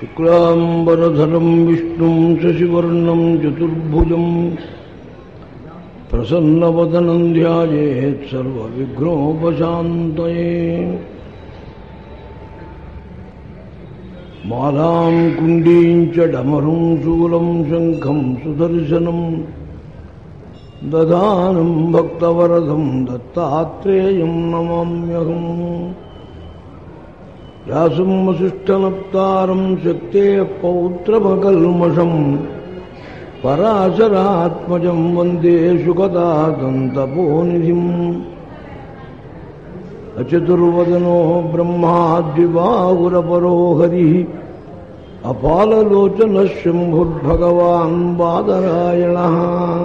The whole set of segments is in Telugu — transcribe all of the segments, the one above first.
शुक्लाम्बरधरं विष्णुं शशिवर्णं चतुर्भुजं प्रसन्नवदनं ध्यायेत् सर्वविघ्नोपशान्तये मालां कुण्डीं च डमरुं शूलं शङ्खं सुदर्शनम् ददानं भक्तवरदं दत्तात्रेयं नमाम्यहम् व्यासं वसिष्ठनप्तारं शक्तेः पौत्रमकल्मषम् पराशरात्मजं वन्दे सुखदादन्तपोनिधिम् अचतुर्वदनो ब्रह्मा द्विबाहुरपरो हरिः अपाललोचनः शम्भुर्भगवान् बादरायणः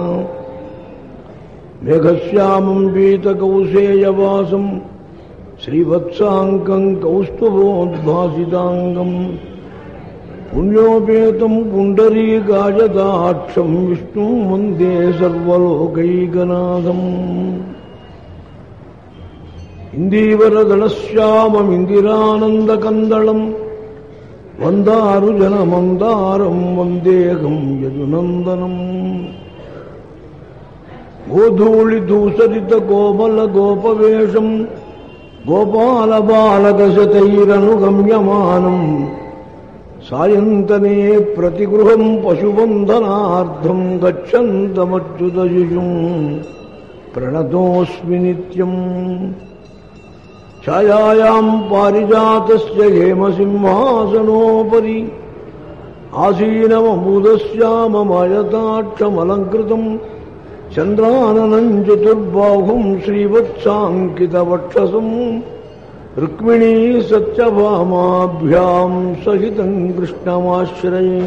मेघश्यामं पीतकौसेयवासम् श्रीवत्साङ्कम् कौस्तुभोद्भासिताङ्गम् पुण्योपेतम् पुण्डरीकायदाक्षम् विष्णुम् वन्दे सर्वलोकैकनाथम् इन्दीवरदलश्याममिन्दिरानन्दकन्दलम् वन्दारुजनमन्दारम् वन्देऽहम् यदुनन्दनम् गोधूलिधूसरितकोमलगोपवेशम् गोपालबालकशतैरनुगम्यमानम् सायन्तने प्रतिगृहम् पशुबन्धनार्थम् गच्छन्तमच्युतशिशुम् प्रणतोऽस्मि नित्यम् छायायाम् पारिजातस्य हेमसिंहासनोपरि आसीनममुदस्याममयताक्षमलङ्कृतम् चन्द्राननम् चतुर्बाहुम् श्रीवत्साङ्कितवक्षसम् रुक्मिणी सत्यभामाभ्याम् सहितम् कृष्णमाश्रये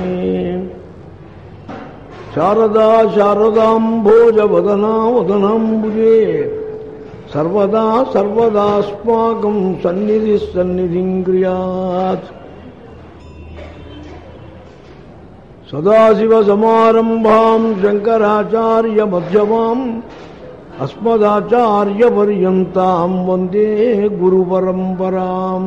शारदा शारदाम्भोजवदना वदनाम्बुजे सर्वदा सर्वदास्माकम् सन्निधिः सन्निधिम् क्रियात् सदाशिवसमारम्भाम् शङ्कराचार्यमध्यमाम् अस्मदाचार्यपर्यन्ताम् वन्दे गुरुपरम्पराम्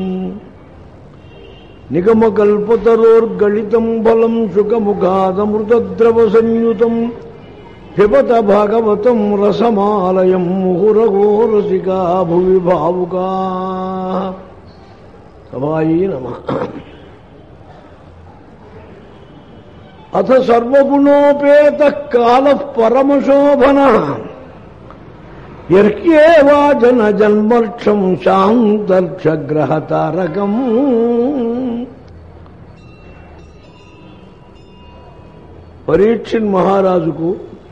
निगमकल्पतरोर्गलितम् फलम् शुकमुखादमृतद्रवसंयुतम् पिबत भागवतम् रसमालयम् मुहुरगो रसिका भुवि भावुकाः सभायै नमः अथ सर्वगुणोपेतः कालः परमशोभनः यर्क्येवा जनजन्मर्क्षम् शान्तर्क्षग्रहतारकम् పరీక్షిన్ మహారాజుకు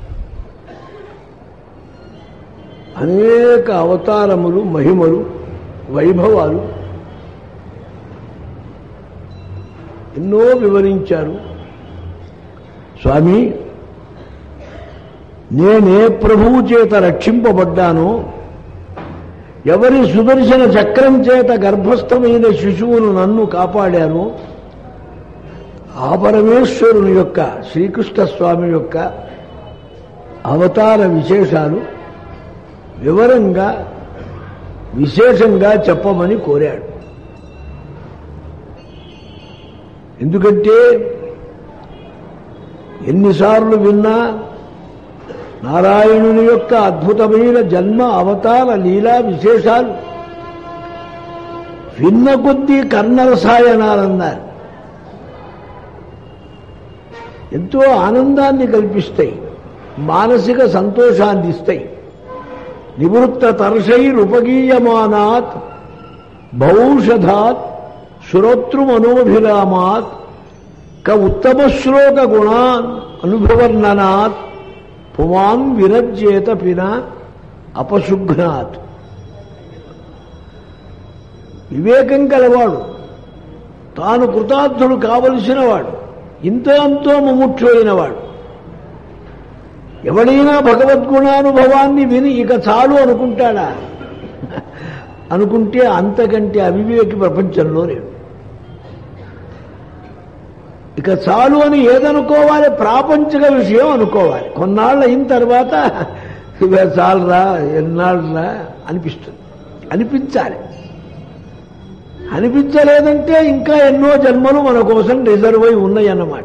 అనేక అవతారములు మహిమలు వైభవాలు ఎన్నో వివరించారు స్వామి నేనే ప్రభువు చేత రక్షింపబడ్డానో ఎవరి సుదర్శన చక్రం చేత గర్భస్థమైన శిశువును నన్ను కాపాడారో ఆ పరమేశ్వరుని యొక్క శ్రీకృష్ణ స్వామి యొక్క అవతార విశేషాలు వివరంగా విశేషంగా చెప్పమని కోరాడు ఎందుకంటే ఎన్నిసార్లు విన్నా నారాయణుని యొక్క అద్భుతమైన జన్మ అవతార లీలా విశేషాలు విన్న కొద్దీ కర్ణరసాయనాలన్నారు ఎంతో ఆనందాన్ని కల్పిస్తాయి మానసిక సంతోషాన్ని ఇస్తాయి నివృత్త తర్షైరుపగీయమానాత్ భౌషధాత్ శ్రోతృమనోభిరామాత్ క ఉత్తమ శ్లోక గుణాన్ అనుభవర్ణనాత్ పుమాన్ విరజ్యేత పిన అపశుఘ్నాత్ వివేకం కలవాడు తాను కృతార్థుడు కావలసిన వాడు ఇంత అంతో ముముక్షుడైన వాడు ఎవడైనా భగవద్గుణానుభవాన్ని విని ఇక చాలు అనుకుంటాడా అనుకుంటే అంతకంటే అవివేకి ప్రపంచంలో లేడు ఇక చాలు అని ఏదనుకోవాలి ప్రాపంచిక విషయం అనుకోవాలి కొన్నాళ్ళు అయిన తర్వాత ఇక చాలరా ఎన్నాళ్ళరా అనిపిస్తుంది అనిపించాలి అనిపించలేదంటే ఇంకా ఎన్నో జన్మలు మన కోసం రిజర్వ్ అయి ఉన్నాయి అన్నమాట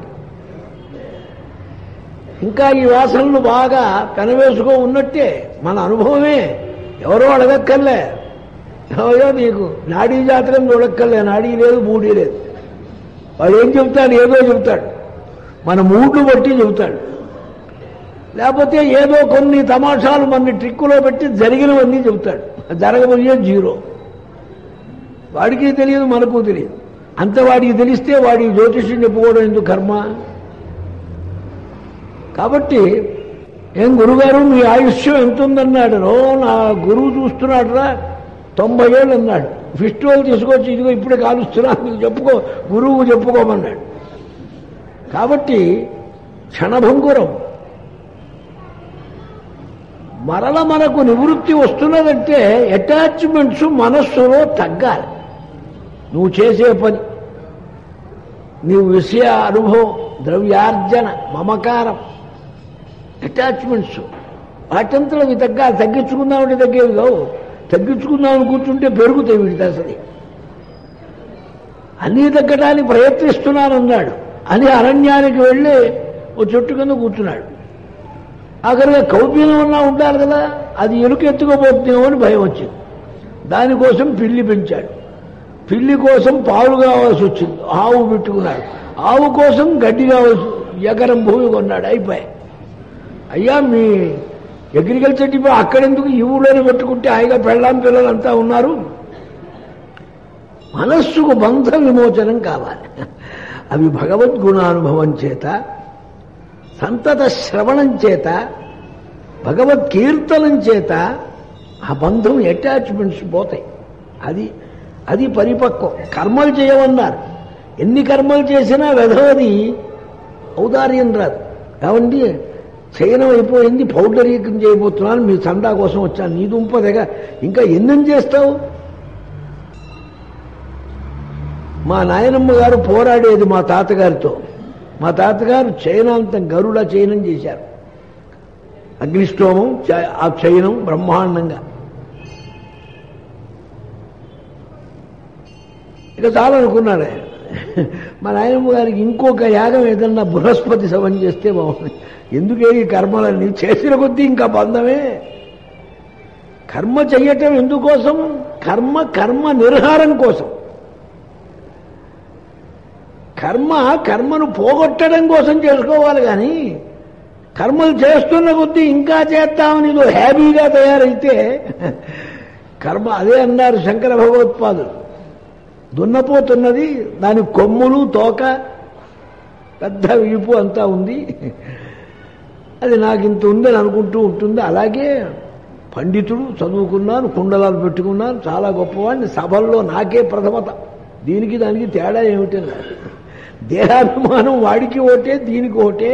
ఇంకా ఈ వాసనలు బాగా పెనవేసుకో ఉన్నట్టే మన అనుభవమే ఎవరో అడగక్కర్లే ఎవరో నీకు నాడీ జాతకం చూడక్కర్లే నాడీ లేదు మూడీ లేదు వాడు ఏం చెబుతాడు ఏదో చెబుతాడు మన మూడ్లు బట్టి చెబుతాడు లేకపోతే ఏదో కొన్ని తమాషాలు మన ట్రిక్కులో పెట్టి జరిగినవన్నీ చెబుతాడు జరగబోయే జీరో వాడికి తెలియదు మనకు తెలియదు అంత వాడికి తెలిస్తే వాడి జ్యోతిష్యం చెప్పుకోవడం ఎందుకు కర్మ కాబట్టి ఏం గురుగారు మీ ఆయుష్యం ఎంత ఉందన్నాడు రో నా గురువు చూస్తున్నాడు రా తొంభై ఏళ్ళు అన్నాడు ఫిస్టివల్ తీసుకొచ్చి ఇదిగో ఇప్పుడే కాలుస్తున్నా నీకు చెప్పుకో గురువు చెప్పుకోమన్నాడు కాబట్టి క్షణభంగురం మరల మనకు నివృత్తి వస్తున్నదంటే అటాచ్మెంట్స్ మనస్సులో తగ్గాలి నువ్వు చేసే పని నీవు విషయ అనుభవం ద్రవ్యార్జన మమకారం అటాచ్మెంట్స్ వాటంతలో అవి తగ్గాలి తగ్గించుకుందామంటే తగ్గేవి కావు తగ్గించుకుందామని కూర్చుంటే పెరుగుతాయి వీడి అసలు అన్నీ తగ్గడానికి ప్రయత్నిస్తున్నానన్నాడు అని అరణ్యానికి వెళ్ళి ఓ చెట్టు కింద కూర్చున్నాడు ఆఖరిగా కౌపీనం ఉన్నా ఉండాలి కదా అది ఎలుక ఎత్తుకోబోతుందేమో అని భయం వచ్చింది దానికోసం పిల్లి పెంచాడు పిల్లి కోసం పాలు కావాల్సి వచ్చింది ఆవు పెట్టుకున్నాడు ఆవు కోసం గడ్డి కావాల్సి ఎకరం భూమి కొన్నాడు అయిపోయాయి అయ్యా మీ అగ్రికల్చర్ డిపార్ట్ అక్కడెందుకు ఈ ఊళ్ళోనే పెట్టుకుంటే హాయిగా పెళ్ళాం పిల్లలంతా ఉన్నారు మనస్సుకు బంధ విమోచనం కావాలి అవి భగవద్గుణానుభవం చేత సంతత శ్రవణం చేత భగవత్ కీర్తనం చేత ఆ బంధం అటాచ్మెంట్స్ పోతాయి అది అది పరిపక్వం కర్మలు చేయమన్నారు ఎన్ని కర్మలు చేసినా వెధవది ఔదార్యం రాదు ఏమండి చయనం అయిపోయింది పౌడరీకం చేయబోతున్నాను మీ చందా కోసం వచ్చాను నీ దుంప దగ్గర ఇంకా ఎన్నం చేస్తావు మా నాయనమ్మ గారు పోరాడేది మా తాతగారితో మా తాతగారు చయనాంతం గరుడ చయనం చేశారు అగ్నిష్టోమం చ- ఆ చయనం బ్రహ్మాండంగా ఇక చాలనుకున్నాడు ఆయన మా నాయనమ్మ గారికి ఇంకొక యాగం ఏదన్నా బృహస్పతి సవం చేస్తే బాగుంది ఎందుకే ఈ కర్మలన్నీ చేసిన కొద్దీ ఇంకా బంధమే కర్మ చెయ్యటం ఎందుకోసం కర్మ కర్మ నిర్హారం కోసం కర్మ కర్మను పోగొట్టడం కోసం చేసుకోవాలి కానీ కర్మలు చేస్తున్న కొద్దీ ఇంకా చేస్తామని ఇదో హ్యాపీగా తయారైతే కర్మ అదే అన్నారు శంకర భగవత్పాదులు దున్నపోతున్నది దాని కొమ్ములు తోక పెద్ద వీపు అంతా ఉంది అది నాకు ఇంత ఉందని అనుకుంటూ ఉంటుంది అలాగే పండితుడు చదువుకున్నాను కుండలాలు పెట్టుకున్నాను చాలా గొప్పవాడిని సభల్లో నాకే ప్రథమత దీనికి దానికి తేడా ఏమిటన్నారు దేహాభిమానం వాడికి ఓటే దీనికి ఓటే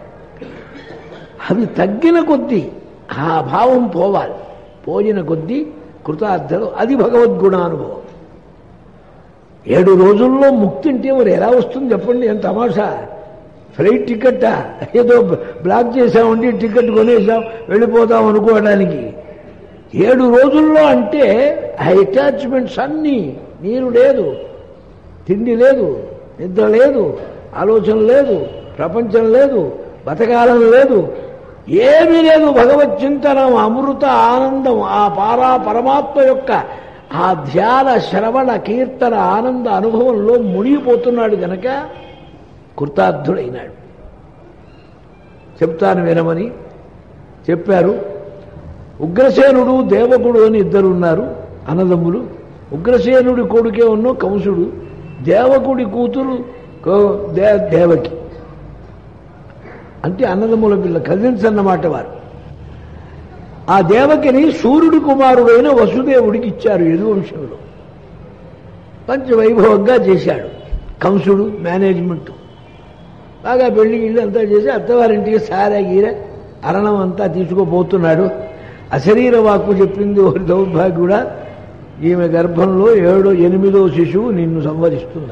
అవి తగ్గిన కొద్దీ ఆ భావం పోవాలి పోయిన కొద్దీ కృతార్థలు అది భగవద్గుణానుభవం ఏడు రోజుల్లో ముక్తి అంటే మరి ఎలా వస్తుంది చెప్పండి ఎంత తమాషా ఫ్లైట్ టికెట్టా ఏదో బ్లాక్ చేసామండి టికెట్ కొనేసాం వెళ్ళిపోతాం అనుకోవడానికి ఏడు రోజుల్లో అంటే ఆ అటాచ్మెంట్స్ అన్నీ నీరు లేదు తిండి లేదు నిద్ర లేదు ఆలోచన లేదు ప్రపంచం లేదు బతకాలం లేదు ఏమీ లేదు భగవత్ చింతనం అమృత ఆనందం ఆ పారా పరమాత్మ యొక్క ఆ ధ్యాన శ్రవణ కీర్తన ఆనంద అనుభవంలో మునిగిపోతున్నాడు గనక కృతార్థుడైనాడు చెప్తాను వినమని చెప్పారు ఉగ్రసేనుడు దేవకుడు అని ఇద్దరు ఉన్నారు అన్నదమ్ములు ఉగ్రసేనుడి కొడుకే ఉన్న కంసుడు దేవకుడి కూతురు కో- దే- దేవకి అంటే అన్నదమ్ముల పిల్ల కజిన్స్ అన్నమాట వారు ఆ దేవకిని సూర్యుడి కుమారుడైన వసుదేవుడికి ఇచ్చారు యదువంశంలో పంచవైభవంగా చేశాడు కంసుడు మేనేజ్మెంట్ బాగా పెళ్లి ఇల్లు అంతా చేసి అత్తవారింటికి సారా గీర అరణం అంతా తీసుకుపోతున్నాడు అశరీర వాక్కు చెప్పింది ఒక దౌర్భాగ్యుడా ఈమె గర్భంలో ఏడో ఎనిమిదో శిశువు నిన్ను సంవరిస్తుంది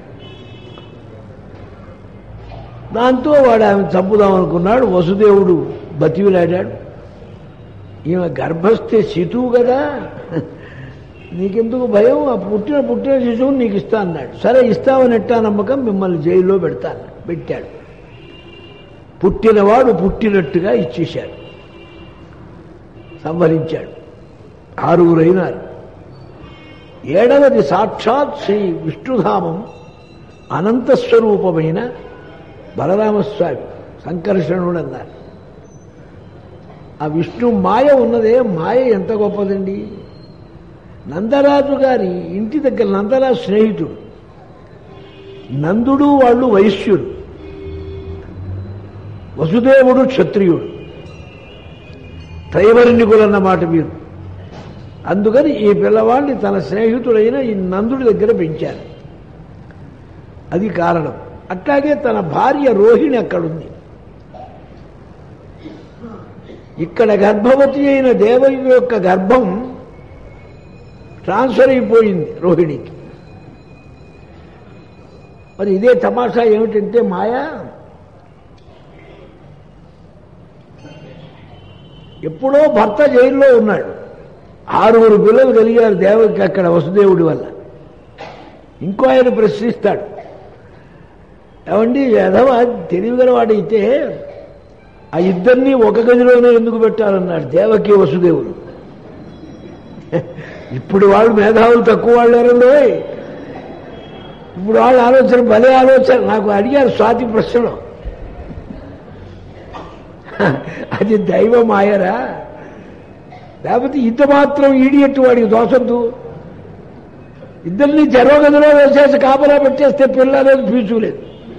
దాంతో వాడు ఆమె చంపుదాం అనుకున్నాడు వసుదేవుడు బతివిలాడాడు ఈమె గర్భస్థే శితువు కదా నీకెందుకు భయం ఆ పుట్టిన పుట్టిన శిశువుని నీకు ఇస్తా అన్నాడు సరే ఇస్తావని ఎట్టా నమ్మకం మిమ్మల్ని జైల్లో పెడతాను పెట్టాడు పుట్టినవాడు పుట్టినట్టుగా ఇచ్చేశాడు సంహరించాడు ఆరుగురైనారు ఏడవది సాక్షాత్ శ్రీ విష్ణుధామం అనంతస్వరూపమైన బలరామస్వామి సంకర్షణుడు అన్నారు ఆ విష్ణు మాయ ఉన్నదే మాయ ఎంత గొప్పదండి నందరాజు గారి ఇంటి దగ్గర నందరాజు స్నేహితుడు నందుడు వాళ్ళు వైశ్యుడు వసుదేవుడు క్షత్రియుడు త్రైవర్ణికులన్న మాట మీరు అందుకని ఈ పిల్లవాడిని తన స్నేహితుడైన ఈ నందుడి దగ్గర పెంచారు అది కారణం అట్లాగే తన భార్య రోహిణి అక్కడుంది ఇక్కడ గర్భవతి అయిన దేవయ్య యొక్క గర్భం ట్రాన్స్ఫర్ అయిపోయింది రోహిణికి మరి ఇదే తమాషా ఏమిటంటే మాయా ఎప్పుడో భర్త జైల్లో ఉన్నాడు ఆరుగురు పిల్లలు కలిగారు దేవకి అక్కడ వసుదేవుడి వల్ల ఇంకో ఆయన ప్రశ్నిస్తాడు ఏమండి ఎదవ తెలివిగల వాడైతే ఆ ఇద్దరిని ఒక గదిలోనే ఎందుకు పెట్టాలన్నాడు దేవకి వసుదేవుడు ఇప్పుడు వాళ్ళు మేధావులు తక్కువ వాళ్ళు ఎవరండి ఇప్పుడు వాళ్ళ ఆలోచన భలే ఆలోచన నాకు అడిగారు స్వాతి ప్రశ్నలో అది దైవ మాయరా లేకపోతే ఇంత మాత్రం ఈడియట్టు వాడికి దోసద్దు ఇద్దరిని చెరవ గదిలో వేసేసి కాపలా పెట్టేస్తే పిల్లలేదు ఫీజు లేదు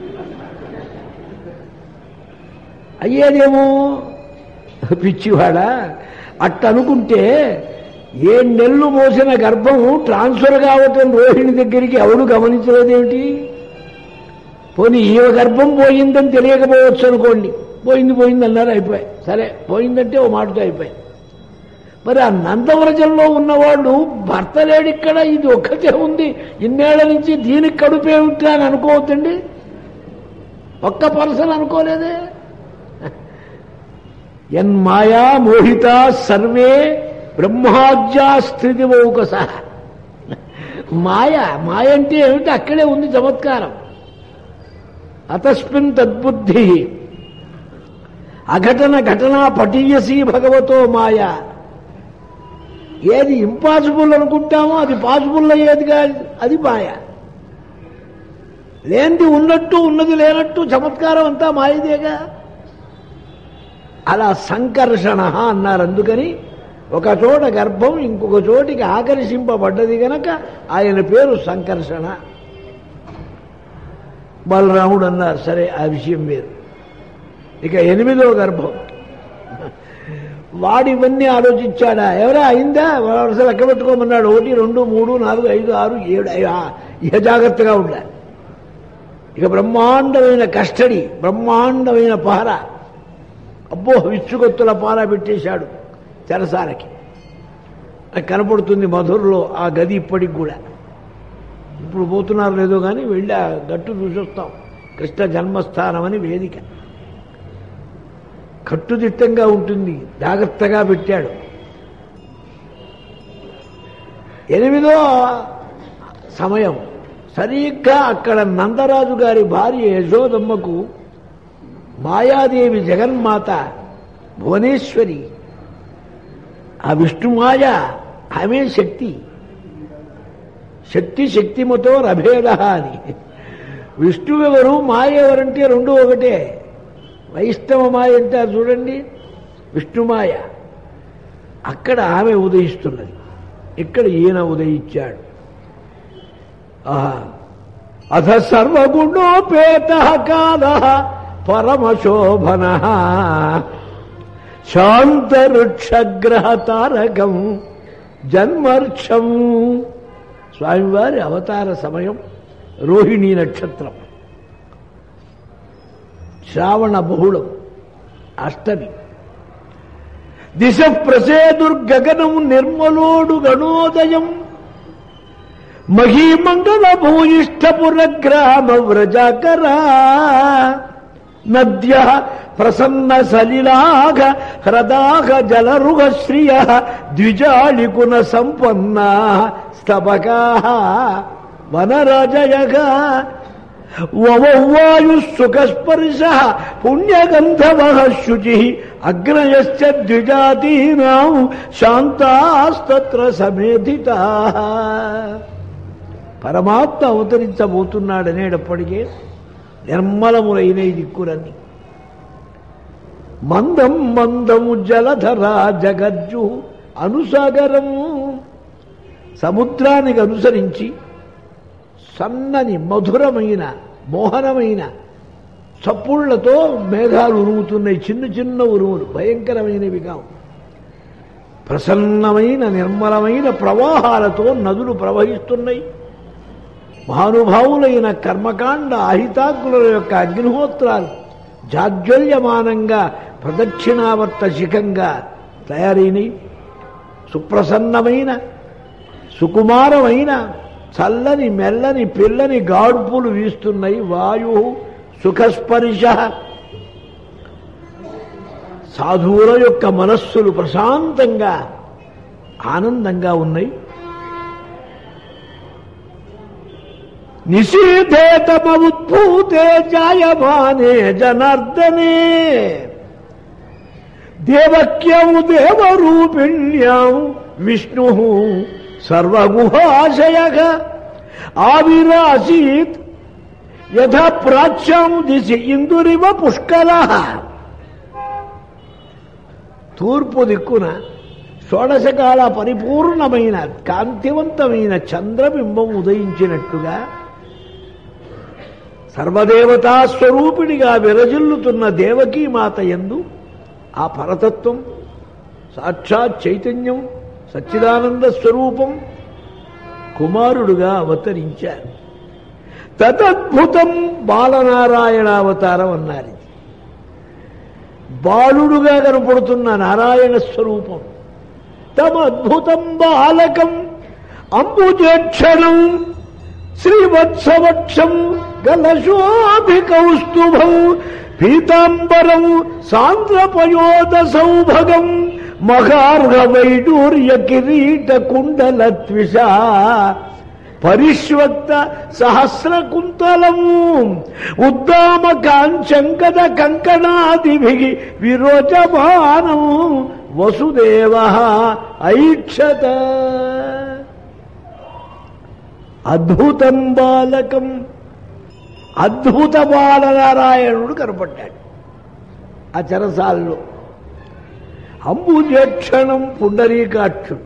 అయ్యేదేమో పిచ్చివాడా అట్ట అనుకుంటే ఏ నెల్లు మోసిన గర్భం ట్రాన్స్ఫర్ కావటం రోహిణి దగ్గరికి ఎవడు గమనించలేదేమిటి పోనీ ఈ గర్భం పోయిందని తెలియకపోవచ్చు అనుకోండి పోయింది పోయింది అన్నారు అయిపోయాయి సరే పోయిందంటే ఓ మాటతో అయిపోయాయి మరి ఆ నందవ్రజంలో ఉన్నవాళ్ళు భర్త లేడిక్కడ ఇది ఒక్కటే ఉంది ఇన్నేళ్ల నుంచి దీనికి కడుపే ఉంటా అని అనుకోవద్దండి ఒక్క పర్సన్ అనుకోలేదే ఎన్మాయా మోహిత సర్వే బ్రహ్మాజ్యా స్థితి మౌకస మాయ మాయ అంటే ఏమిటి అక్కడే ఉంది చమత్కారం అతస్మిన్ తద్బుద్ధి అఘటన ఘటన పటీయసి భగవతో మాయ ఏది ఇంపాసిబుల్ అనుకుంటామో అది పాసిబుల్ అయ్యేది కాదు అది మాయ లేనిది ఉన్నట్టు ఉన్నది లేనట్టు చమత్కారం అంతా మాయదేగా అలా సంకర్షణ అన్నారు అందుకని ఒక చోట గర్భం ఇంకొక చోటికి ఆకర్షింపబడ్డది గనక ఆయన పేరు సంకర్షణ బలరాముడు అన్నారు సరే ఆ విషయం వేరు ఇక ఎనిమిదో గర్భం వాడు ఇవన్నీ ఆలోచించాడా ఎవరా అయిందా వరుస లెక్క పెట్టుకోమన్నాడు ఒకటి రెండు మూడు నాలుగు ఐదు ఆరు ఏడు ఐ- ఆ, ఇక జాగ్రత్తగా ఉండాలి ఇక బ్రహ్మాండమైన కస్టడీ బ్రహ్మాండమైన పార అబ్బో విచ్చుకొత్తుల పార పెట్టేశాడు చెరసాలకి నాకు కనపడుతుంది మధురలో ఆ గది ఇప్పటికి కూడా ఇప్పుడు పోతున్నారు లేదో కానీ వెళ్ళి ఆ గట్టు చూసొస్తాం కృష్ణ జన్మస్థానం అని వేదిక కట్టుదిట్టంగా ఉంటుంది జాగ్రత్తగా పెట్టాడు ఎనిమిదో సమయం సరిగ్గా అక్కడ నందరాజు గారి భార్య యశోదమ్మకు మాయాదేవి జగన్మాత భువనేశ్వరి ఆ విష్ణుమాయ ఆమె శక్తి శక్తి శక్తిమతో రభేద అని విష్ణువు ఎవరు మాయ ఎవరంటే రెండు ఒకటే వైష్ణవ మాయ అంటారు చూడండి విష్ణుమాయ అక్కడ ఆమె ఉదయిస్తున్నది ఇక్కడ ఈయన ఉదయించాడు ఆహా. అథ సర్వగుణోపేత కాల పరమశోభన శాంతరుక్షగ్రహ తారకం జన్మర్క్షం స్వామివారి అవతార సమయం రోహిణీ నక్షత్రం శ్రావణ బహుళం అష్టమి దిశ ప్రసేదుర్గగనం నిర్మలోడు గణోదయం మహీమంగళ భూయిష్ఠపుర గ్రామ వ్రజాకరా నద్య ప్రసన్న సలిలాఘ హ్రదాఘ జలరుగ శ్రియ ద్విజాళికున సంపన్న స్తబకా వనరాజయగ వవాయుసుఖస్పర్శ పుణ్యగంధవ శుచి అగ్నయశ్చ ద్విజాతీనాం శాంతాస్తత్ర సమేధితా పరమాత్మ అవతరించబోతున్నాడనేటప్పటికే నిర్మలములైన ఈ దిక్కులన్నీ మందం మందము జలధర జగజ్జు అనుసాగరం సముద్రానికి అనుసరించి సన్నని మధురమైన మోహనమైన చప్పుళ్లతో మేఘాలు ఉరుముతున్నాయి చిన్న చిన్న ఉరుములు భయంకరమైనవి కావు ప్రసన్నమైన నిర్మలమైన ప్రవాహాలతో నదులు ప్రవహిస్తున్నాయి మహానుభావులైన కర్మకాండ అహితాకుల యొక్క అగ్నిహోత్రాలు జాజ్వల్యమానంగా ప్రదక్షిణావర్త శిఖంగా తయారైనవి సుప్రసన్నమైన సుకుమారమైన చల్లని మెల్లని పిల్లని గాడ్పులు వీస్తున్నాయి వాయు సుఖస్పర్శ సాధువుల యొక్క మనస్సులు ప్రశాంతంగా ఆనందంగా ఉన్నాయి నిషేధేతముద్భూతే జాయమానే జనార్దనే దేవక్యం దేవరూపిణ్యాం విష్ణు సర్వగుహాశయ ఆవిరాసీత్ యథ ప్రాచ్యం దిశి ఇందురివ పుష్కల తూర్పు దిక్కున షోడశకాల పరిపూర్ణమైన కాంతివంతమైన చంద్రబింబం ఉదయించినట్టుగా సర్వదేవతా స్వరూపిణిగా విరజిల్లుతున్న దేవకీమాత ఎందు ఆ పరతత్వం సాక్షాత్ చైతన్యం సచ్చిదానంద స్వరూపం కుమారుడుగా అవతరించారు తదద్భుతం బాలనారాయణ అవతారం అన్నారు ఇది. బాలుడుగా కనపడుతున్న నారాయణ స్వరూపం తమద్భుతం బాలకం అంబుజేక్షణం శ్రీవత్సవక్షం గలశోభికౌస్తుభం పీతాంబరం సాంద్రపయోద సౌభగం మహార్హ వైడూర్య కిరీట కుండల త్విష పరిష్వక్త సహస్ర కుంతలం ఉద్దామ కాంచంకద కంకణాదిభి విరోచమానం వసుదేవ ఐక్షత అద్భుతం బాలకం అద్భుత బాలనారాయణుడు కనపడ్డాడు ఆ చెరసాల్లో అంబుజక్షణం పుండరీకాక్షుడు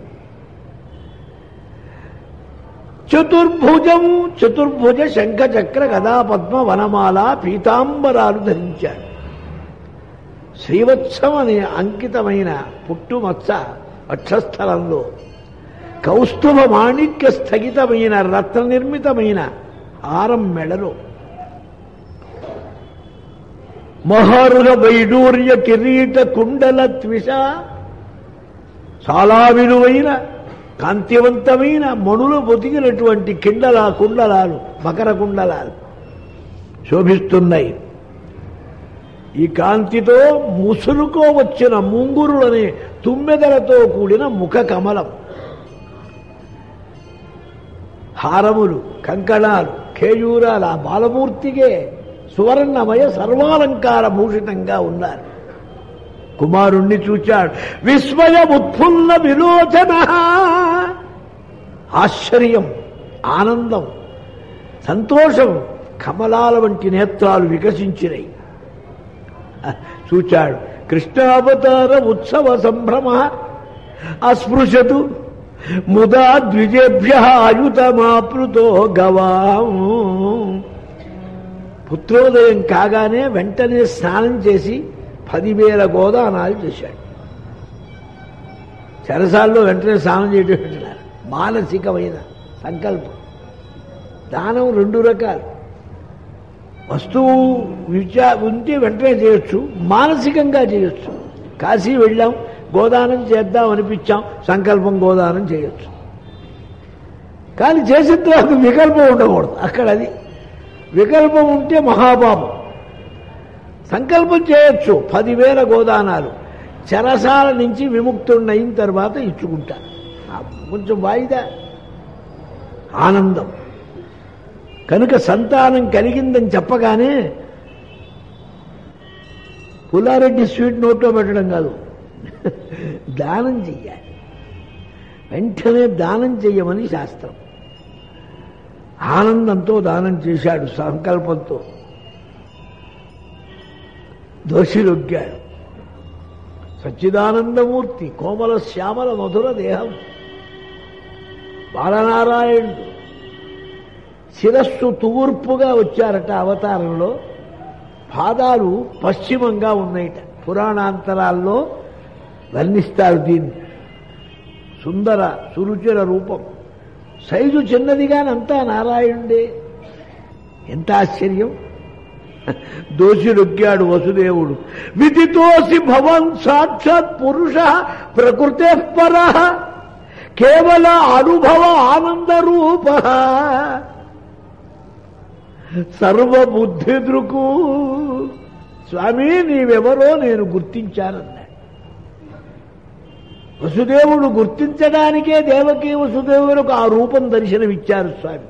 చతుర్భుజం చతుర్భుజ శంఖ చక్ర గదా పద్మ వనమాల పీతాంబరాలు ధరించాడు శ్రీవత్సం అనే అంకితమైన పుట్టుమచ్చ వక్షస్థలంలో కౌస్తుభ మాణిక్య స్థగితమైన రత్న నిర్మితమైన ఆరం మెడలో మహర్హ వైడూర్య కిరీట కుండల త్విష చాలా విలువైన కాంతివంతమైన మణులు బొతికినటువంటి కిండల కుండలాలు మకర కుండలాలు శోభిస్తున్నాయి ఈ కాంతితో ముసురుకో వచ్చిన ముంగురులనే తుమ్మెదలతో కూడిన ముఖ కమలం హారములు కంకణాలు కేయూరాలు ఆ బాలమూర్తికే సువర్ణమయ సర్వాలంకార భూషితంగా ఉన్నారు కుమారుణ్ణి చూచాడు విస్మయముత్ఫుల్ల విలోచన ఆశ్చర్యం ఆనందం సంతోషం కమలాల వంటి నేత్రాలు వికసించినాయి చూచాడు కృష్ణావతార ఉత్సవ సంభ్రమ అస్పృశతు ముదా ద్విజేభ్య ఆయుతమాప్లుతో గవాం పుత్రోదయం కాగానే వెంటనే స్నానం చేసి పదివేల గోదానాలు చేశాడు చెరసాల్లో వెంటనే స్నానం చేయడం పెట్టినారు మానసికమైన సంకల్పం దానం రెండు రకాలు వస్తువు విచా ఉంటే వెంటనే చేయొచ్చు మానసికంగా చేయొచ్చు కాశీ వెళ్ళాం గోదానం చేద్దాం అనిపించాం సంకల్పం గోదానం చేయొచ్చు కానీ చేసిన తర్వాత వికల్పం ఉండకూడదు అక్కడ అది వికల్పం ఉంటే మహాపాపం సంకల్పం చేయొచ్చు పదివేల గోదానాలు చెరసాల నుంచి విముక్తుడైన తర్వాత ఇచ్చుకుంటా ఆ, కొంచెం వాయిదా ఆనందం కనుక సంతానం కలిగిందని చెప్పగానే పుల్లారెడ్డి స్వీట్ నోట్లో పెట్టడం కాదు దానం చెయ్యాలి వెంటనే దానం చెయ్యమని శాస్త్రం ఆనందంతో దానం చేశాడు సంకల్పంతో దోషిలొగ్గాడు సచ్చిదానందమూర్తి కోమల శ్యామల మధుర దేహం బాలనారాయణుడు శిరస్సు తూర్పుగా వచ్చారట అవతారంలో పాదాలు పశ్చిమంగా ఉన్నాయిట పురాణాంతరాల్లో వర్ణిస్తారు దీన్ని సుందర సురుచిర రూపం సైజు చిన్నదిగానంతా నారాయణుడే ఎంత ఆశ్చర్యం దోషిడొక్కాడు వసుదేవుడు విదితోసి భవన్ సాక్షాత్ పురుష ప్రకృతే పర కేవల అనుభవ ఆనంద రూప సర్వబుద్ధి దృకు స్వామి నీవెవరో నేను గుర్తించానన్నాడు వసుదేవుడు గుర్తించడానికే దేవకీ వసుదేవులకు ఆ రూపం దర్శనమిచ్చారు స్వామి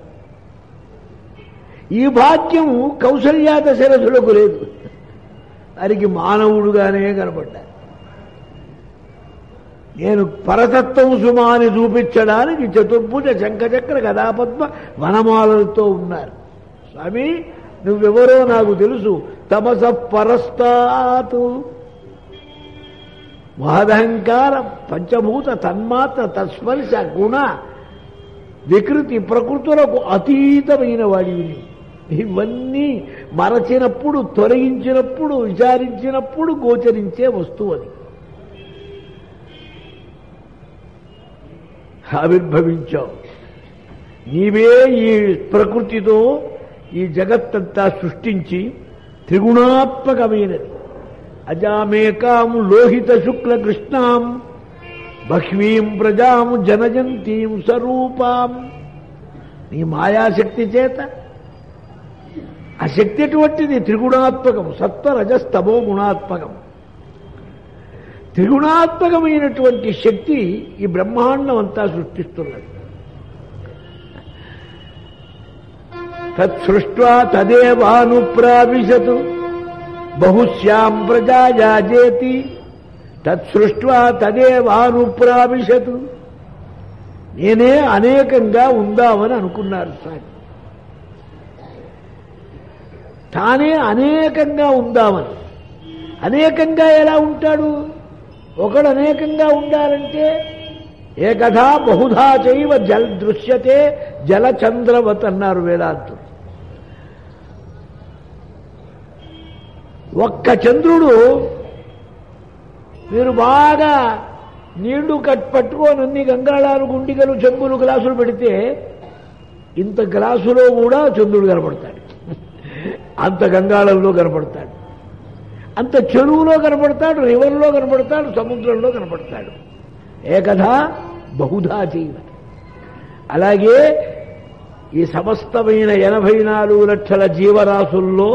ఈ భాగ్యం కౌసల్యా దశరథులకు లేదు వారికి మానవుడుగానే కనపడ్డారు నేను పరతత్వం సుమాని చూపించడానికి చతుర్భుజ శంఖచక్ర గదాపద్మ వనమాలలతో ఉన్నారు స్వామి నువ్వెవరో నాకు తెలుసు తమస పరస్తాతు మహదహంకారం పంచభూత తన్మాత్ర తస్పర్శ గుణ వికృతి ప్రకృతులకు అతీతమైన వాడివి నీవు. ఇవన్నీ మరచినప్పుడు తొలగించినప్పుడు విచారించినప్పుడు గోచరించే వస్తువు అది ఆవిర్భవించావు నీవే ఈ ప్రకృతితో ఈ జగత్తంతా సృష్టించి త్రిగుణాత్మకమైనది అజామేకాం లోహిత శుక్ల కృష్ణాం బహ్వీం ప్రజాం జనజంతీం స్వరూపాం నీ మాయాశక్తి చేత ఆ శక్తి ఎటువంటిది త్రిగుణాత్మకం సత్వ రజస్తమో గుణాత్మకం త్రిగుణాత్మకమైనటువంటి శక్తి ఈ బ్రహ్మాండం అంతా సృష్టిస్తున్నది తత్సృష్ట్వా తదేవానుప్రావిశతు బహుశ్యాం ప్రజాయాజేతి తత్సృష్ట్వా తదేవానుప్రావిశతు నేనే అనేకంగా ఉందామని అనుకున్నారు స్వామి తానే అనేకంగా ఉందామని అనేకంగా ఎలా ఉంటాడు ఒకడు అనేకంగా ఉండాలంటే ఏకథా బహుధా చైవ జల్ దృశ్యతే జలచంద్రవత్ అన్నారు వేదాంతులు ఒక్క చంద్రుడు మీరు బాగా నీళ్లు కట్ పట్టుకొని అన్ని గంగాళాలు గుండిగలు చెంబులు గ్లాసులు పెడితే ఇంత గ్లాసులో కూడా చంద్రుడు కనపడతాడు అంత గంగాళంలో కనపడతాడు అంత చెరువులో కనపడతాడు రివర్లో కనపడతాడు సముద్రంలో కనపడతాడు ఏకథా బహుధా చేయవ అలాగే ఈ సమస్తమైన ఎనభై నాలుగు లక్షల జీవరాశుల్లో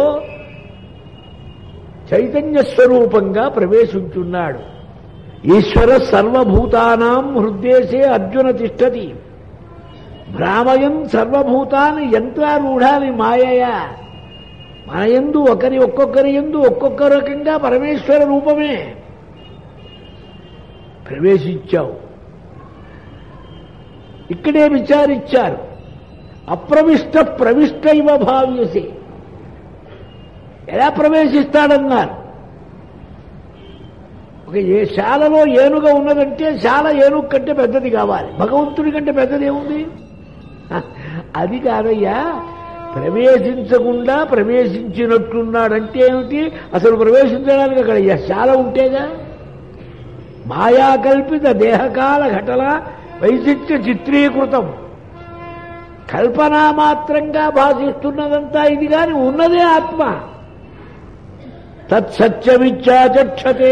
చైతన్య స్వరూపంగా ప్రవేశించున్నాడు ఈశ్వర సర్వభూతానాం హృద్దేశే అర్జున తిష్టతి భ్రామయం సర్వభూతాన్ని యంత్రారూఢాని మాయయా మన ఎందు ఒకరి ఒక్కొక్కరి ఎందు ఒక్కొక్క రకంగా పరమేశ్వర రూపమే ప్రవేశించావు ఇక్కడే విచారించారు అప్రవిష్ట ప్రవిష్టైవ భావ్యసే ఎలా ప్రవేశిస్తాడన్నారు ఒక ఏ శాలలో ఏనుగ ఉన్నదంటే శాల ఏనుగు కంటే పెద్దది కావాలి భగవంతుడి కంటే పెద్దది ఏముంది హ, అది కాదయ్యా ప్రవేశించకుండా ప్రవేశించినట్లున్నాడంటే ఏమిటి అసలు ప్రవేశించడానికి అక్కడ ఏ శాల ఉంటేగా మాయాకల్పిత దేహకాల ఘటన వైశిష్ట్య చిత్రీకృతం కల్పనా మాత్రంగా భాషిస్తున్నదంతా ఇది కాని ఉన్నదే ఆత్మ తత్సత్యమిచ్చాచక్షతే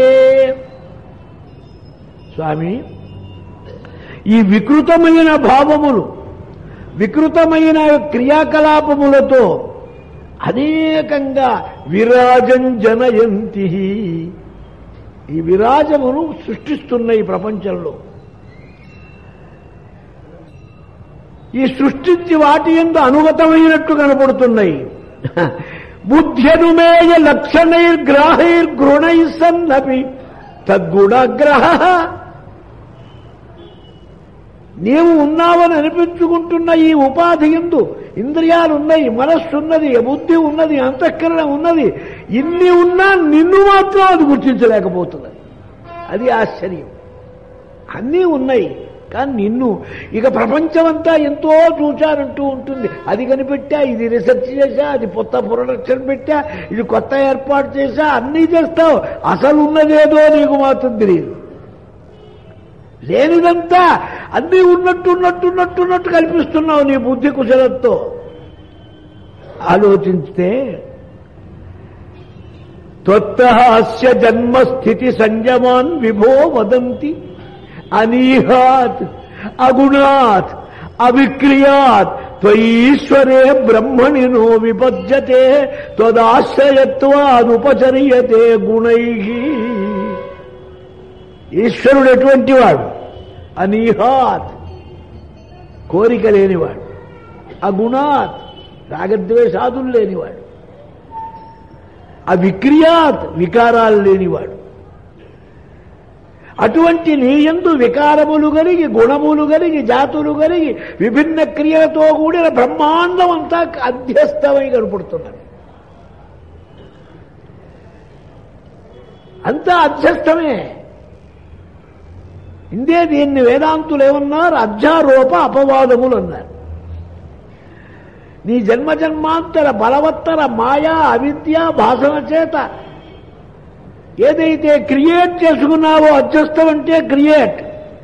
స్వామి ఈ వికృతమైన భావములు వికృతమైన క్రియాకలాపములతో అనేకంగా విరాజం జనయంతి ఈ విరాజమును సృష్టిస్తున్న ఈ ప్రపంచంలో ఈ సృష్టించి వాటి ఎందు అనుగతమైనట్టు కనపడుతున్నాయి బుద్ధ్యనుమేయ లక్షణైర్గ్రాహైర్గృణై సన్నపి తద్గుణగ్రహ నీవు ఉన్నావని అనిపించుకుంటున్న ఈ ఉపాధి ఎందు ఇంద్రియాలు ఉన్నాయి మనస్సు ఉన్నది బుద్ధి ఉన్నది అంతఃకరణ ఉన్నది ఇన్ని ఉన్నా నిన్ను మాత్రం అది గుర్తించలేకపోతున్నది అది ఆశ్చర్యం అన్నీ ఉన్నాయి కానీ నిన్ను ఇక ప్రపంచమంతా ఎంతో చూచానంటూ ఉంటుంది అది కనిపెట్టా ఇది రీసెర్చ్ చేశా అది కొత్త ప్రొడక్షన్ పెట్టా ఇది కొత్త ఏర్పాటు చేశా అన్నీ చేస్తావు అసలు ఉన్నదేదో నీకు మాత్రం తెలియదు లేనిదంతా అన్నీ ఉన్నట్టు ఉన్నట్టు ఉన్నట్టు ఉన్నట్టు కల్పిస్తున్నావు నీ బుద్ధి కుశలతో ఆలోచిస్తే త్వత్తహాస్య జన్మస్థితి సంయమాన్ విభో వదంతి అనీహాత్ అగుణాత్ అవిక్రియాత్ త్వయీశ్వరే బ్రహ్మణి నో విపద్యతే త్వదాశ్రయత్వాదుపచర్యతే గుణై ఈశ్వరుడు ఎటువంటి వాడు అనీహాత్ కోరిక లేనివాడు అగుణాత్ రాగద్వేషాదులు లేనివాడు అవిక్రియాత్ వికారాలు లేనివాడు అటువంటి నీయందు వికారములు కలిగి గుణములు కలిగి జాతులు కలిగి విభిన్న క్రియలతో కూడిన బ్రహ్మాండం అంతా అధ్యస్థమై కనపడుతున్నది అంతా అధ్యస్థమే ఇందే దీన్ని వేదాంతులు ఏమన్నారు అధ్యారోప అపవాదములు అన్నారు నీ జన్మ జన్మాంతర బలవత్తర మాయా అవిద్య భాషణ చేత ఏదైతే క్రియేట్ చేసుకున్నావో అధ్యస్థం అంటే క్రియేట్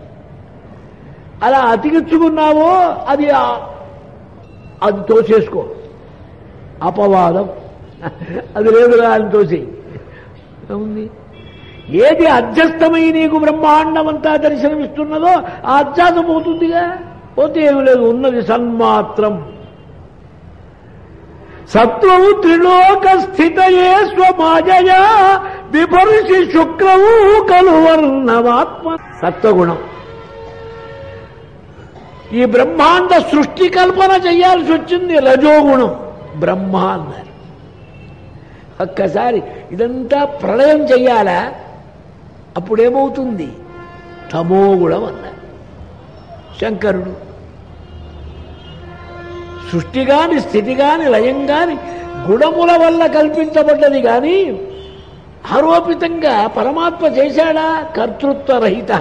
అలా అతికించుకున్నావో అది ఆ- అది తోసేసుకో అపవాదం అది లేదురా అని తోసేయి ఉంది ఏది అధ్యస్థమై నీకు బ్రహ్మాండం అంతా దర్శనమిస్తున్నదో ఆ అధ్యాసం పోతుందిగా పోతే ఏమి లేదు ఉన్నది సన్మాత్రం సత్వము త్రిలోక స్థితయే స్వమాజయా విపరుషి శుక్రము కలువర్ణమాత్మ సత్వగుణం ఈ బ్రహ్మాండ సృష్టి కల్పన చేయాల్సి వచ్చింది రజోగుణం బ్రహ్మ అన్నారు ఒక్కసారి ఇదంతా ప్రళయం చెయ్యాలా అప్పుడేమవుతుంది తమోగుణం అన్నారు శంకరుడు సృష్టి గాని స్థితి గాని లయం గాని గుణముల వల్ల కల్పించబడ్డది గాని ఆరోపితంగా పరమాత్మ చేశాడా కర్తృత్వరహిత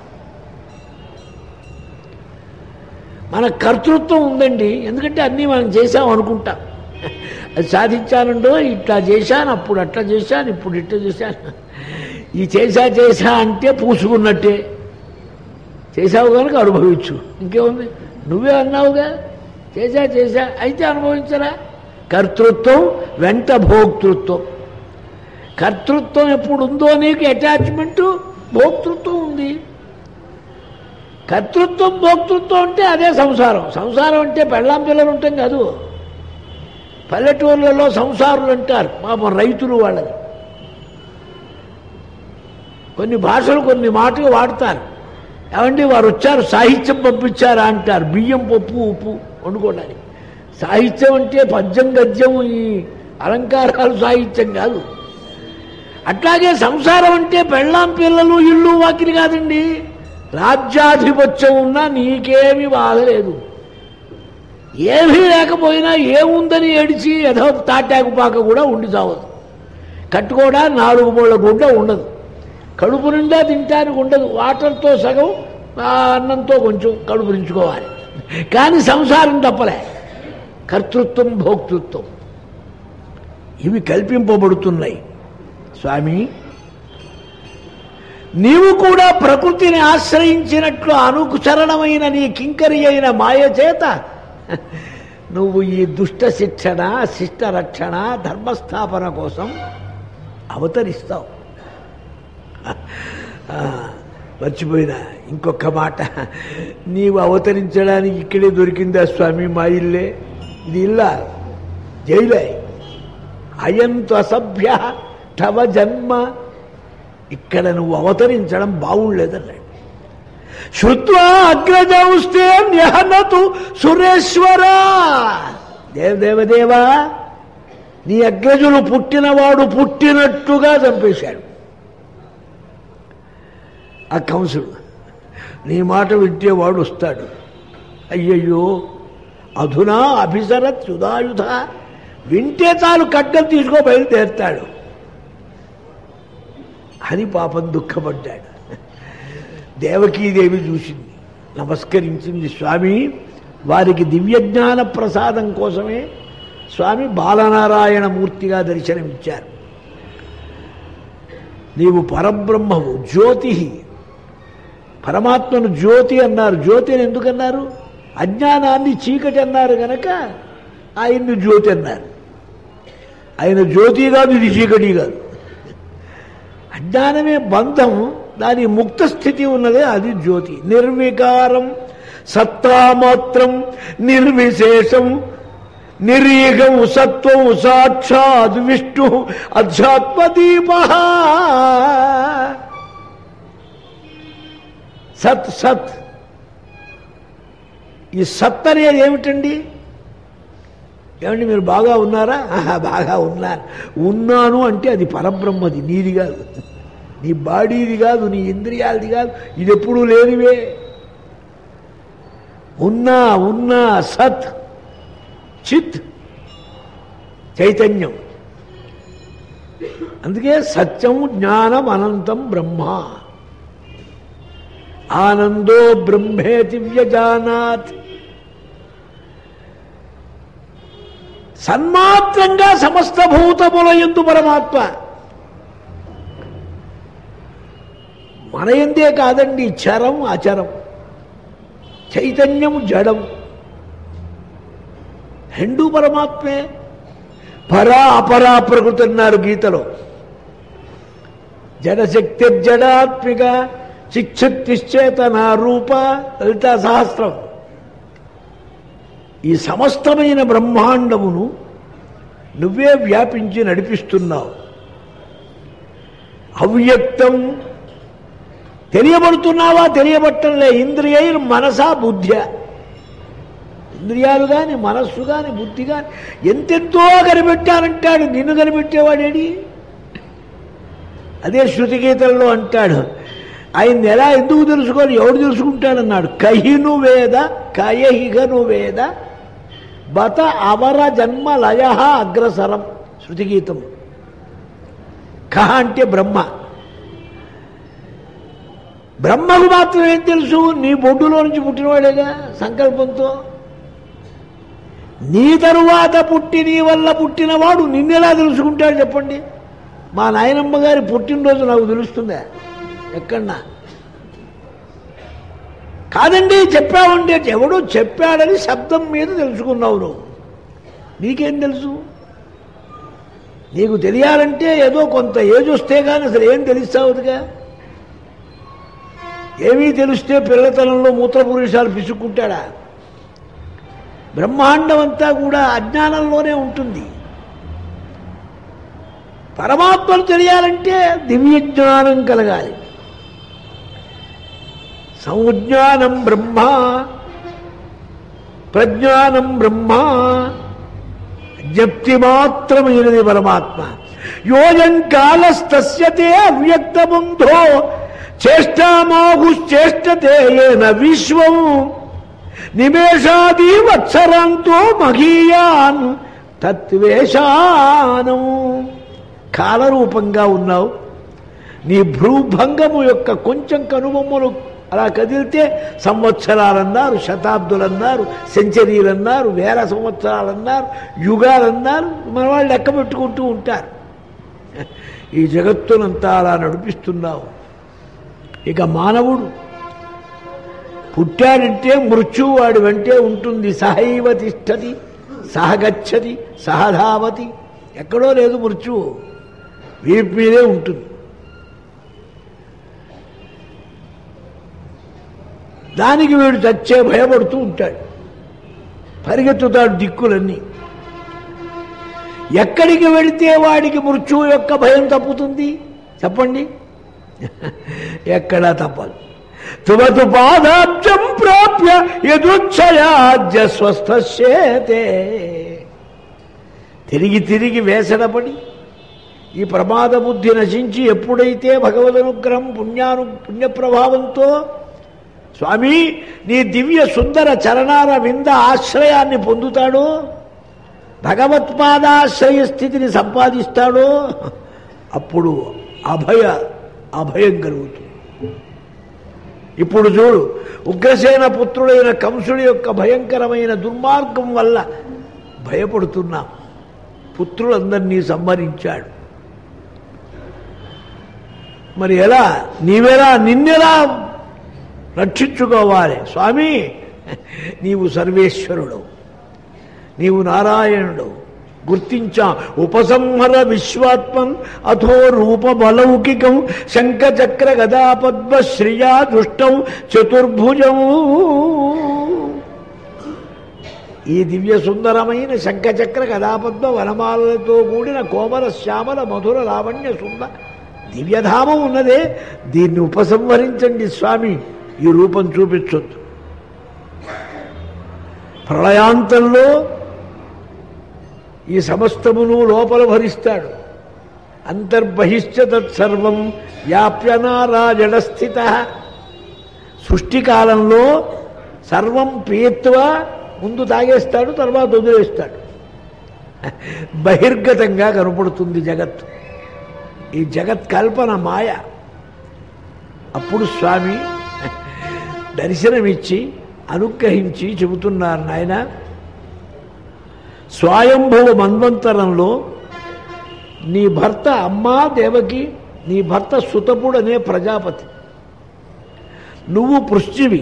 మన కర్తృత్వం ఉందండి ఎందుకంటే అన్నీ మనం చేశాం అనుకుంటాం అది సాధించానండో ఇట్లా చేశాను అప్పుడు అట్లా చేశాను ఇప్పుడు ఇట్లా చేశాను ఈ చేశా చేశా అంటే పూసుకున్నట్టే చేశావు కనుక అనుభవించు ఇంకేముంది నువ్వే అన్నావుగా చేశా చేశా అయితే అనుభవించరా కర్తృత్వం వెంట భోక్తృత్వం కర్తృత్వం ఎప్పుడు ఉందో నీకు అటాచ్మెంట్ భోక్తృత్వం ఉంది కర్తృత్వం భోక్తృత్వం అంటే అదే సంసారం సంసారం అంటే పెళ్ళాం పిల్లలు ఉంటాం కాదు పల్లెటూర్లలో సంసారులు అంటారు పాపం రైతులు వాళ్ళని కొన్ని భాషలు కొన్ని మాటలు వాడతారు ఏమండి వారు వచ్చారు సాహిత్యం పంపించారా అంటారు బియ్యం పప్పు ఉప్పు వండుకోవడానికి సాహిత్యం అంటే పద్యం గద్యం ఈ అలంకారాలు సాహిత్యం కాదు అట్లాగే సంసారం అంటే పెళ్ళాం పిల్లలు ఇల్లు వాకిలి కాదండి రాజ్యాధిపత్యం ఉన్నా నీకేమీ బాధ లేదు ఏమీ లేకపోయినా ఏముందని ఏడిచి ఏదో తాటాకుపాక కూడా ఉండి చావదు కట్టుకోవడా నాలుగు మూల గుడ్డ ఉండదు కడుపు నిండా తింటానికి ఉండదు వాటర్తో సగం ఆ అన్నంతో కొంచెం కడుపు నించుకోవాలి కానీ సంసారం తప్పలే కర్తృత్వం భోక్తృత్వం ఇవి కల్పింపబడుతున్నాయి స్వామి నీవు కూడా ప్రకృతిని ఆశ్రయించినట్లు అనుచరణమైన నీ కింకరి అయిన మాయ చేత నువ్వు ఈ దుష్ట శిక్షణ శిష్ట రక్షణ ధర్మస్థాపన కోసం అవతరిస్తావు ఆ, మర్చిపోయినా ఇంకొక మాట నీవు అవతరించడానికి ఇక్కడే దొరికిందా స్వామి మా ఇల్లే ఇది ఇల్లా జైలే అయంతు అసభ్య తవ జన్మ ఇక్కడ నువ్వు అవతరించడం బాగుండలేదన్నాడు శృత్వా అగ్రజౌస్తే న్యహనతు సురేశ్వర దేవదేవదేవా నీ అగ్రజులు పుట్టినవాడు పుట్టినట్టుగా చంపేశాడు ఆ కంసుడు నీ మాట వింటే వాడు వస్తాడు అయ్యయ్యో అధునా అభిసరత్ సుధాయుధ వింటే చాలు కట్టం తీసుకో బయలుదేరుతాడు అని పాపం దుఃఖపడ్డాడు దేవకీదేవి చూసింది నమస్కరించింది స్వామి వారికి దివ్యజ్ఞాన ప్రసాదం కోసమే స్వామి బాలనారాయణ మూర్తిగా దర్శనమిచ్చారు నీవు పరబ్రహ్మవు జ్యోతి పరమాత్మను జ్యోతి అన్నారు జ్యోతిని ఎందుకన్నారు అజ్ఞానాన్ని చీకటి అన్నారు గనక ఆయన్ని జ్యోతి అన్నారు ఆయన జ్యోతి కాదు ఇది చీకటి కాదు అజ్ఞానమే బంధం దాని ముక్త స్థితి ఉన్నదే అది జ్యోతి నిర్వికారం సత్తామాత్రం నిర్విశేషం నిరీగం సత్వం సాక్షాద్ విష్ణు అధ్యాత్మదీప సత్ సత్ ఈ సత్ అనేది ఏమిటండి ఏమండి మీరు బాగా ఉన్నారా ఆహా, బాగా ఉన్నాను ఉన్నాను అంటే అది పరబ్రహ్మది నీది కాదు నీ బాడీది కాదు నీ ఇంద్రియాలది కాదు ఇది ఎప్పుడూ లేనివే ఉన్నా ఉన్నా సత్ చిత్ చైతన్యం అందుకే సత్యం జ్ఞానం అనంతం బ్రహ్మ ఆనందో బ్రహ్మేతి వ్యజానాత్ సన్మాత్రంగా సమస్త భూతముల ఎందు పరమాత్మ మన ఎందే కాదండి చరం అచరం చైతన్యం జడం రెండు పరమాత్మే పరా అపరా ప్రకృతి అన్నారు గీతలో జడశక్తి జడాత్మిక చిక్షుతిశ్చేతన రూప లలితా సహస్రం ఈ సమస్తమైన బ్రహ్మాండమును నువ్వే వ్యాపించి నడిపిస్తున్నావు అవ్యక్తం తెలియబడుతున్నావా తెలియబట్టంలే ఇంద్రియైర్ మనసా బుద్ధ్య ఇంద్రియాలు కానీ మనస్సు కానీ బుద్ధి కానీ ఎంతెంతో కనిపెట్టానంటాడు నిన్ను కనిపెట్టేవాడేడి అదే శృతి గీతల్లో అంటాడు ఆయన ఎలా ఎందుకు తెలుసుకోవాలి ఎవడు తెలుసుకుంటాడన్నాడు కహిను వేద కయహిగను వేద బత అవర జన్మ లయ అగ్రసరం శృతి గీతం కహ అంటే బ్రహ్మ బ్రహ్మకు మాత్రం ఏం తెలుసు నీ బొడ్డులో నుంచి పుట్టినవాడేగా సంకల్పంతో నీ తరువాత పుట్టి నీ వల్ల పుట్టినవాడు నిన్నెలా తెలుసుకుంటాడు చెప్పండి మా నాయనమ్మ గారి పుట్టినరోజు నాకు తెలుస్తుందా ఎక్కడన్నా కాదండి చెప్పావండి ఎవడో చెప్పాడని శబ్దం మీద తెలుసుకున్నావు నువ్వు నీకేం తెలుసు నీకు తెలియాలంటే ఏదో కొంత ఏజ్ వస్తే కానీ అసలు ఏం తెలుస్తావుదిగా ఏమీ తెలిస్తే పిల్లతనంలో మూత్రపురుషాలు పిసుక్కుంటాడా బ్రహ్మాండం అంతా కూడా అజ్ఞానంలోనే ఉంటుంది పరమాత్మను తెలియాలంటే దివ్య జ్ఞానం కలగాలి సంజ్ఞానం బ్రహ్మ ప్రజ్ఞానం బ్రహ్మ జ్ఞప్తి మాత్రమైనది పరమాత్మ యోజం కాలస్తస్యతే అవ్యక్తబంధో చేష్టామాహుశ్చేష్టతే ఏన విశ్వం నిమేషాది వత్సరంతో మహీయాన్ తత్వేషానం కాలరూపంగా ఉన్నావు నీ భ్రూభంగము యొక్క కొంచెం కనుబొమ్మలు అలా కదిలితే సంవత్సరాలన్నారు శతాబ్దులన్నారు సెంచరీలన్నారు వేల సంవత్సరాలన్నారు యుగాలన్నారు మన వాళ్ళు లెక్క పెట్టుకుంటూ ఉంటారు ఈ జగత్తునంతా అలా నడిపిస్తున్నావు ఇక మానవుడు పుట్టాడంటే మృత్యు వాడి వెంటే ఉంటుంది సహైవ తిష్టది సహగచ్చది సహధావతి ఎక్కడో లేదు మృత్యువు వీపు మీదే ఉంటుంది దానికి వీడు చచ్చే భయపడుతూ ఉంటాడు పరిగెత్తుతాడు దిక్కులన్నీ ఎక్కడికి వెళితే వాడికి మృత్యువు యొక్క భయం తప్పుతుంది చెప్పండి ఎక్కడా తప్పదు తుమతు పాదాబ్జం ప్రాప్య యదుచ్ఛయాజ్య స్వస్థశ్చేతే తిరిగి తిరిగి వేసడపడి ఈ ప్రమాద బుద్ధి నశించి ఎప్పుడైతే భగవదనుగ్రహం పుణ్యాను పుణ్యప్రభావంతో స్వామి నీ దివ్య సుందర చరణాల వింద ఆశ్రయాన్ని పొందుతాడో భగవత్పాదాశ్రయ స్థితిని సంపాదిస్తాడో అప్పుడు అభయ అభయం కలుగుతుంది ఇప్పుడు చూడు ఉగ్రసేన పుత్రుడైన కంసుడి యొక్క భయంకరమైన దుర్మార్గం వల్ల భయపడుతున్నాం పుత్రులందరినీ సంహరించాడు మరి ఎలా నీవెలా నిన్నెలా రక్షించుకోవాలి స్వామి నీవు సర్వేశ్వరుడు నీవు నారాయణుడు గుర్తించా ఉపసంహర విశ్వాత్మన్ అథో రూపమలౌకికం శంఖచక్ర గదా పద్మ శ్రియా దుష్టం చతుర్భుజం ఈ దివ్య సుందరమైన శంఖచక్ర గదాపద్మ వనమాలతో కూడిన కోమల శ్యామల మధుర లావణ్య సుందర దివ్యధామం ఉన్నదే దీన్ని ఉపసంహరించండి స్వామి ఈ రూపం చూపించొద్దు ప్రళయాంతంలో ఈ సమస్తమును లోపల భరిస్తాడు అంతర్బహిశ్చ తత్సర్వం వ్యాప్యనారాజణ స్థిత సృష్టికాలంలో సర్వం పీత్వా ముందు తాగేస్తాడు తర్వాత వదిలేస్తాడు బహిర్గతంగా కనపడుతుంది జగత్తు ఈ జగత్ కల్పన మాయ అప్పుడు స్వామి దర్శనమిచ్చి అనుగ్రహించి చెబుతున్నారు నాయన స్వయంభవ మన్వంతరంలో నీ భర్త అమ్మా దేవకి నీ భర్త సుతపుడు అనే ప్రజాపతి నువ్వు పృష్టివి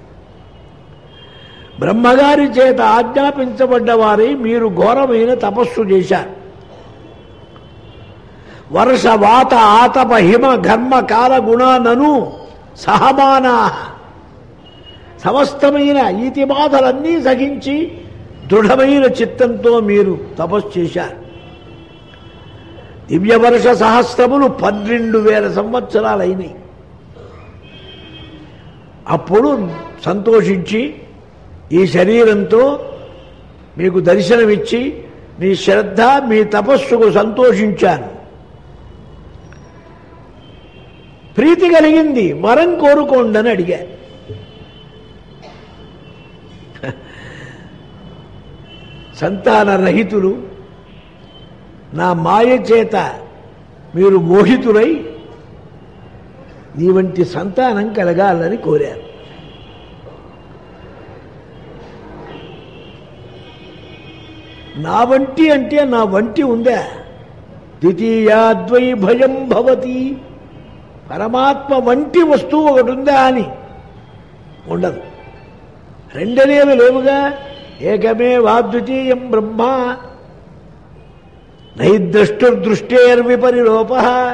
బ్రహ్మగారి చేత ఆజ్ఞాపించబడ్డ వారి మీరు ఘోరమైన తపస్సు చేశారు వర్ష వాత ఆతప హిమ ఘర్మ కాల గుణానను సహమానా సమస్తమైన ఈతి బాధలన్నీ సహించి దృఢమైన చిత్తంతో మీరు తపస్సు చేశారు దివ్యవర్ష సహస్రములు పన్నెండు వేల సంవత్సరాలైనాయి అప్పుడు సంతోషించి ఈ శరీరంతో మీకు దర్శనమిచ్చి మీ శ్రద్ధ మీ తపస్సుకు సంతోషించాను ప్రీతి కలిగింది వరం కోరుకోండి అని అడిగా సంతాన రహితులు నా మాయ చేత మీరు మోహితులై నీ వంటి సంతానం కలగాలని కోరారు నా వంటి అంటే నా వంటి ఉందా ద్వితీయాద్వై భయం భవతి పరమాత్మ వంటి వస్తువు ఒకటి ఉందా అని ఉండదు రెండనేవి లేవుగా ఏకమే వాద్వితీయం బ్రహ్మ నైద్రష్టుర్దృష్టేర్విపరిలోప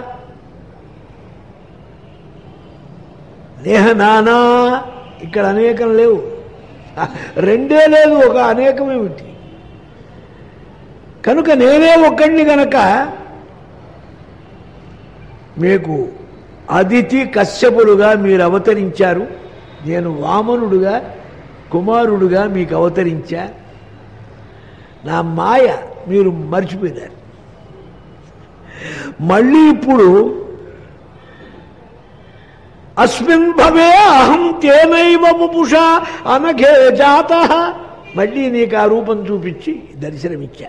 నేహ నానా ఇక్కడ అనేకం లేవు రెండే లేదు ఒక అనేకమేమిటి కనుక నేనే ఒక్కడిని గనక మీకు అదితి కశ్యపులుగా మీరు అవతరించారు నేను వామనుడుగా కుమారుడుగా మీకు అవతరించా నా మాయ మీరు మర్చిపోయినారు మళ్ళీ ఇప్పుడు అస్మిన్ భవే అహం తేనైవ ముపుష అనఘే జాత మళ్ళీ నీకు ఆ రూపం చూపించి దర్శనమిచ్చా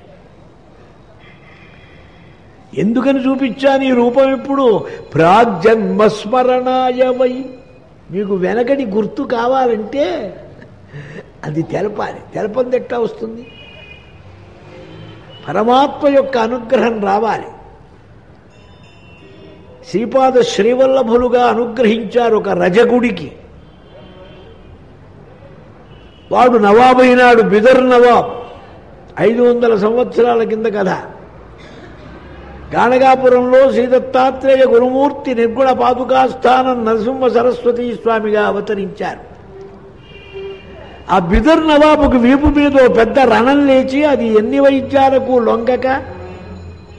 ఎందుకని చూపించాను ఈ రూపం ఇప్పుడు ప్రాగ్జన్మస్మరణాయ వై మీకు వెనకటి గుర్తు కావాలంటే అది తెలపాలి తెలపంది ఎట్లా వస్తుంది పరమాత్మ యొక్క అనుగ్రహం రావాలి శ్రీపాద శ్రీవల్లభులుగా అనుగ్రహించారు ఒక రజగుడికి వాడు నవాబైనాడు బిదర్ నవాబ్ ఐదు వందల సంవత్సరాల కింద కథ గాణగాపురంలో శ్రీదత్తాత్రేయ గురుమూర్తి నిర్గుణ పాదుకాస్థానం నరసింహ సరస్వతి స్వామిగా అవతరించారు ఆ బిదర్ నవాబుకు వీపు మీద ఓ పెద్ద రణం లేచి అది ఎన్ని వైద్యాలకు లొంగక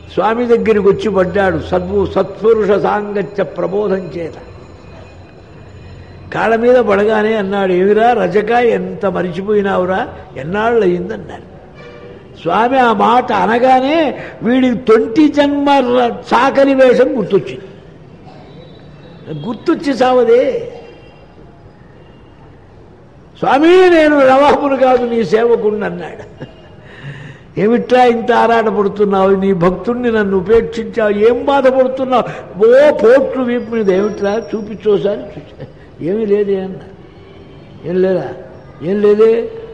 స్వామి దగ్గరికి వచ్చి పడ్డాడు సద్వు సత్పురుష సాంగత్య ప్రబోధం చేత కాళ్ళ మీద పడగానే అన్నాడు ఏమిరా రజక ఎంత మరిచిపోయినావురా ఎన్నాళ్ళు అయిందన్నాడు స్వామి ఆ మాట అనగానే వీడికి తొంటి జన్మ ర- చాకలి వేషం గుర్తొచ్చింది గుర్తొచ్చి సావదే స్వామి నేను రవాహుని కాదు నీ సేవకుడిని అన్నాడు ఏమిట్రా ఇంత ఆరాటపడుతున్నావు నీ భక్తుణ్ణి నన్ను ఉపేక్షించావు ఏం బాధపడుతున్నావు ఓ పోట్లు వీపు మీద ఏమిట్రా చూపించోసారి చూసా ఏమీ లేదే అన్న ఏం లేదా ఏం లేదే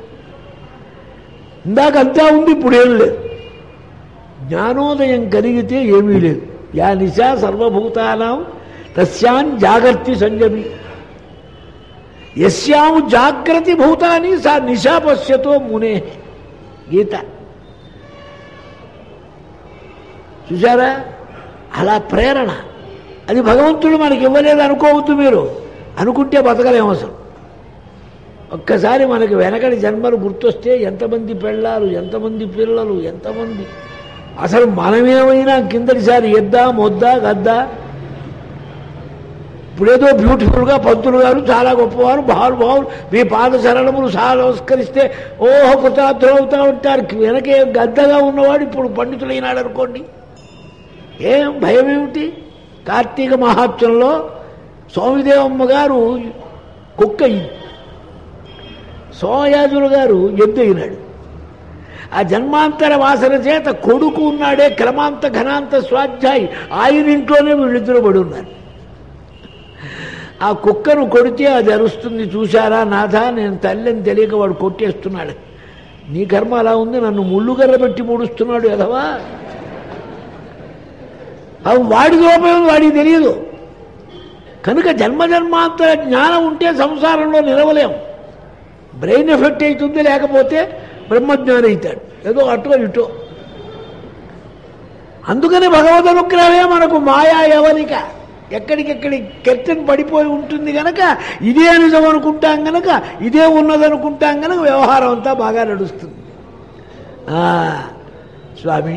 ఇందాక అంతా ఉంది ఇప్పుడు ఏం లేదు జ్ఞానోదయం కలిగితే ఏమీ లేదు యా నిశా సర్వభూతానాం తస్యాం జాగర్తి సంజమి యస్యాము జాగ్రత్త భూతాని సా నిశా పశ్యతో మునే గీత చూసారా అలా ప్రేరణ అది భగవంతుడు మనకి ఇవ్వలేదు అనుకోవద్దు మీరు అనుకుంటే బతకలేము అసలు ఒక్కసారి మనకి వెనకటి జన్మలు గుర్తొస్తే ఎంతమంది పెళ్ళాలు ఎంతమంది పిల్లలు ఎంతమంది అసలు మనమేమైనా కిందటిసారి ఎద్దా మొద్దా గద్దా ఇప్పుడేదో బ్యూటిఫుల్గా పంతులు గారు చాలా గొప్పవారు మహానుభావులు మీ పాద శరణములు చాలా నమస్కరిస్తే ఓహో కృతార్థులు అవుతా ఉంటారు వెనకే గద్దగా ఉన్నవాడు ఇప్పుడు పండితులైనాడు అనుకోండి ఏం భయం ఏమిటి కార్తీక మహాత్సంలో స్వామిదేవమ్మ గారు కుక్క అయింది సోమయాజులు గారు ఎద్దు అయినాడు ఆ జన్మాంతర వాసన చేత కొడుకు ఉన్నాడే క్రమాంత ఘనాంత స్వాధ్యాయి ఆయన ఇంట్లోనే వీళ్ళిద్దరూ పడి ఉన్నారు ఆ కుక్కను కొడితే అది అరుస్తుంది చూశారా నాథ నేను తల్లిని తెలియక వాడు కొట్టేస్తున్నాడు నీ కర్మ అలా ఉంది నన్ను ముళ్ళుగర్ర పెట్టి ముడుస్తున్నాడు ఎదవా అవి వాడి లోపం వాడికి తెలియదు కనుక జన్మజన్మాంతర జ్ఞానం ఉంటే సంసారంలో నిలవలేం బ్రెయిన్ ఎఫెక్ట్ అవుతుంది లేకపోతే బ్రహ్మజ్ఞాని అవుతాడు ఏదో అటో ఇటో అందుకని భగవద్ అనుగ్రహమే మనకు మాయా యవనిక ఎక్కడికెక్కడి కెర్టన్ పడిపోయి ఉంటుంది గనక ఇదే నిజం అనుకుంటాం గనక ఇదే ఉన్నదనుకుంటాం గనక వ్యవహారం అంతా బాగా నడుస్తుంది ఆ, స్వామి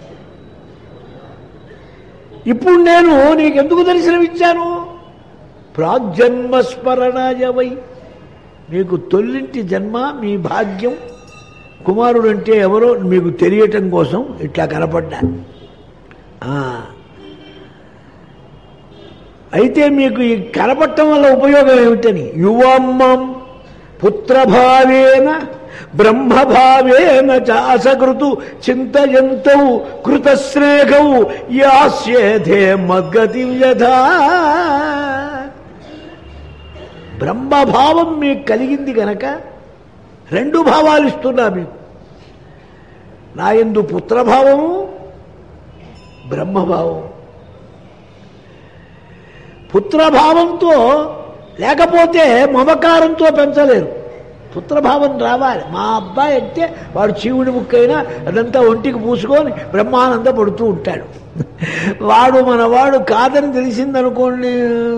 ఇప్పుడు నేను నీకెందుకు దర్శనమిచ్చాను ప్రాగ్జన్మస్మరణాయవై మీకు తొల్లింటి జన్మ మీ భాగ్యం కుమారుడు అంటే ఎవరో మీకు తెలియటం కోసం ఇట్లా కనపడ్డా ఆ. అయితే మీకు ఈ కనపడటం వల్ల ఉపయోగం ఏమిటని యువమ్మం పుత్రభావేన బ్రహ్మభావేన చ అసకృతు చింతయంతౌ కృతశ్రేఘౌ యాస్యేధే మద్గతి యథా బ్రహ్మభావం మీకు కలిగింది గనక రెండు భావాలు ఇస్తున్నా మీకు నా ఎందు పుత్రభావము బ్రహ్మభావం పుత్రభావంతో లేకపోతే మమకారంతో పెంచలేరు పుత్రభావం రావాలి మా అబ్బాయి అంటే వాడు చీవుడి ముక్కైనా అదంతా ఒంటికి పూసుకొని బ్రహ్మానంద పడుతూ ఉంటాడు వాడు మనవాడు కాదని తెలిసిందనుకోండి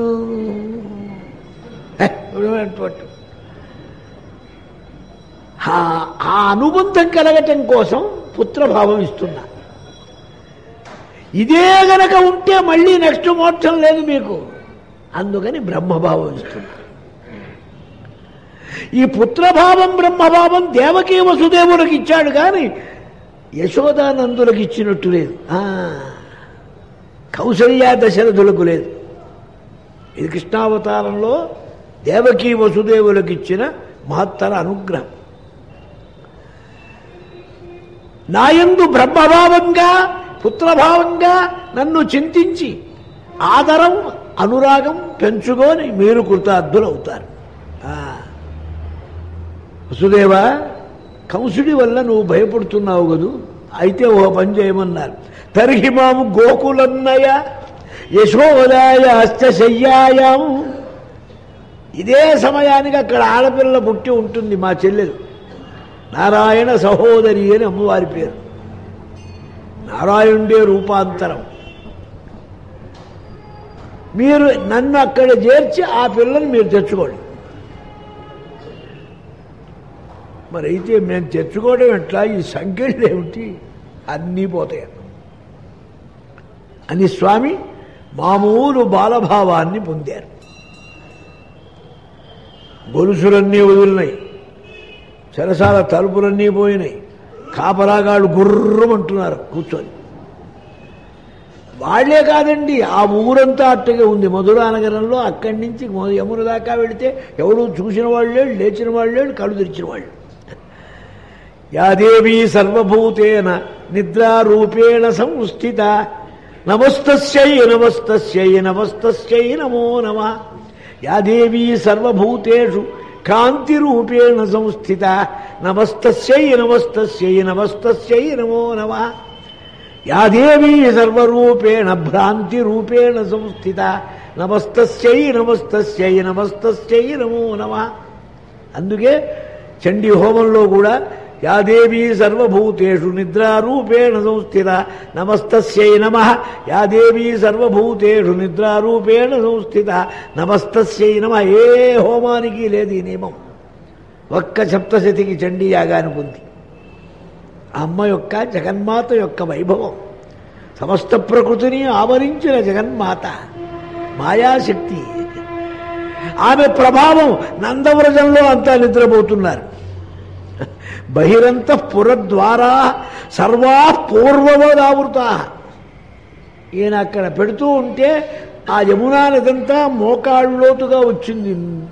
హే, పట్టు. ఆ ఆ అనుబంధం కలగటం కోసం పుత్రభావం ఇస్తున్నా ఇదే గనక ఉంటే మళ్ళీ నెక్స్ట్ మోక్షం లేదు మీకు అందుకని బ్రహ్మభావం ఇస్తున్నా ఈ పుత్రభావం బ్రహ్మభావం దేవకీ వసుదేవులకు ఇచ్చాడు కానీ యశోదానందులకు ఇచ్చినట్టు లేదు ఆ, కౌసల్యా దశరథులకు లేదు ఇది కృష్ణావతారంలో దేవకీ వసుదేవులకు ఇచ్చిన మహత్తర అనుగ్రహం నాయందు బ్రహ్మభావంగా పుత్రభావంగా నన్ను చింతించి ఆదరం అనురాగం పెంచుకొని మీరు కృతార్థులవుతారు ఆ. వసుదేవా కంసుడి వల్ల నువ్వు భయపడుతున్నావు కదూ అయితే ఓ పని చేయమన్నారు తర్హి మాము గోకులన్నయ యశోదాయ అష్టశయ్యాయాం ఇదే సమయానికి అక్కడ ఆడపిల్ల పుట్టి ఉంటుంది మా చెల్లెలు నారాయణ సహోదరి అని అమ్మవారి పేరు నారాయణుడే రూపాంతరం మీరు నన్ను అక్కడ చేర్చి ఆ పిల్లని మీరు తెచ్చుకోండి మరి అయితే మేము తెచ్చుకోవడం ఎట్లా ఈ సంఖ్యలు ఏమిటి అన్నీ పోతాయి అని స్వామి మామూలు బాలభావాన్ని పొందారు గొలుసులన్నీ వదిలినాయి చెరసాల తలుపులన్నీ పోయినాయి కాపరాగాళ్ళు గుర్రమంటున్నారు కూర్చొని వాళ్లే కాదండి ఆ ఊరంతా అట్టగే ఉంది మధురా నగరంలో అక్కడి నుంచి మొ- యమున దాకా వెళితే ఎవడు చూసిన వాళ్ళు లేడు లేచిన వాళ్ళు లేడు కళ్ళు తెరిచిన వాళ్ళు యాదేవీ సర్వభూతేన నిద్రారూపేణ సంస్థిత నమస్తస్యై నమస్తస్యై నమస్తస్యై నమో నమ యాదేవీ సర్వభూతేషు కాంతిరూపేణ సంస్థిత నమస్తస్యై నమస్తస్యై నమస్తస్యై నమో నమ యాదేవీ సర్వరూపేణ భ్రాంతిరూపేణ సంస్థిత నమస్తస్యై నమస్తస్యై నమస్తస్యై నమో నమ అందుకే చండీ హోమంలో కూడా యాదేవీ సర్వభూతేషు నిద్రారూపేణ సంస్థిత నమస్తస్యై నమ యాదేవీ సర్వభూతేషు నిద్రారూపేణ సంస్థిత నమస్తస్యై నమ ఏ హోమానికి లేదు ఈ నియమం ఒక్క సప్తశతికి చండీ యాగానికి ఉంది అమ్మ యొక్క జగన్మాత యొక్క వైభవం సమస్త ప్రకృతిని ఆవరించిన జగన్మాత మాయాశక్తి ఆమె ప్రభావం నందవ్రజంలో అంతా నిద్రపోతున్నారు బహిరంత పురద్వారా సర్వా పూర్వవదావృతా ఈయన అక్కడ పెడుతూ ఉంటే ఆ యమునా నదంతా మోకాళ్ళలోతుగా వచ్చింది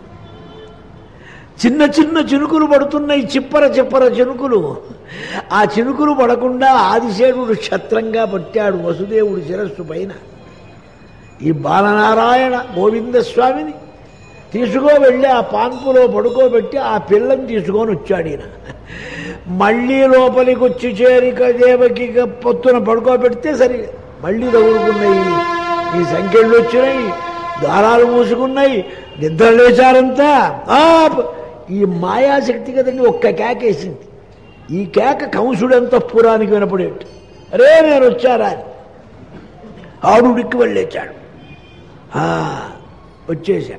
చిన్న చిన్న చినుకులు పడుతున్నాయి చిప్పర చిప్పర చినుకులు ఆ చినుకులు పడకుండా ఆదిశేషుడు క్షత్రంగా పట్టాడు వసుదేవుడి శిరస్సు పైన ఈ బాలనారాయణ గోవింద స్వామిని తీసుకో వెళ్ళి ఆ పాన్పులో పడుకోబెట్టి ఆ పిల్లని తీసుకొని వచ్చాడు ఈయన మళ్ళీ లోపలికి వచ్చి చేరిక దేవకి పొత్తున పడుకోబెడితే సరి మళ్ళీ తగులుకున్నాయి ఈ సంఖ్యలు వచ్చినాయి దారాలు మూసుకున్నాయి నిద్ర లేచారంతా ఆ, ఈ మాయాశక్తి కదండి ఒక్క కేకేసింది ఈ కేక కంసుడంత పురానికి వినపడేట్టు అరే నేను వచ్చారా అని ఆడుడికి వెళ్ళేచాడు ఆ, వచ్చేశాను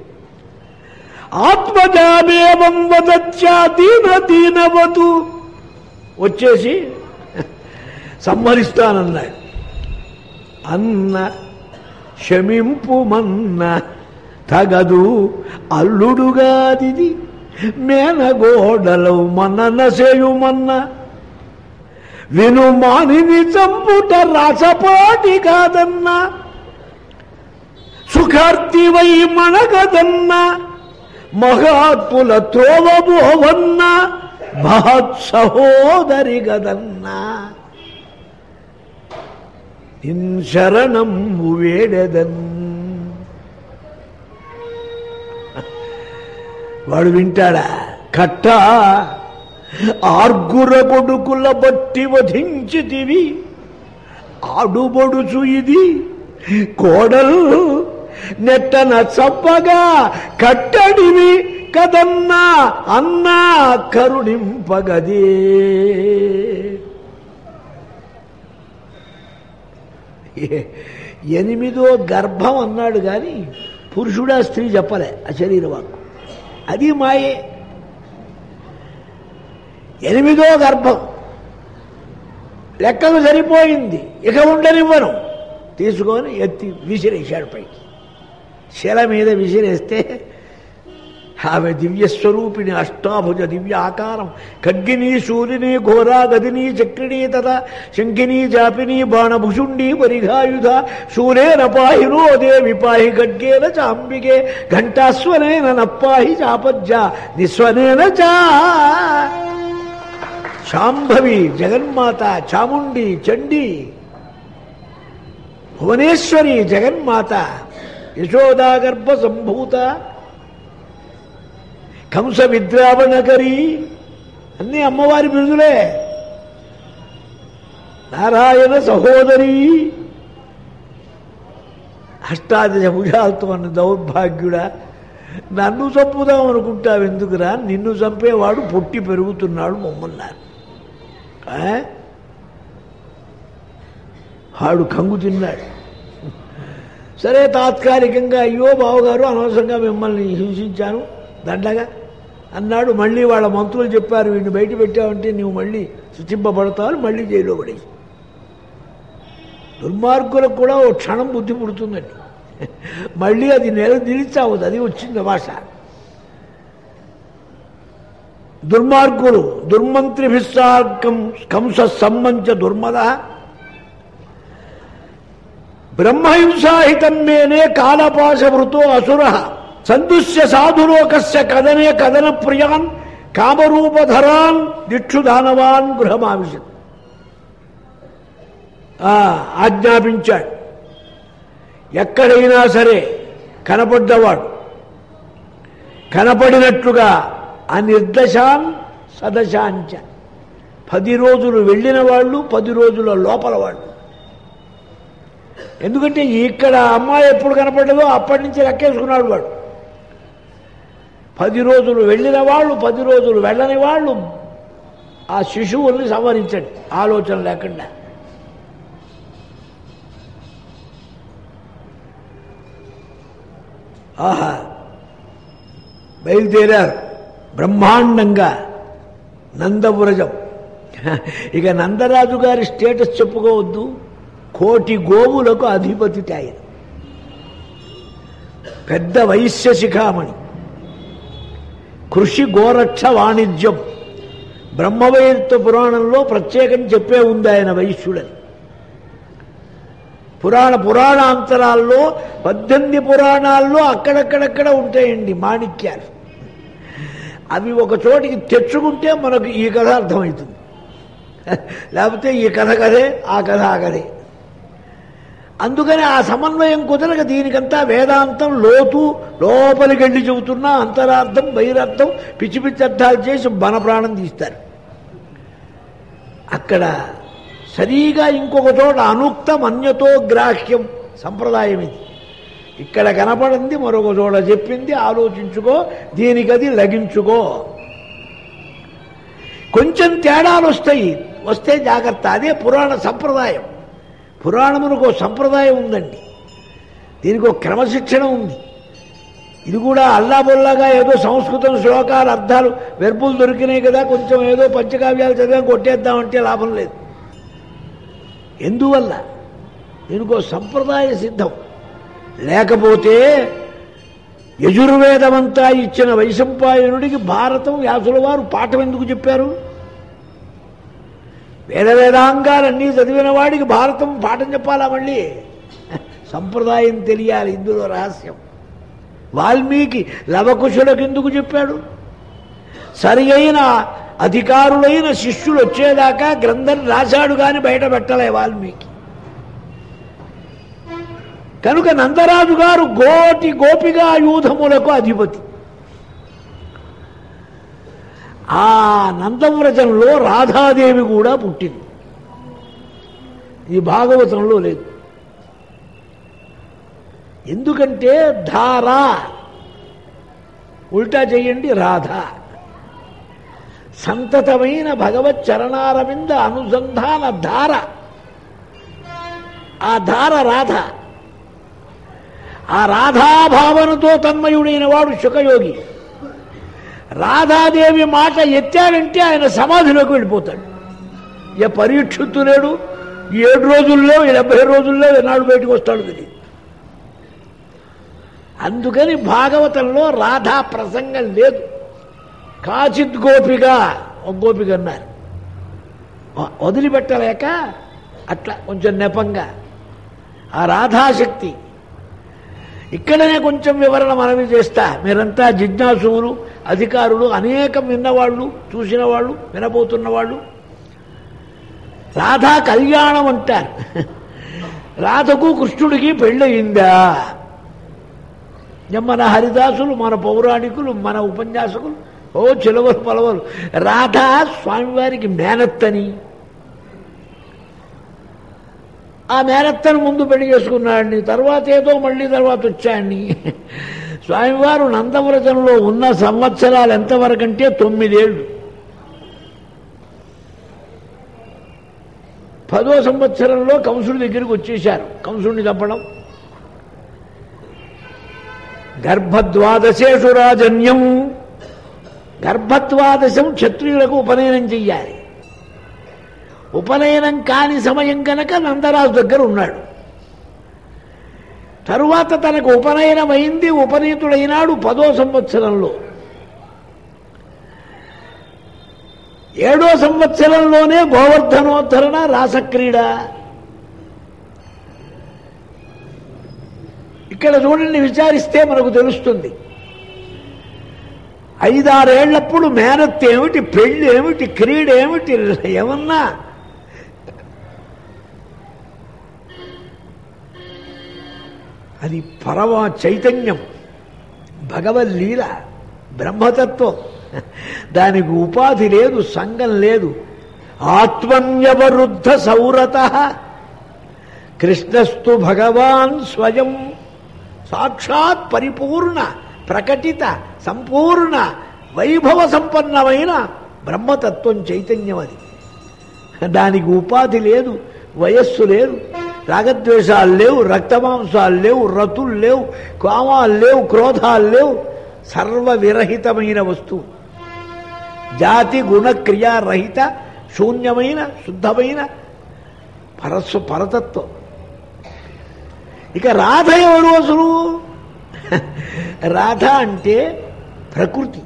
ఆత్మజామేవం వదచ్చా దీన దీనవతు వచ్చేసి సంహరిస్తానన్నాడు అన్న క్షమింపుమన్న తగదు అల్లుడుగాదిది మేనగోడలవు మనన సేయుమన్న విను మానిని చంపుట రాసపాటి కాదన్నా సుఖార్తివై మనగదన్న మహాత్ముల త్రోవబోవన్న మహత్ సహోదరి గదన్నా ఇన్ శరణం వేడెదన్ వాడు వింటాడా కట్ట ఆర్గుర కొడుకుల బట్టి వధించితివి ఆడుబొడుచు ఇది కోడలు నెట్టన చప్పగా కట్టడివి కదన్నా అన్నా కరుణింపగదే ఏ- ఎనిమిదో గర్భం అన్నాడు కానీ పురుషుడా స్త్రీ చెప్పలే ఆ శరీర వాక్కు అది మాయే ఎనిమిదో గర్భం లెక్కలు సరిపోయింది ఇక ఉండనివ్వను తీసుకొని ఎత్తి విసిరేశాడు పైకి శిల మీద విసిరేస్తే ఆమె దివ్యస్వరూపిణి అష్టాభుజ దివ్య ఆకారం ఖడ్గిని శూలిని ఘోరా గదిని చక్రిణి తథ శంఖిని చాపిని బాణభుషుండి పరిఘాయుధ శూలేన పాహినో దేవి పాహి ఖడ్గేన చాంబికే ఘంటాస్వనేన నప్పాహి చాపజ్జ నిస్వనేన చా శాంభవి జగన్మాత చాముండి చండి భువనేశ్వరి జగన్మాత యశోదాగర్భ సంభూత కంస విద్రావణకరి అన్నీ అమ్మవారి బిరుదులే నారాయణ సహోదరి అష్టాదశ భుజాలతో అన్న దౌర్భాగ్యుడా నన్ను చంపుదాం అనుకుంటావు ఎందుకురా నిన్ను చంపేవాడు పొట్టి పెరుగుతున్నాడు మమ్మల్న్నారు ఆ? వాడు కంగు తిన్నాడు సరే తాత్కాలికంగా అయ్యో బావగారు అనవసరంగా మిమ్మల్ని హింసించాను దండగా అన్నాడు మళ్ళీ వాళ్ళ మంత్రులు చెప్పారు వీడిని బయట పెట్టావంటే నువ్వు మళ్ళీ శుచింపబడతావు మళ్ళీ జైల్లో పడేసి దుర్మార్గులకు కూడా ఓ క్షణం బుద్ధి పుడుతుందండి మళ్ళీ అది నెల నిలిచావదు అది వచ్చింది భాష దుర్మార్గులు దుర్మంత్రిభిస్సాకం కంస సమ్మంచ దుర్మద బ్రహ్మహింసాహితం మేనే కాలపాశవృతో అసుర సందుష్య సాధులోకస్య కదనే కదన ప్రియాన్ కామరూపధరాన్ దిక్షు దానవాన్ గృహమావిశత్ ఆ, ఆజ్ఞాపించాడు ఎక్కడైనా సరే కనపడ్డవాడు కనపడినట్లుగా అనిర్దశాన్ సదశాంచ పది రోజులు వెళ్ళిన వాళ్ళు పది రోజుల లోపల వాళ్ళు ఎందుకంటే ఇక్కడ అమ్మాయి ఎప్పుడు కనపడ్డదో అప్పటి నుంచి లెక్కేసుకున్నాడు వాడు పది రోజులు వెళ్ళిన వాళ్ళు పది రోజులు వెళ్ళని వాళ్ళు ఆ శిశువుల్ని సంవరించండి ఆలోచన లేకుండా ఆహా బయలుదేరారు బ్రహ్మాండంగా నందవ్రజం ఇక నందరాజు గారి స్టేటస్ చెప్పుకోవద్దు కోటి గోవులకు అధిపతి ఆయన పెద్ద వైశ్య శిఖామణి కృషి గోరక్ష వాణిజ్యం బ్రహ్మవైత్త పురాణంలో ప్రత్యేకం చెప్పే ఉంది ఆయన వైశ్యుడని పురాణ పురాణాంతరాల్లో పద్దెనిమిది పురాణాల్లో అక్కడక్కడక్కడ ఉంటాయండి మాణిక్యాలు అవి ఒక చోటికి తెచ్చుకుంటే మనకు ఈ కథ అర్థమవుతుంది లేకపోతే ఈ కథ కదే ఆ కథ ఆ కదే అందుకని ఆ సమన్వయం కుదరక దీనికంతా వేదాంతం లోతు లోపలికి వెళ్ళి చెబుతున్నా అంతరార్థం బహిరార్థం పిచ్చి పిచ్చి అర్థాలు చేసి మన ప్రాణం తీస్తారు అక్కడ సరిగా ఇంకొక చోట అనుక్తం అన్యతో గ్రాహ్యం సంప్రదాయం ఇది ఇక్కడ కనపడింది మరొక చోట చెప్పింది ఆలోచించుకో దీనికది లగించుకో కొంచెం తేడాలు వస్తాయి వస్తే జాగ్రత్త అదే పురాణ సంప్రదాయం పురాణమునకు ఒక సంప్రదాయం ఉందండి దీనికి ఒక క్రమశిక్షణ ఉంది ఇది కూడా అల్లాబొల్లాగా ఏదో సంస్కృతం శ్లోకాలు అర్థాలు వెర్బులు దొరికినాయి కదా కొంచెం ఏదో పంచకావ్యాలు చదివాం కొట్టేద్దామంటే లాభం లేదు ఎందువల్ల దీనికి ఒక సంప్రదాయ సిద్ధం లేకపోతే యజుర్వేదమంతా ఇచ్చిన వైశంపాయనుడికి భారతం వ్యాసుల వారు పాఠం ఎందుకు చెప్పారు వేద వేదాంగాలన్నీ చదివిన వాడికి భారతం పాఠం చెప్పాలా మళ్ళీ సంప్రదాయం తెలియాలి ఇందులో రహస్యం వాల్మీకి లవకుశులకు ఎందుకు చెప్పాడు సరి అయిన అధికారులైన శిష్యులు వచ్చేదాకా గ్రంథం రాశాడు కానీ బయట పెట్టలే వాల్మీకి కనుక నందరాజు గారు గోటి గోపిగా యూధములకు అధిపతి ఆ నందవ్రజంలో రాధాదేవి కూడా పుట్టింది ఈ భాగవతంలో లేదు ఎందుకంటే ధార ఉల్టా చేయండి రాధ సంతతమైన భగవత్ చరణారవింద అనుసంధాన ధార ఆ ధార రాధ ఆ రాధాభావనతో తన్మయుడైన వాడు శుకయోగి రాధాదేవి మాట ఎత్తాడంటే ఆయన సమాధిలోకి వెళ్ళిపోతాడు ఇక పరీక్షిత్తు లేడు ఈ ఏడు రోజుల్లో ఈ డెబ్బై రోజుల్లో ఎన్నాడు బయటకు వస్తాడు తెలియదు అందుకని భాగవతంలో రాధా ప్రసంగం లేదు కాచిత్ గోపిక ఒక గోపిక అన్నారు వ- వదిలిపెట్టలేక అట్లా కొంచెం నెపంగా ఆ రాధాశక్తి ఇక్కడనే కొంచెం వివరణ మనవి చేస్తా మీరంతా జిజ్ఞాసువులు అధికారులు అనేకం విన్నవాళ్ళు చూసిన వాళ్ళు వినబోతున్న వాళ్ళు రాధా కళ్యాణం అంటారు రాధకు కృష్ణుడికి పెళ్ళయిందా మన హరిదాసులు మన పౌరాణికులు మన ఉపన్యాసకులు ఓ చిలవలు పలవలు రాధ స్వామివారికి మేనత్తని ఆ మేనత్తను ముందు పెళ్లి చేసుకున్నాడిని తర్వాత ఏదో మళ్ళీ తర్వాత వచ్చాడిని స్వామివారు నందవ్రతంలో ఉన్న సంవత్సరాలు ఎంతవరకంటే తొమ్మిదేళ్ళు పదో సంవత్సరంలో కంసుడి దగ్గరికి వచ్చేశారు కంసుడిని చంపడం గర్భద్వాదశేషు రాజన్యం గర్భద్వాదశం క్షత్రియులకు ఉపనయనం చెయ్యాలి ఉపనయనం కాని సమయం కనుక నందరాజు దగ్గర ఉన్నాడు తరువాత తనకు ఉపనయనం అయింది ఉపనీతుడైనాడు పదో సంవత్సరంలో ఏడో సంవత్సరంలోనే గోవర్ధనోద్ధరణ రాసక్రీడ ఇక్కడ చూడండి విచారిస్తే మనకు తెలుస్తుంది ఐదారేళ్లప్పుడు మేనత్ ఏమిటి పెళ్ళి ఏమిటి క్రీడ ఏమిటి ఏమన్నా అది పరమ చైతన్యం భగవద్లీల బ్రహ్మతత్వం దానికి ఉపాధి లేదు సంఘం లేదు ఆత్మన్యవరుద్ధ సౌరత కృష్ణస్తు భగవాన్ స్వయం సాక్షాత్ పరిపూర్ణ ప్రకటిత సంపూర్ణ వైభవ సంపన్నమైన బ్రహ్మతత్వం చైతన్యం అది దానికి ఉపాధి లేదు వయస్సు లేదు రాగద్వేషాలు లేవు రక్తమాంసాలు లేవు రతులు లేవు కామాలు లేవు క్రోధాలు లేవు సర్వ విరహితమైన వస్తువు జాతి గుణ క్రియారహిత శూన్యమైన శుద్ధమైన పరస్వ పరతత్వం ఇక రాధ ఎవరు అసలు రాధ అంటే ప్రకృతి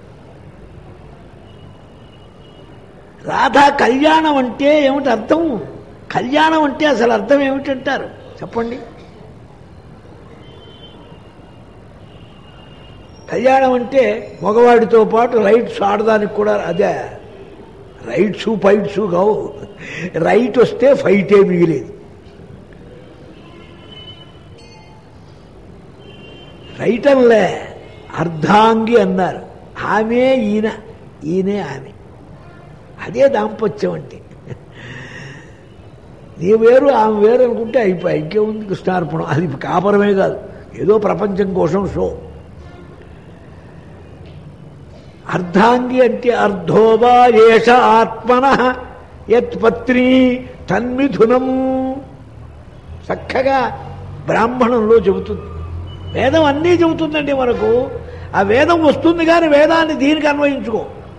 రాధా కళ్యాణం అంటే ఏమిటి అర్థం కళ్యాణం అంటే అసలు అర్థం ఏమిటంటారు చెప్పండి కళ్యాణం అంటే మగవాడితో పాటు రైట్స్ ఆడదానికి కూడా అదే రైట్స్ ఫైట్స్ కావు రైట్ వస్తే ఫైటే మిగిలేదు రైట్ అన్లే అర్ధాంగి అన్నారు ఆమె ఈయన ఈయనే ఆమె అదే దాంపత్యం అంటే నీ వేరు ఆమె వేరు అనుకుంటే అయిపోయి ఇంకేముంది కృష్ణార్పణం అది కాపరమే కాదు ఏదో ప్రపంచం కోసం షో అర్ధాంగి అంటే అర్ధోవా ఏష ఆత్మన యత్ పత్ని తన్మిథునం చక్కగా బ్రాహ్మణంలో చెబుతుంది వేదం అన్నీ చెబుతుందండి మనకు ఆ వేదం వస్తుంది కానీ వేదాన్ని దీనికి అన్వయించుకో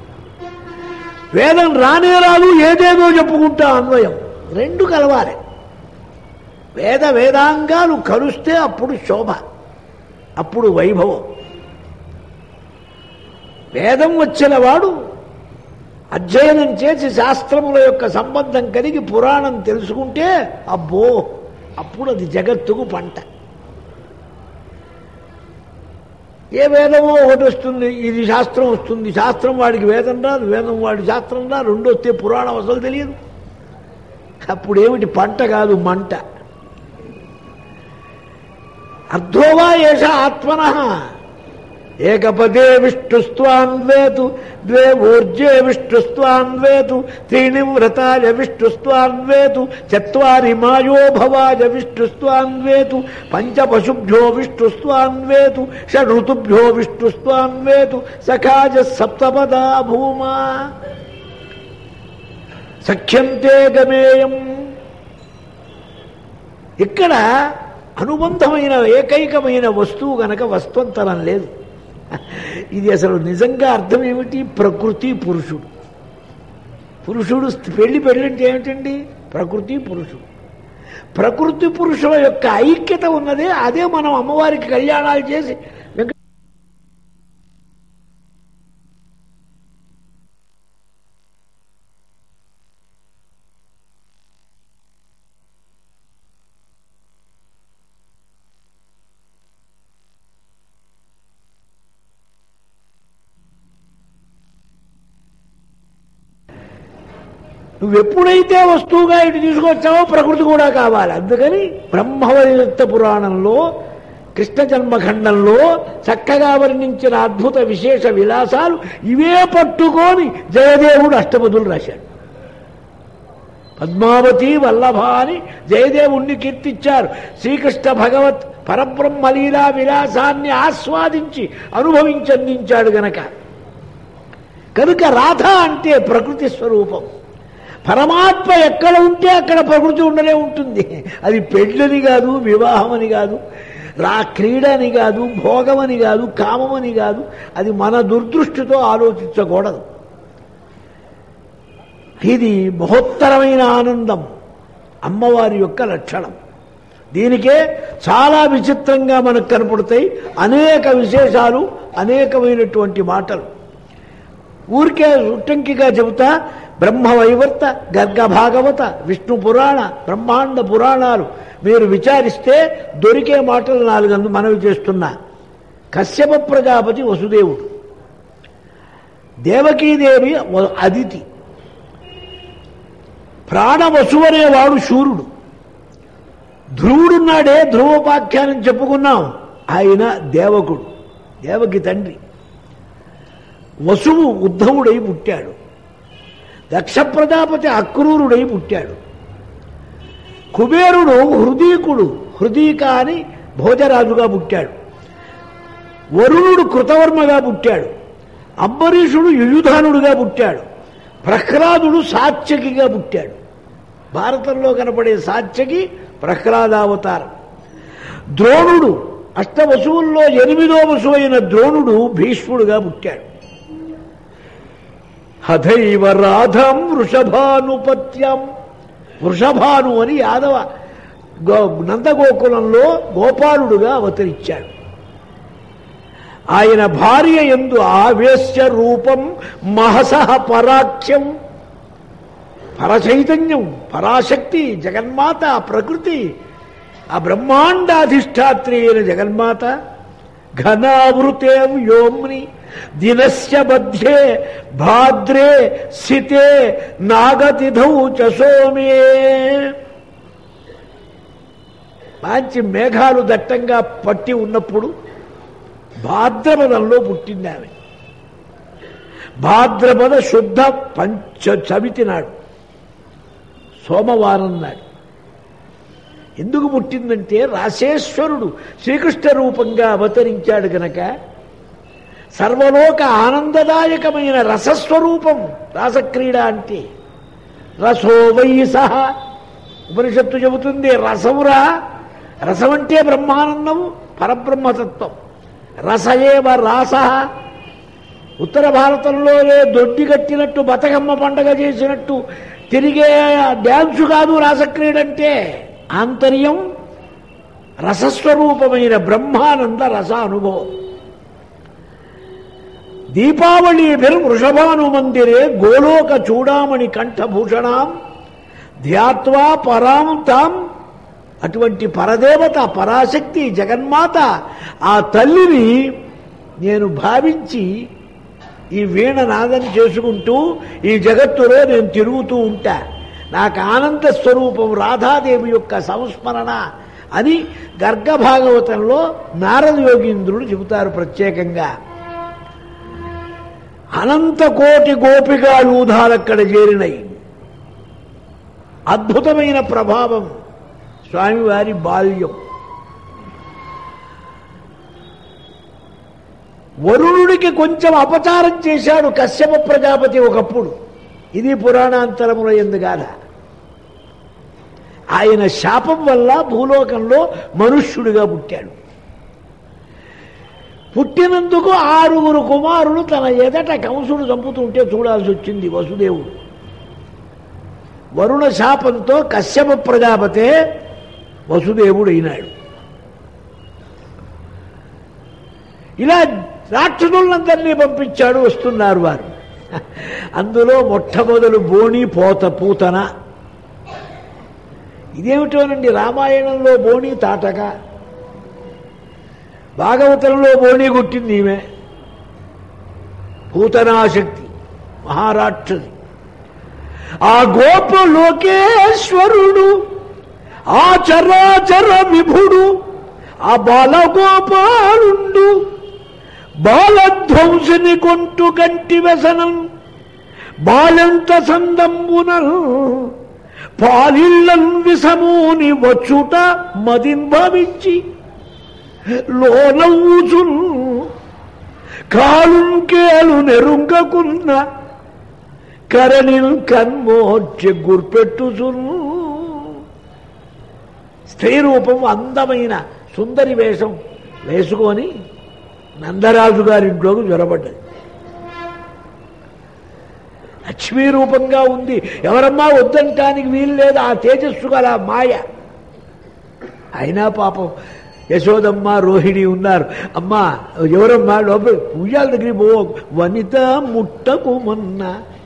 వేదం రానే రాదు ఏదేదో చెప్పుకుంటా అన్వయం రెండు కలవాలి వేద వేదాంగాలు కలుస్తే అప్పుడు శోభ అప్పుడు వైభవం వేదం వచ్చిన వాడు అధ్యయనం చేసి శాస్త్రముల యొక్క సంబంధం కలిగి పురాణం తెలుసుకుంటే అబ్బో అప్పుడు అది జగత్తుకు పంట ఏ వేదమో ఒకటి వస్తుంది ఇది శాస్త్రం వస్తుంది శాస్త్రం వాడికి వేదం రాదు వేదం వాడి శాస్త్రం రా రెండు వస్తే పురాణం అసలు తెలియదు అప్పుడు ఏమిటి పంట కాదు మంట అర్ధోవా ఏష ఆత్మన ఏకపదే విష్ణుస్వాన్వేతు ద్వే ఊర్జే విష్ణుస్వాన్వేతు త్రీణి వ్రతాయ విష్ణుస్వాన్వేతు చత్వారి మాయో భవాయ విష్ణుస్వాన్వేతు పంచ పశుభ్యో విష్ణుస్వాన్వేతు షడ్ ఋతుభ్యో విష్ణుస్వాన్వేతు సఖాజ సప్తపదా భూమా సఖ్యంతే గమేయం ఇక్కడ అనుబంధమైన ఏకైకమైన వస్తువు గనక వస్త్వంతరం లేదు ఇది అసలు నిజంగా అర్థం ఏమిటి ప్రకృతి పురుషుడు పురుషుడు పెళ్లి పెళ్ళంటే ఏమిటండి ప్రకృతి పురుషుడు ప్రకృతి పురుషుల యొక్క ఐక్యత ఉన్నదే అదే మనం అమ్మవారికి కళ్యాణాలు చేసి వెంక- నువ్వెప్పుడైతే వస్తువుగా ఇటు తీసుకొచ్చావో ప్రకృతి కూడా కావాలి అందుకని బ్రహ్మవరిత పురాణంలో కృష్ణ జన్మఖండంలో చక్కగా వర్ణించిన అద్భుత విశేష విలాసాలు ఇవే పట్టుకొని జయదేవుడు అష్టపదులు రాశాడు పద్మావతి వల్లభ అని జయదేవుణ్ణి కీర్తించారు శ్రీకృష్ణ భగవత్ పరబ్రహ్మ లీలా విలాసాన్ని ఆస్వాదించి అనుభవించి అందించాడు గనక కనుక రాధ అంటే ప్రకృతి స్వరూపం పరమాత్మ ఎక్కడ ఉంటే అక్కడ ప్రకృతి ఉండనే ఉంటుంది అది పెళ్ళని కాదు వివాహం అని కాదు రా క్రీడని కాదు భోగమని కాదు కామమని కాదు అది మన దుర్దృష్టితో ఆలోచించకూడదు ఇది మహోత్తరమైన ఆనందం అమ్మవారి యొక్క లక్షణం దీనికే చాలా విచిత్రంగా మనకు కనపడతాయి అనేక విశేషాలు అనేకమైనటువంటి మాటలు ఊరికే ఉట్టంకిగా చెబుతా బ్రహ్మ వైవర్త గర్గ భాగవత విష్ణు పురాణ బ్రహ్మాండ పురాణాలు మీరు విచారిస్తే దొరికే మాటలు నాలుగందు మనవి చేస్తున్నా కశ్యప ప్రజాపతి వసుదేవుడు దేవకీదేవి వ- అదితి ప్రాణవసువనేవాడు శూరుడు ధ్రువుడున్నాడే ధ్రువోపాఖ్యానం చెప్పుకున్నాం ఆయన దేవకుడు దేవకి తండ్రి వసువు ఉద్ధవుడై పుట్టాడు దక్ష ప్రజాపతి అక్రూరుడై పుట్టాడు కుబేరుడు హృదీకుడు హృదీక అని భోజరాజుగా పుట్టాడు వరుణుడు కృతవర్మగా పుట్టాడు అంబరీషుడు యుయుధానుడుగా పుట్టాడు ప్రహ్లాదుడు సాత్యకిగా పుట్టాడు భారతంలో కనపడే సాత్యకి ప్రహ్లాదావతారం ద్రోణుడు అష్టవసువుల్లో ఎనిమిదో వసువైన ద్రోణుడు భీష్ముడుగా పుట్టాడు హథైవ రాధం వృషభానుపత్యం వృషభాను అని యాదవ గో నందగోకులంలో గోపాలుడుగా అవతరించాడు ఆయన భార్య ఎందు ఆవేశ్య రూపం మహసహ పరాఖ్యం పరచైతన్యం పరాశక్తి జగన్మాత ప్రకృతి ఆ బ్రహ్మాండాధిష్టాత్రి అయిన జగన్మాత ఘనావృతే వ్యోమ్ని దినస్య మధ్యే భాద్రే సితే నాగతిథౌ చ సోమే మంచి మేఘాలు దట్టంగా పట్టి ఉన్నప్పుడు భాద్రపదంలో పుట్టింది ఆమె భాద్రపద శుద్ధ పంచ చవితి నాడు సోమవారం నాడు ఎందుకు పుట్టిందంటే రాసేశ్వరుడు శ్రీకృష్ణ రూపంగా అవతరించాడు గనక సర్వలోక ఆనందదాయకమైన రసస్వరూపం రాసక్రీడ అంటే రసో వై సహ ఉపనిషత్తు చెబుతుంది రసమురా రసం అంటే బ్రహ్మానందం పరబ్రహ్మతత్వం రసయేవ రాస ఉత్తర భారతంలోనే దొడ్డి కట్టినట్టు బతకమ్మ పండగ చేసినట్టు తిరిగే డ్యాన్సు కాదు రాసక్రీడంటే ఆంతర్యం రసస్వరూపమైన బ్రహ్మానంద రస అనుభవం దీపావళీభిర్ వృషభాను మందిరే గోలోక చూడామణి కంఠభూషణాం ధ్యాత్వా పరాం తాం అటువంటి పరదేవత పరాశక్తి జగన్మాత ఆ తల్లిని నేను భావించి ఈ వీణ నాదం చేసుకుంటూ ఈ జగత్తులో నేను తిరుగుతూ ఉంటా నాకు ఆనంద స్వరూపం రాధాదేవి యొక్క సంస్మరణ అని గర్గభాగవతంలో నారద యోగీంద్రుడు చెబుతారు ప్రత్యేకంగా అనంత కోటి గోపికాయూధాలక్కడ చేరినాయి అద్భుతమైన ప్రభావం స్వామివారి బాల్యం వరుణుడికి కొంచెం అపచారం చేశాడు కశ్యప ప్రజాపతి ఒకప్పుడు ఇది పురాణాంతరముల ఎందుగాల ఆయన శాపం వల్ల భూలోకంలో మనుష్యుడిగా పుట్టాడు పుట్టినందుకు ఆరుగురు కుమారులు తన ఎదట కంసుడు చంపుతుంటే చూడాల్సి వచ్చింది వసుదేవుడు వరుణ శాపంతో కశ్యప ప్రజాపతే వసుదేవుడు అయినాడు ఇలా రాక్షసులందరినీ పంపించాడు వస్తున్నారు వారు అందులో మొట్టమొదలు బోణి పోత పూతన ఇదేమిటోనండి రామాయణంలో బోణి తాటక భాగవతంలో బోణి కొట్టింది ఈమె పూతనాశక్తి మహారాక్షసి ఆ గోప లోకేశ్వరుడు ఆ చరాచర విభుడు ఆ బాలగోపాలుండు బాలధ్వంసిని కొంటు గంటి వ్యసనం బాలెంత సందంబునల్ పాలిళ్ళన్ విసమూని వచ్చుట మదిన్ భావించి లోనవ్వుచున్ కాలుంకేలు నెరుంగకున్న కరణిల్ కన్మోర్చె గుర్పెట్టుచున్ స్త్రీ రూపం అందమైన సుందరి వేషం వేసుకొని నందరాజు గారింట్లోకి జ్వరబడ్డది లక్ష్మీ రూపంగా ఉంది ఎవరమ్మా వద్దంటానికి వీలు లేదు ఆ తేజస్సు గల మాయ అయినా పాపం యశోదమ్మ రోహిణి ఉన్నారు అమ్మా ఎవరమ్మా లోపల పూజాల దగ్గరికి పో వనిత ముట్టకు మొన్న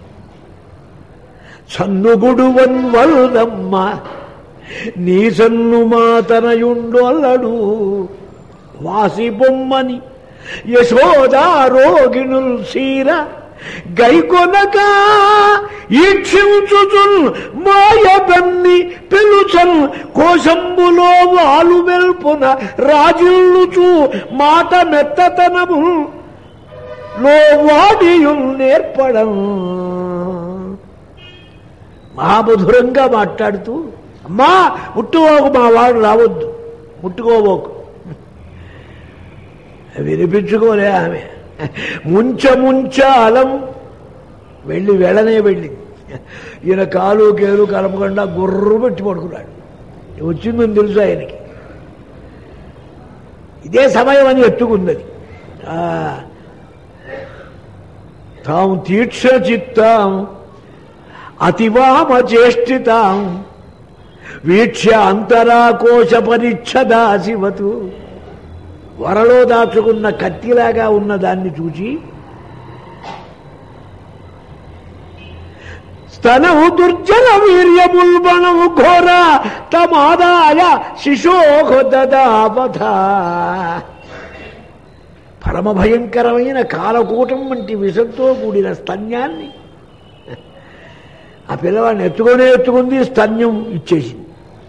సన్నుగుడు వల్దమ్మ నీ సన్ను మాతనయుండొల్లడు వాసి బొమ్మని యశోదా రోగిణుల్ సీర గైకొనక ఈక్షించుచున్ మాయబన్ని పిలుచన్ కోశంబులో వాలు వెల్పున రాజిల్లుచు మాట మెత్తతనము లో వాడియుల్ నేర్పడం మహామధురంగా మాట్లాడుతూ అమ్మా ముట్టుకోకు మా వాడు రావద్దు ముట్టుకోబోకు వినిపించుకోలే ఆమె ముంచ ముంచ అలం వెళ్ళి వెళ్ళనే వెళ్ళింది ఈయన కాలు కేలు కలపకుండా గుర్రు పెట్టి పడుకున్నాడు వచ్చిందని తెలుసు ఆయనకి ఇదే సమయం అని ఎత్తుకున్నది ఆ, తాము తీక్ష చిత్తాం అతివామ చేష్టితాం వీక్ష్య అంతరాకోశ పరిచ్ఛదాశివతు వరలో దాచుకున్న కత్తిలాగా ఉన్న దాన్ని చూచి స్తనవు దుర్జన వీర్యముల్బణము ఘోర తమాదాయ శిశోహదదావధ పరమ భయంకరమైన కాలకూటం వంటి విషంతో కూడిన స్తన్యాన్ని ఆ పిల్లవాడిని ఎత్తుకొనే ఎత్తుకుంది స్తన్యం ఇచ్చేసింది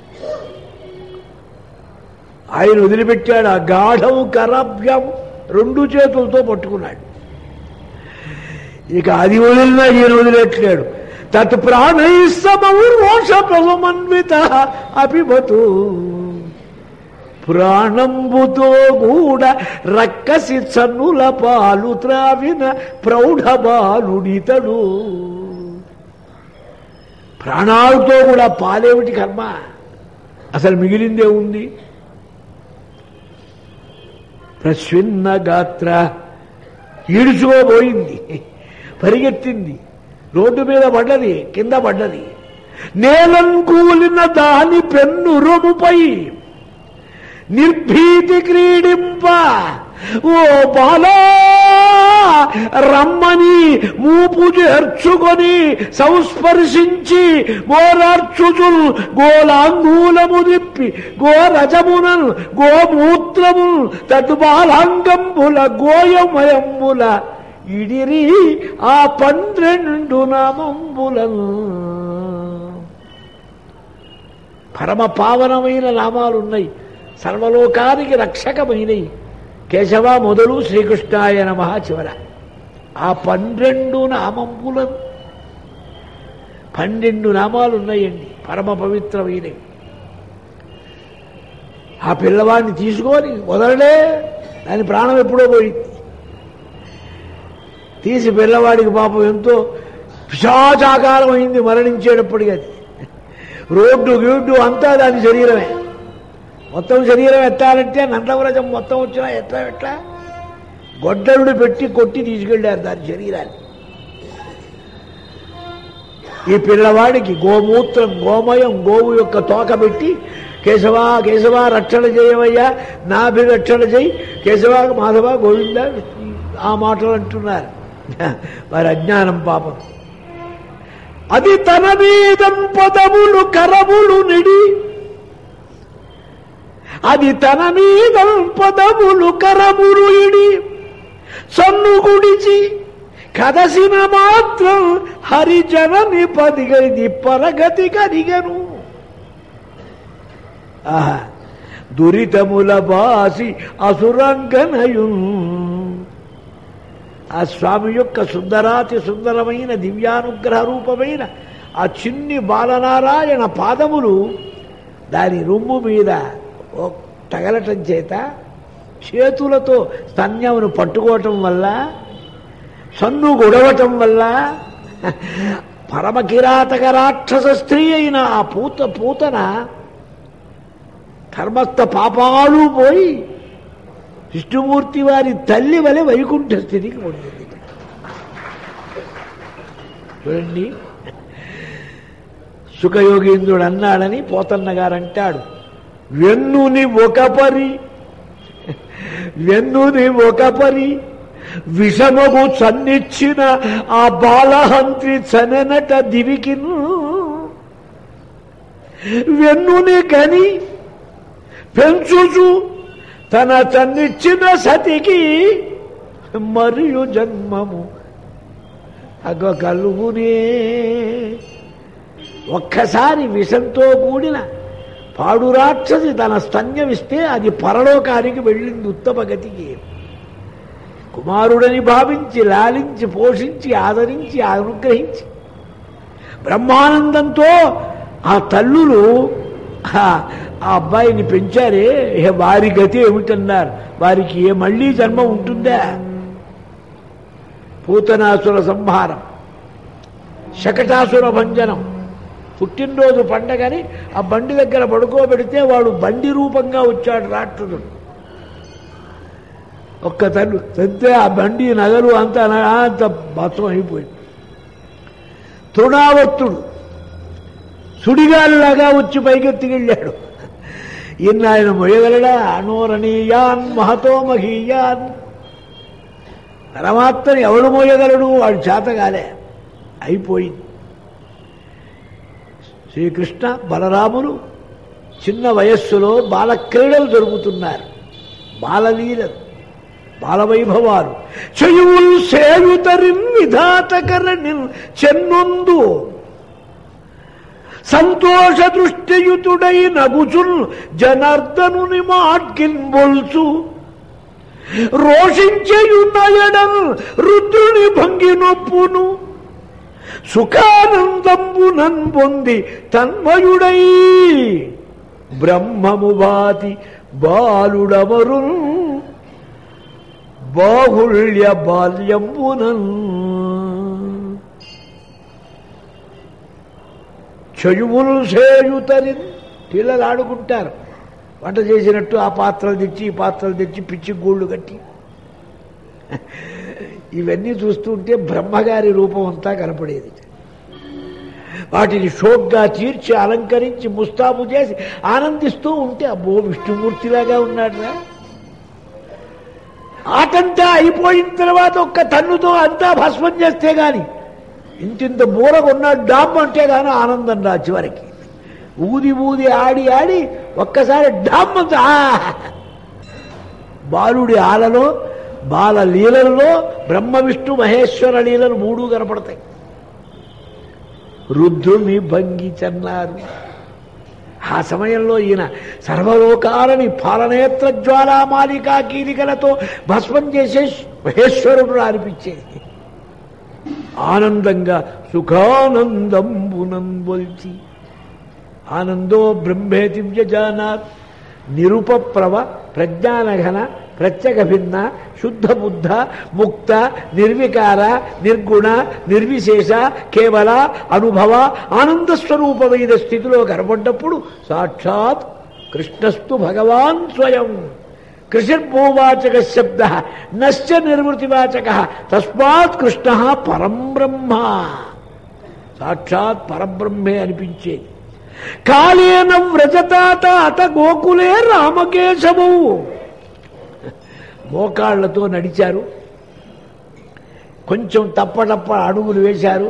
ఆయన వదిలిపెట్టాడు ఆ గాఢం కరాభ్యం రెండు చేతులతో పట్టుకున్నాడు ఇక అది వదిలినా ఈయన వదిలేట్లేడు తత్ ప్రాణై సమవు రోష ప్రసమన్విత అపిబతు ప్రాణంబుతో కూడా రక్కసి చన్నుల పాలు త్రావిన ప్రౌఢ బాలుడితడు ప్రాణాలతో కూడా పాలేమిటి కర్మ అసలు మిగిలిందే ఉంది ప్రస్విన్న గాత్ర ఈడుచుకోబోయింది పరిగెత్తింది రోడ్డు మీద పడ్డది కింద పడ్డది నేలం కూలిన దాని పెన్ను రొముపై నిర్భీతి క్రీడింప ఓ బాలా రమ్మని మూపు చేర్చుకొని సంస్పర్శించి గోరార్చుచుల్ గోలాంగూలము దిప్పి గోరజమునల్ గోమూత్రముల్ తటు బాలాంగంబుల గోయమయంబుల ఇడిరి ఆ పన్నెండు నామంబులను పరమ పావనమైన నామాలున్నాయి సర్వలోకానికి రక్షకమైనవి కేశవ మొదలు శ్రీకృష్ణాయ నమ చివర ఆ పన్నెండు నామంబులను పన్నెండు నామాలు ఉన్నాయండి పరమ పవిత్రమైనవి ఆ పిల్లవాడిని తీసుకొని వదలడే దాని ప్రాణం ఎప్పుడో పోయింది తీసి పిల్లవాడికి పాపం ఎంతో పిశాచాకారం అయింది మరణించేటప్పటికి అది రోడ్డు గీడ్డు అంతా దాని శరీరమే మొత్తం శరీరం ఎత్తాలంటే నందవ్రజం మొత్తం వచ్చినా ఎట్లా ఎట్లా గొడ్డలుడు పెట్టి కొట్టి తీసుకెళ్ళారు దాని శరీరాన్ని ఈ పిల్లవాడికి గోమూత్రం గోమయం గోవు యొక్క తోక పెట్టి కేశవా కేశవా రక్షణ చేయవయ్యా నాభి రక్షణ చేయి కేశవ మాధవ గోవింద ఆ మాటలు అంటున్నారు వారి అజ్ఞానం పాపం అది తన మీదం పదములు కరములు నిడి అది తన మీద పదములు కరములు ఇడి సన్ను గుడిచి కదసిన మాత్రం హరిజనని పదిగది పరగతి కరిగను ఆహా దురితముల బాసి అసురంగనయు ఆ స్వామి యొక్క సుందరాతి సుందరమైన దివ్యానుగ్రహ రూపమైన ఆ చిన్ని బాలనారాయణ పాదములు దాని రొమ్ము మీద ఓ తగలటం చేత చేతులతో స్తన్యమును పట్టుకోవటం వల్ల సన్ను గొడవటం వల్ల పరమ కిరాతక రాక్షస స్త్రీ అయిన ఆ పూత పూతన కర్మస్థ పాపాలు పోయి విష్ణుమూర్తి వారి తల్లి వలె వైకుంఠ స్థితికి పొందింది చూడండి సుఖయోగీంద్రుడు అన్నాడని పోతన్న గారు అంటాడు వెన్నుని ఒక పరి వెన్నుని ఒక పరి విషమము చన్నిచ్చిన ఆ బాలహంత్రి చననట దివికిను వెన్నుని కని పెంచుచు తన చన్నిచ్చిన సతికి మరియు జన్మము అగ కలుగునే ఒక్కసారి విషంతో కూడిన పాడు రాక్షసి తన స్తన్యమిస్తే అది పరలోకానికి వెళ్ళింది ఉత్తమ గతికి కుమారుడని భావించి లాలించి పోషించి ఆదరించి అనుగ్రహించి బ్రహ్మానందంతో ఆ తల్లులు ఆ ఆ అబ్బాయిని పెంచారే ఇహ వారి గతి ఏమిటన్నారు వారికి ఏ మళ్ళీ జన్మ ఉంటుందా పూతనాసుర సంహారం శకటాసుర భంజనం పుట్టినరోజు పండగని ఆ బండి దగ్గర పడుకోబెడితే వాడు బండి రూపంగా వచ్చాడు రాక్షసుడు ఒక్క తల్లు తెస్తే ఆ బండి నగలు అంతా న- అంత భస్మం అయిపోయింది తృణావర్తుడు సుడిగాలిలాగా వచ్చి పైకెత్తికెళ్ళాడు ఈయన ఆయన మొయ్యగలడా అనోరణీయాన్ మహతో మహీయాన్ పరమాత్మని ఎవడు మోయగలడు వాడు చేతగాలే అయిపోయింది శ్రీకృష్ణ బలరాములు చిన్న వయస్సులో బాలక్రీడలు జరుపుతున్నారు బాలలీలలు బాలవైభవాలు చెయువులు సేయుతరిన్ విధాతకరణిన్ చెన్నొందు సంతోష దృష్టియుతుడై నగుచున్ జనార్దనుని మాట్కిన్ బొల్చు రోషించేయున్నయడం రుద్రుని భంగి నొప్పును సుఖానందంబునన్ పొంది తన్మయుడై బ్రహ్మము బాతి బాలుడమరు బాహుళ్య బాల్యంబునన్ చెయువులు సేయుతరి పిల్లలు ఆడుకుంటారు వంట చేసినట్టు ఆ పాత్రలు తెచ్చి ఈ పాత్రలు తెచ్చి పిచ్చి గూళ్ళు కట్టి ఇవన్నీ చూస్తుంటే బ్రహ్మగారి రూపం అంతా కనపడేది వాటిని షోక్గా తీర్చి అలంకరించి ముస్తాబు చేసి ఆనందిస్తూ ఉంటే అబ్బో విష్ణుమూర్తిలాగా ఉన్నాడురా ఆటంతా అయిపోయిన తర్వాత ఒక్క తన్నుతో అంతా భస్మం చేస్తే గాని ఇంతింత మూలకున్నాడు డామ్ అంటే గాని ఆనందం రా చివరికి ఊది ఊది ఆడి ఆడి ఒక్కసారి డామ్ అంత ఆ! బాలుడి ఆలలో బాల లీలల్లో బ్రహ్మ విష్ణు మహేశ్వర లీలలు మూడు కనపడతాయి రుద్రుని భంగి చెన్నారు ఆ సమయంలో ఈయన సర్వలోకాలని పాలనేత్ర జ్వాలామాలికా కీలికలతో భస్మం చేసే మహేశ్వరుడు అనిపించేది ఆనందంగా సుఖానందంబునం బొల్చి ఆనందో బ్రహ్మేతి వ్యజానాత్ నిరుపప్రవ ప్రజ్ఞానఘన ప్రత్యక భిన్న శుద్ధ బుద్ధ ముక్త నిర్వికార నిర్గుణ నిర్విశేష కేవల అనుభవ ఆనంద స్వరూపమైన స్థితిలో కనపడ్డప్పుడు సాక్షాత్ కృష్ణస్తు భగవాన్ స్వయం కృషిర్భూవాచక శబ్ద నశ్చ నిర్వృతివాచక తస్మాత్ కృష్ణ పరం బ్రహ్మ సాక్షాత్ పరబ్రహ్మే అనిపించేది కాళేన వ్రజతాత అత గోకులే రామకేశవు మోకాళ్లతో నడిచారు కొంచెం తప్పటప్ప అడుగులు వేశారు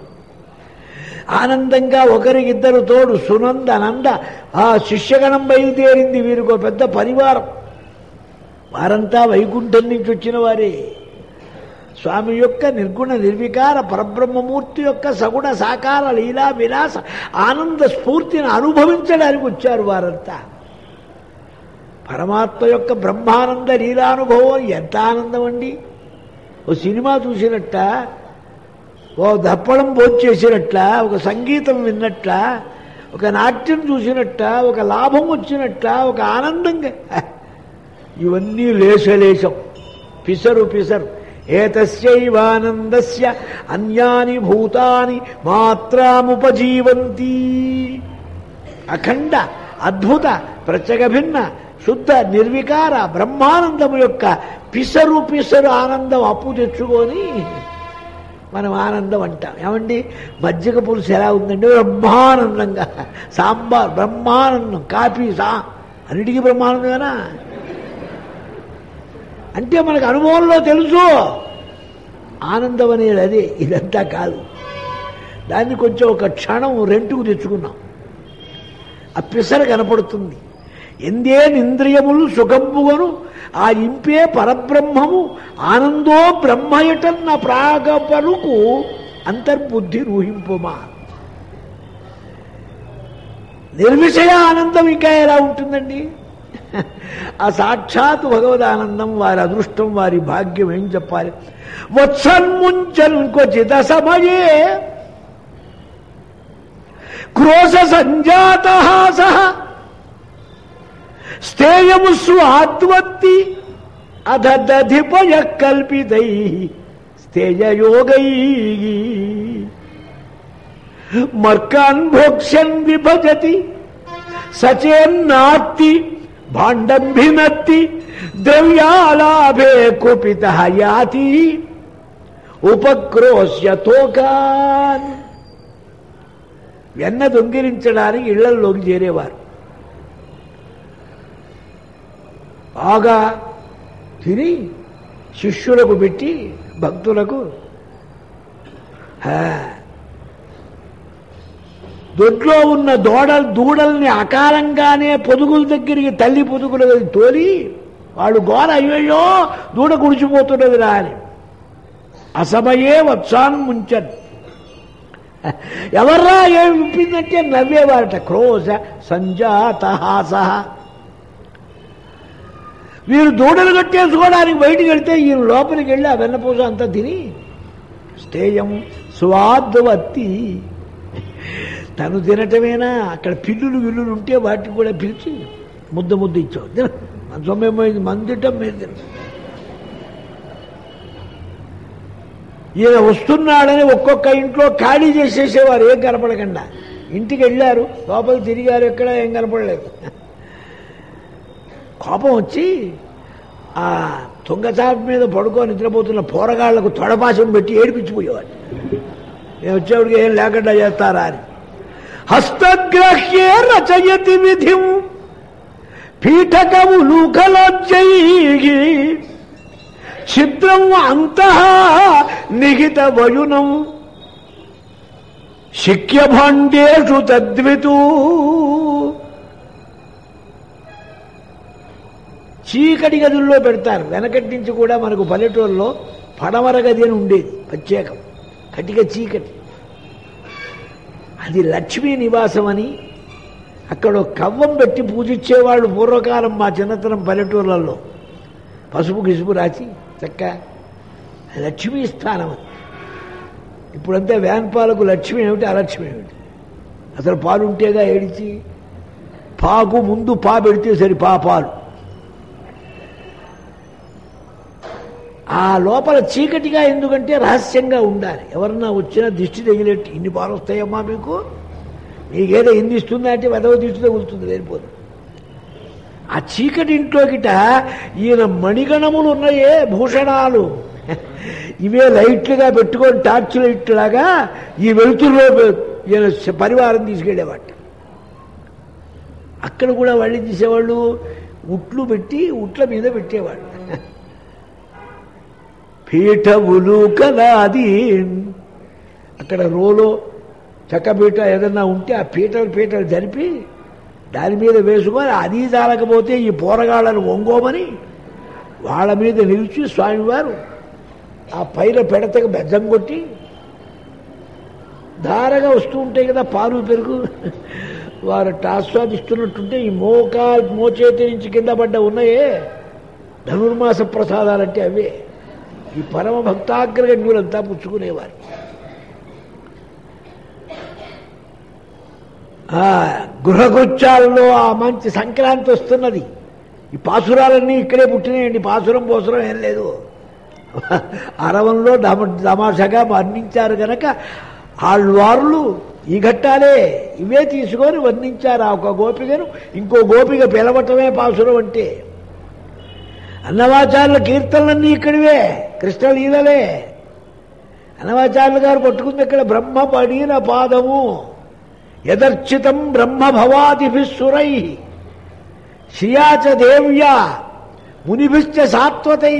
ఆనందంగా ఒకరికిద్దరు తోడు సునంద నంద ఆ శిష్యగణం బయలుదేరింది వీరికి ఒక పెద్ద పరివారం వారంతా వైకుంఠం నుంచి వచ్చిన వారే స్వామి యొక్క నిర్గుణ నిర్వికార పరబ్రహ్మమూర్తి యొక్క సగుణ సాకార లీలా విలాస ఆనంద స్ఫూర్తిని అనుభవించడానికి వచ్చారు వారంతా పరమాత్మ యొక్క బ్రహ్మానంద లీలానుభవం ఎంత ఆనందం అండి ఓ సినిమా చూసినట్ట ఓ దప్పడం భోంచేసినట్ల ఒక సంగీతం విన్నట్ల ఒక నాట్యం చూసినట్ట ఒక లాభం వచ్చినట్ట ఒక ఆనందంగా ఇవన్నీ లేశలేశం పిసరు పిసరు ఏతస్యైవానందస్య అన్యాని భూతాని మాత్రాముపజీవంతి అఖండ అద్భుత ప్రత్యేక భిన్న శుద్ధ నిర్వికార బ్రహ్మానందము యొక్క పిసరు పిసరు ఆనందం అప్పు తెచ్చుకొని మనం ఆనందం అంటాం ఏమండి మజ్జిగ పులుసు ఎలా ఉందండి బ్రహ్మానందంగా సాంబార్ బ్రహ్మానందం కాఫీ సా అన్నిటికీ బ్రహ్మానందమేనా అంటే మనకు అనుభవంలో తెలుసు ఆనందం అనేది అదే ఇదంతా కాదు దాన్ని కొంచెం ఒక క్షణం రెంటుకు తెచ్చుకున్నాం ఆ పిసర కనపడుతుంది ఎందేనింద్రియములు సుఖంబుగను ఆ ఇంపే పరబ్రహ్మము ఆనందో బ్రహ్మయటన్న ప్రాగ పలుకు అంతర్బుద్ధి రూహింపుమా నిర్విషయ ఆనందం ఇంకా ఎలా ఉంటుందండి ఆ సాక్షాత్ భగవద్ ఆనందం వారి అదృష్టం వారి భాగ్యం ఏం చెప్పాలి వత్సన్ముంచన్ క్వచిత సమయే క్రోశ సంజాత సహ స్థేయము స్వాత్వత్తి అధదధిపయ కల్పితై స్థేయయోగై మర్కాన్ భోక్ష్యన్ విభజతి సచేన్నార్తి భాండంభినత్తి ద్రవ్యాలాభే కుపిత యాతి ఉపక్రోశ్య తోకాన్ వెన్న దొంగిలించడానికి ఇళ్లల్లోకి చేరేవారు బాగా తిని శిష్యులకు పెట్టి భక్తులకు హా. దొడ్లో ఉన్న దూడల్ దూడల్ని అకాలంగానే పొదుగుల దగ్గరికి తల్లి పొదుగుల దగ్గరికి తోలి వాళ్ళు గోల అయ్యో దూడ గుడిచిపోతున్నది రా అని అసమయే వత్సాన్ ముంచన్ ఎవర్రా ఏమి విప్పిందంటే నవ్వేవారట క్రోశ సంజాతహాస వీరు దూడలు కట్టేసుకోవడానికి బయటికి వెళ్తే ఈయన లోపలికి వెళ్ళి ఆ వెన్నపూస అంతా తిని స్థేయం స్వాద్వత్తి తను తినటమేనా అక్కడ పిల్లులు విల్లులు ఉంటే వాటికి కూడా పిలిచి ముద్ద ముద్ద ఇచ్చావు తిన మన సొమ్మేమైంది మందిటం మీరు తిన ఈయన వస్తున్నాడని ఒక్కొక్క ఇంట్లో ఖాళీ చేసేసేవారు ఏం కనపడకుండా ఇంటికి వెళ్ళారు లోపలికి తిరిగారు ఎక్కడ ఏం కనపడలేదు కోపం వచ్చి ఆ తుంగచాప మీద పడుకొని నిద్రపోతున్న పోరగాళ్లకు తొడపాశం పెట్టి ఏడిపించిపోయేవాడు నేను వచ్చేవాడికి ఏం లేకుండా చేస్తారా అని హస్తగ్రహ్యే రచయతి విధిం పీఠకము లూకలోజ్జై ఛిద్రం అంతః నిహిత వయునం శిక్యభాండేషు తద్వితూ చీకటి గదుల్లో పెడతారు వెనకటి నుంచి కూడా మనకు పల్లెటూరులో పడమర గది అని ఉండేది ప్రత్యేకం కటిక చీకటి అది లక్ష్మీ నివాసం అని అక్కడ ఒక కవ్వం పెట్టి పూజించేవాళ్ళు పూర్వకాలం మా చిన్నతనం పల్లెటూర్లలో పసుపు గిసుపు రాసి చక్క లక్ష్మీ స్థానం అది ఇప్పుడంతా వ్యాన్ పాలకు లక్ష్మి ఏమిటి అలక్ష్మి ఏమిటి అసలు పాలు ఉంటేగా ఏడిచి పాకు ముందు పా పెడితే సరి పా పాలు ఆ లోపల చీకటిగా ఎందుకంటే రహస్యంగా ఉండాలి ఎవరన్నా వచ్చినా దిష్టి తగిలేట్టు ఇన్ని పాలు వస్తాయమ్మా మీకు మీకేదో ఎన్ని ఇస్తుందా అంటే వెదవ దిష్టి తగులుతుంది లేనిపోదు ఆ చీకటి ఇంట్లోకిట ఈయన మణిగణములు ఉన్నాయే భూషణాలు ఇవే లైట్లుగా పెట్టుకొని టార్చ్ లైట్ లాగా ఈ వెలుతురులో ఈయన పరివారం తీసుకెళ్ళేవాట అక్కడ కూడా వాళ్ళు తీసేవాళ్ళు ఉట్లు పెట్టి ఉట్ల మీద పెట్టేవాళ్ళు పీఠములు కలాది అక్కడ రోలో చెక్కపీట ఏదన్నా ఉంటే ఆ పీటలు పీటలు జరిపి దాని మీద వేసుకొని అది జాలకపోతే ఈ పోరగాళ్ళను ఒంగోమని వాళ్ళ మీద నిలిచి స్వామివారు ఆ పైన పెడతకు బెజ్జం కొట్టి ధారగా వస్తూ ఉంటాయి కదా పాలు పెరుగు వారు ఆస్వాదిస్తున్నట్టుంటే ఈ మోకా మోచేతి నుంచి కింద పడ్డ ఉన్నాయే ధనుర్మాస ప్రసాదాలంటే అవే ఈ పరమ భక్తాగ్రగణ్యులంతా పుచ్చుకునేవారు ఆ గృహకృత్యాలలో ఆ మంచి సంక్రాంతి వస్తున్నది ఈ పాసురాలన్నీ ఇక్కడే పుట్టినాయండి పాసురం పోసురం ఏం లేదు అరవంలో దమ తమాషగా వర్ణించారు గనక ఆళ్వార్లు ఈ ఘట్టాలే ఇవే తీసుకొని వర్ణించారు ఆ ఒక గోపికను ఇంకో గోపిక పిలవటమే పాసురం అంటే అన్నవాచార్యుల కీర్తనలన్నీ ఇక్కడివే కృష్ణలీలలే అనవాచార్యులు గారు పట్టుకుంది ఇక్కడ బ్రహ్మ పడిన పాదము యదర్చితం బ్రహ్మ భవాదిభిస్సురై శియాచ దేవ్యా మునిభిశ్చ సాత్వతై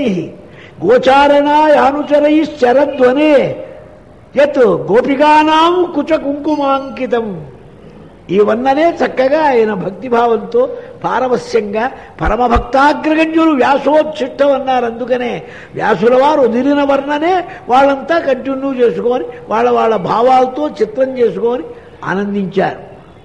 గోచారణాయానుచరైశ్చరధ్వనే యత్ గోపికానాం కుచ కుంకుమాంకితం ఈ వన్ననే చక్కగా ఆయన భక్తిభావంతో పారవస్యంగా పరమభక్తాగ్రగణ్యులు వ్యాసోచ్ఛిష్టం అన్నారు అందుకనే వ్యాసుల వారు వదిలిన వర్ణనే వాళ్ళంతా కంటిన్యూ చేసుకొని వాళ్ళ వాళ్ళ భావాలతో చిత్రం చేసుకొని ఆనందించారు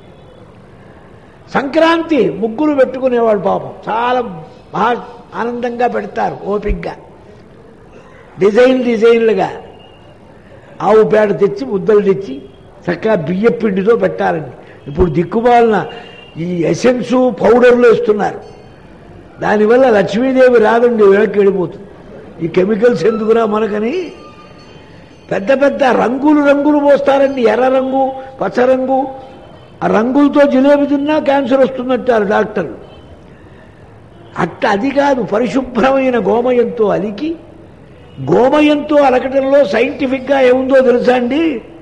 సంక్రాంతి ముగ్గులు పెట్టుకునేవాడు పాపం చాలా మహా ఆనందంగా పెడతారు ఓపిగ్గా డిజైన్ డిజైన్లుగా ఆవు పేడ తెచ్చి ముద్దలు తెచ్చి చక్కగా బియ్య పిండితో పెట్టాలండి ఇప్పుడు దిక్కుమాలిన ఈ ఎసెన్సు పౌడర్లు వేస్తున్నారు దానివల్ల లక్ష్మీదేవి రాదండి వెనక్కి వెళ్ళిపోతుంది ఈ కెమికల్స్ ఎందుకురా మనకని పెద్ద పెద్ద రంగులు రంగులు పోస్తారండి ఎర్ర రంగు పచ్చ రంగు ఆ రంగులతో జిలేబీ తిన్నా క్యాన్సర్ వస్తుందంటారు డాక్టర్లు అట్ట అది కాదు పరిశుభ్రమైన గోమయంతో అలికి గోమయంతో అలకటంలో సైంటిఫిక్గా ఏముందో తెలుసా అండి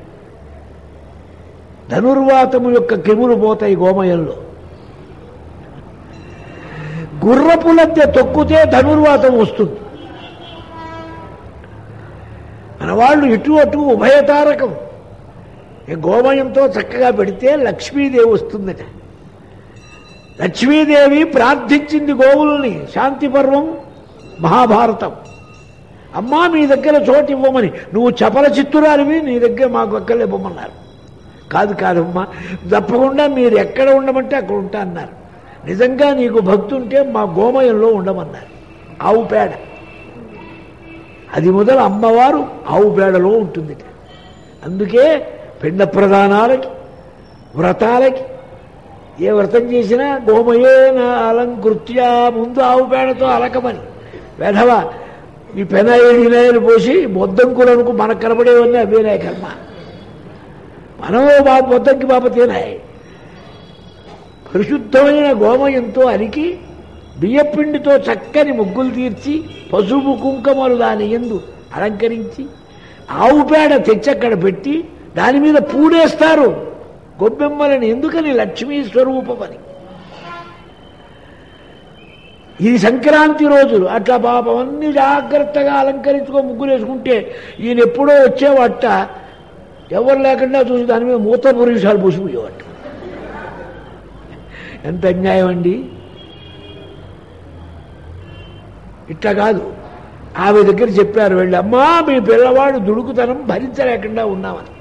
ధనుర్వాతము యొక్క క్రిములు పోతాయి గోమయంలో గుర్రపు లద్దె తొక్కితే ధనుర్వాతం వస్తుంది మన వాళ్ళు ఇటు అటు ఉభయతారకం ఈ గోమయంతో చక్కగా పెడితే లక్ష్మీదేవి వస్తుందట లక్ష్మీదేవి ప్రార్థించింది గోవులని శాంతి పర్వం మహాభారతం అమ్మా మీ దగ్గర చోటు ఇవ్వమని నువ్వు చపల చిత్తురాలివి నీ దగ్గర మాకు ఎక్కడ ఇవ్వమన్నారు కాదు కాదమ్మా తప్పకుండా మీరు ఎక్కడ ఉండమంటే అక్కడ ఉంటా అన్నారు నిజంగా నీకు భక్తి ఉంటే మా గోమయంలో ఉండమన్నారు ఆవు పేడ అది మొదలు అమ్మవారు ఆవు పేడలో ఉంటుంది అందుకే పిండ ప్రదానాలకి వ్రతాలకి ఏ వ్రతం చేసినా గోమయేన అలంకృత్య ముందు ఆవు పేడతో అలకమని వెధవ ఈ పెనాయిలు పోసి మొద్దంకులకు మనకు కనబడేవన్నీ అవేనాయి కర్మ మనం బాబు మొద్దంకి బాబు తినాయి పరిశుద్ధమైన గోమయంతో అలికి బియ్యపిండితో చక్కని ముగ్గులు తీర్చి పసుపు కుంకుమలు దాని ఎందు అలంకరించి ఆవు పేడ తెచ్చక్కడ పెట్టి దాని మీద పూడేస్తారు గొబ్బెమ్మలని ఎందుకని లక్ష్మీ స్వరూపమని ఇది సంక్రాంతి రోజులు అట్లా పాపం అన్ని జాగ్రత్తగా అలంకరించుకో ముగ్గులు వేసుకుంటే ఈయన ఎప్పుడో వచ్చేవాట ఎవరు లేకుండా చూసి దాని మీద మూత పురుషాలు పూసిపోయేవాట ఎంత అన్యాయం అండి ఇట్లా కాదు ఆమె దగ్గర చెప్పారు వెళ్ళి అమ్మా మీ పిల్లవాడు దుడుకుతనం భరించలేకుండా ఉన్నామని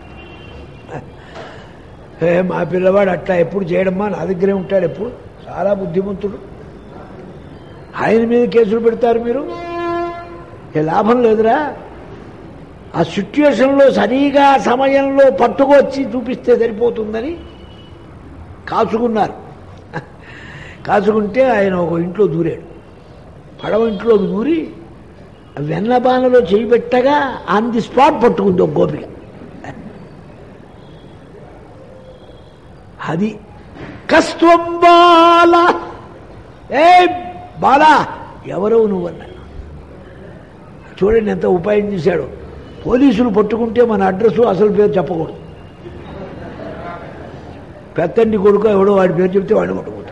ఏ మా పిల్లవాడు అట్లా ఎప్పుడు చేయడమ్మా నా దగ్గరే ఉంటాడు ఎప్పుడు చాలా బుద్ధిమంతుడు ఆయన మీద కేసులు పెడతారు మీరు ఏ లాభం లేదురా ఆ సిచ్యువేషన్లో సరిగా సమయంలో పట్టుకొచ్చి చూపిస్తే సరిపోతుందని కాచుకున్నారు కాచుకుంటే ఆయన ఒక ఇంట్లో దూరాడు పడవ ఇంట్లోకి దూరి వెన్నబానలో చేయి పెట్టగా ఆన్ ది స్పాట్ పట్టుకుంది ఒక గోపిక అది కస్త్వం బాల ఏ బాలా ఎవరవు నువ్వు అన్నాడు చూడండి ఎంత ఉపాయం చేశాడు పోలీసులు పట్టుకుంటే మన అడ్రస్ అసలు పేరు చెప్పకూడదు పెత్తండి కొడుకు ఎవడో వాడి పేరు చెప్తే వాడిని పట్టుకుంటాడు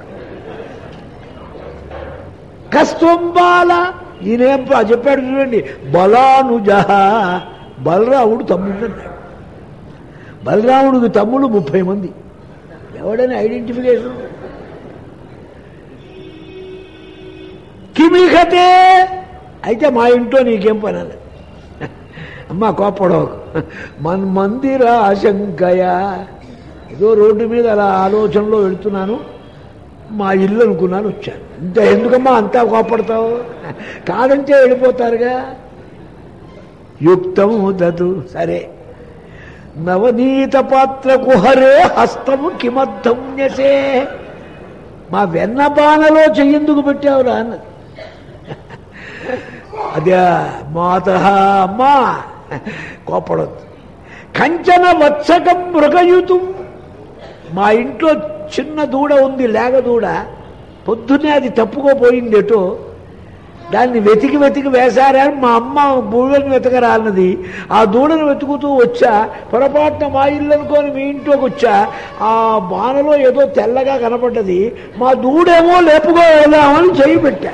కస్త్వం బాల ఈయనేం ప- చెప్పాడు చూడండి బలానుజ బలరాముడు తమ్ముడు అన్నాడు బలరాముడికి తమ్ముడు ముప్పై మంది ఎవడని ఐడెంటిఫికేషన్ కిమిహతే అయితే మా ఇంట్లో నీకేం పని అన్నది అమ్మ కోప్పడవకు మన్ మందిర ఆశంకయ ఏదో రోడ్డు మీద అలా ఆలోచనలో వెళుతున్నాను మా ఇల్లు అనుకున్నాను వచ్చాను ఇంత ఎందుకమ్మా అంతా కోప్పడతావు కాదంటే వెళ్ళిపోతారుగా యుక్తము దదు సరే నవనీత పాత్ర కుహరే హస్తము కిమర్థం న్యసే మా వెన్న బాణలో చెయ్యెందుకు పెట్టావురా అన్నది అదే మాత అమ్మా కోపడద్దు కంచన వత్సకం మృగయుతం మా ఇంట్లో చిన్న దూడ ఉంది లేగ దూడ పొద్దున్నే అది తప్పుకోపోయింది ఎటో దాన్ని వెతికి వెతికి వేశారని మా అమ్మ దూడను వెతకరాలన్నది ఆ దూడను వెతుకుతూ వచ్చా పొరపాటున మా ఇల్లు అనుకొని మీ ఇంట్లోకి వచ్చా ఆ బాణలో ఏదో తెల్లగా కనపడ్డది మా దూడేమో లేపుకోదామని చేయి పెట్టా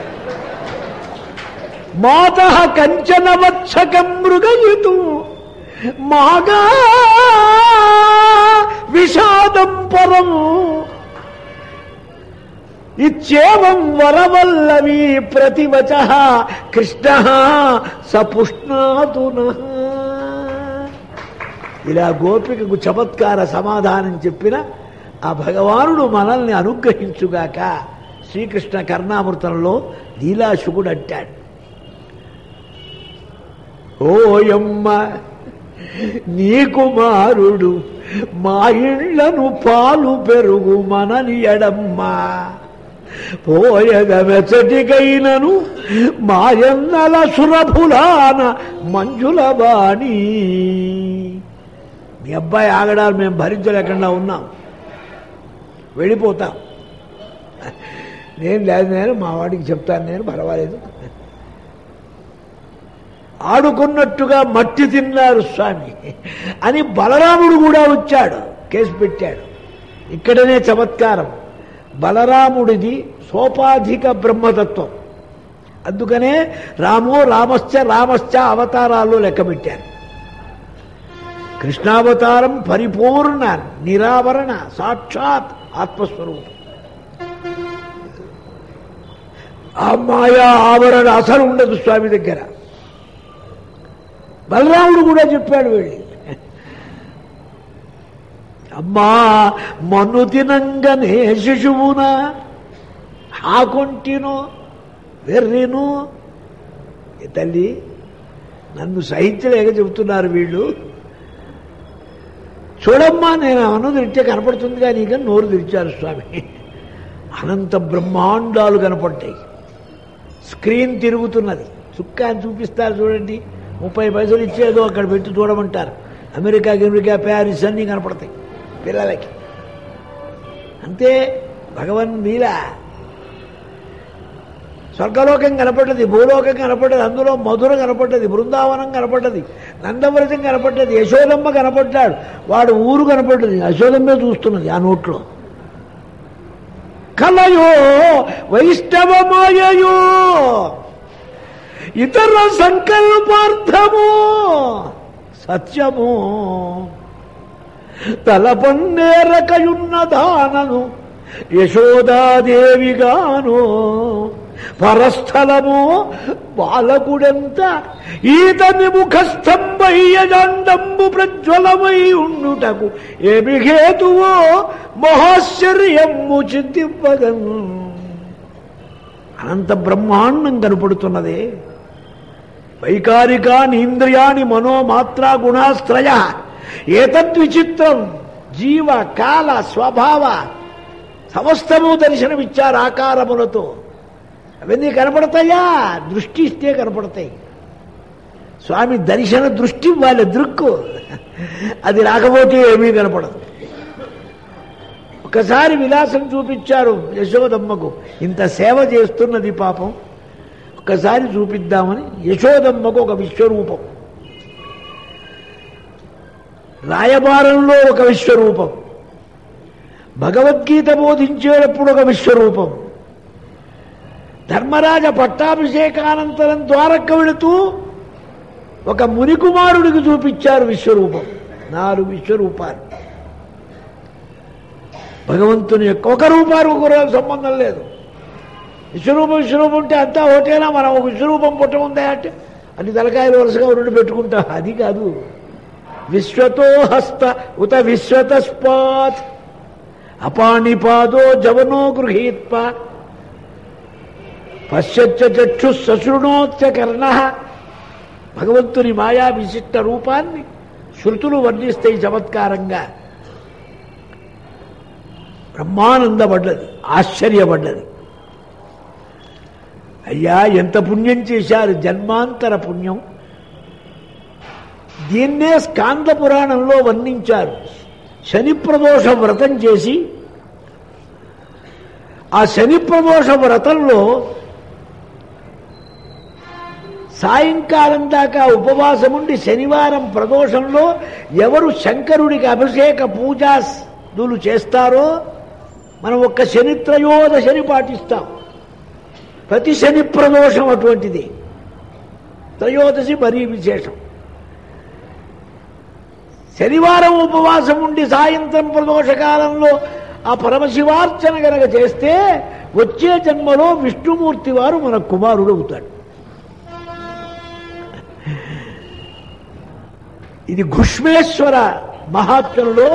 మాత కంచన వత్సకం మృగయుతు మాగా విషాదం పరం ఇచ్చేవం వరవల్లవి ప్రతివచ కృష్ణ సపుష్ణాతున ఇలా గోపికకు చమత్కార సమాధానం చెప్పిన ఆ భగవానుడు మనల్ని అనుగ్రహించుగాక శ్రీకృష్ణ కర్ణామృతంలో లీలాశుకుడు అంటాడు ఓయమ్మ నీ కుమారుడు మా ఇళ్లను పాలు పెరుగు మనని ఎడమ్మా పోయగ వెచటికైనను మాయన్నల సురభులాన మంజుల వాణి మీ అబ్బాయి ఆగడాలు మేము భరించలేకుండా ఉన్నాం వెళ్ళిపోతాం నేను లేదు నేను మా వాడికి చెప్తాను నేను పర్వాలేదు ఆడుకున్నట్టుగా మట్టి తిన్నారు స్వామి అని బలరాముడు కూడా వచ్చాడు కేసు పెట్టాడు ఇక్కడనే చమత్కారం బలరాముడిది సోపాధిక బ్రహ్మతత్వం అందుకనే రామో రామశ్చ రామశ్చ అవతారాల్లో లెక్క పెట్టారు కృష్ణావతారం పరిపూర్ణ నిరావరణ సాక్షాత్ ఆత్మస్వరూపం ఆ మాయా ఆవరణ అసలు ఉండదు స్వామి దగ్గర బలరాముడు కూడా చెప్పాడు వెళ్ళి అమ్మా మన్ను తినంగనే శిశువున ఆకొంటిను వెర్రిను ఏ తల్లి నన్ను సహించలేక చెబుతున్నారు వీళ్ళు చూడమ్మా నేను అన్ను తిరిగితే కనపడుతుంది కానీ ఇక నోరు తెరిచారు స్వామి అనంత బ్రహ్మాండాలు కనపడ్డాయి స్క్రీన్ తిరుగుతున్నది చుక్కాని చూపిస్తారు చూడండి ముప్పై పైసలు ఇచ్చేదో అక్కడ పెట్టి చూడమంటారు అమెరికా అమెరికా ప్యారిస్ అన్నీ కనపడతాయి పిల్లలకి అంతే భగవన్ లీల స్వర్గలోకం కనపడ్డది భూలోకం కనపడ్డది అందులో మధుర కనపడ్డది బృందావనం కనపడ్డది నందవ్రతం కనపడ్డది యశోదమ్మ కనపడ్డాడు వాడు ఊరు కనపడ్డది యశోదమ్మే చూస్తున్నది ఆ నోట్లో కలయో వైష్ణవమాయయో ఇతర సంకల్పార్థము సత్యము తలపన్నేరకయున్న దానను యశోదాదేవిగాను పరస్థలము బాలకుడెంత ఈతని ముఖస్తంభయ్యజండంబు ప్రజ్వలమై ఉండుటకు ఏమి హేతువో మహాశ్చర్యము చింతింపగన్ అనంత బ్రహ్మాండం కనపడుతున్నదే వైకారికాని ఇంద్రియాని మనోమాత్రా గుణాశ్రయ ఏతద్విచిత్రం జీవ కాల స్వభావ సమస్తము దర్శనమిచ్చారు ఆకారములతో అవన్నీ కనపడతాయా దృష్టి ఇస్తే కనపడతాయి స్వామి దర్శన దృష్టి వాళ్ళ దృక్కు అది రాకపోతే ఏమీ కనపడదు ఒకసారి విలాసం చూపించారు యశోదమ్మకు ఇంత సేవ చేస్తున్నది పాపం ఒక్కసారి చూపిద్దామని యశోదమ్మకు ఒక విశ్వరూపం రాయబారంలో ఒక విశ్వరూపం భగవద్గీత బోధించేటప్పుడు ఒక విశ్వరూపం ధర్మరాజ పట్టాభిషేకానంతరం ద్వారక్క వెళుతూ ఒక మునికుమారుడికి చూపించారు విశ్వరూపం నాలుగు విశ్వరూపాలు భగవంతుని యొక్క ఒక రూపాలు ఒక రూ- సంబంధం లేదు విశ్వరూపం విశ్వరూపం ఉంటే అంతా ఒకటేనా మనం ఒక విశ్వరూపం పుట్ట ఉందా అంటే అన్ని తలకాయలు వరుసగా రెండు పెట్టుకుంటాం అది కాదు విశ్వతో హస్త ఉత విశ్వతస్పాత్ అపాణిపాదో జవనో గృహీత్వ పశ్చచ్చ చక్షు సశృణోత్య కర్ణ భగవంతుని మాయా విశిష్ట రూపాన్ని శృతులు వర్ణిస్తాయి చమత్కారంగా బ్రహ్మానందపడ్డది ఆశ్చర్యపడ్డది అయ్యా ఎంత పుణ్యం చేశారు జన్మాంతర పుణ్యం దీన్నే స్కాంద పురాణంలో వర్ణించారు శని ప్రదోష వ్రతం చేసి ఆ శని ప్రదోష వ్రతంలో సాయంకాలం దాకా ఉపవాసముండి శనివారం ప్రదోషంలో ఎవరు శంకరుడికి అభిషేక పూజాదులు చేస్తారో మనం ఒక్క శని త్రయోదశని పాటిస్తాం ప్రతి శని ప్రదోషం అటువంటిది త్రయోదశి మరీ విశేషం శనివారం ఉపవాసం ఉండి సాయంత్రం ప్రదోషకాలంలో ఆ పరమశివార్చన గనక చేస్తే వచ్చే జన్మలో విష్ణుమూర్తి వారు మన కుమారుడు అవుతాడు ఇది ఘుష్మేశ్వర మహాత్ములలో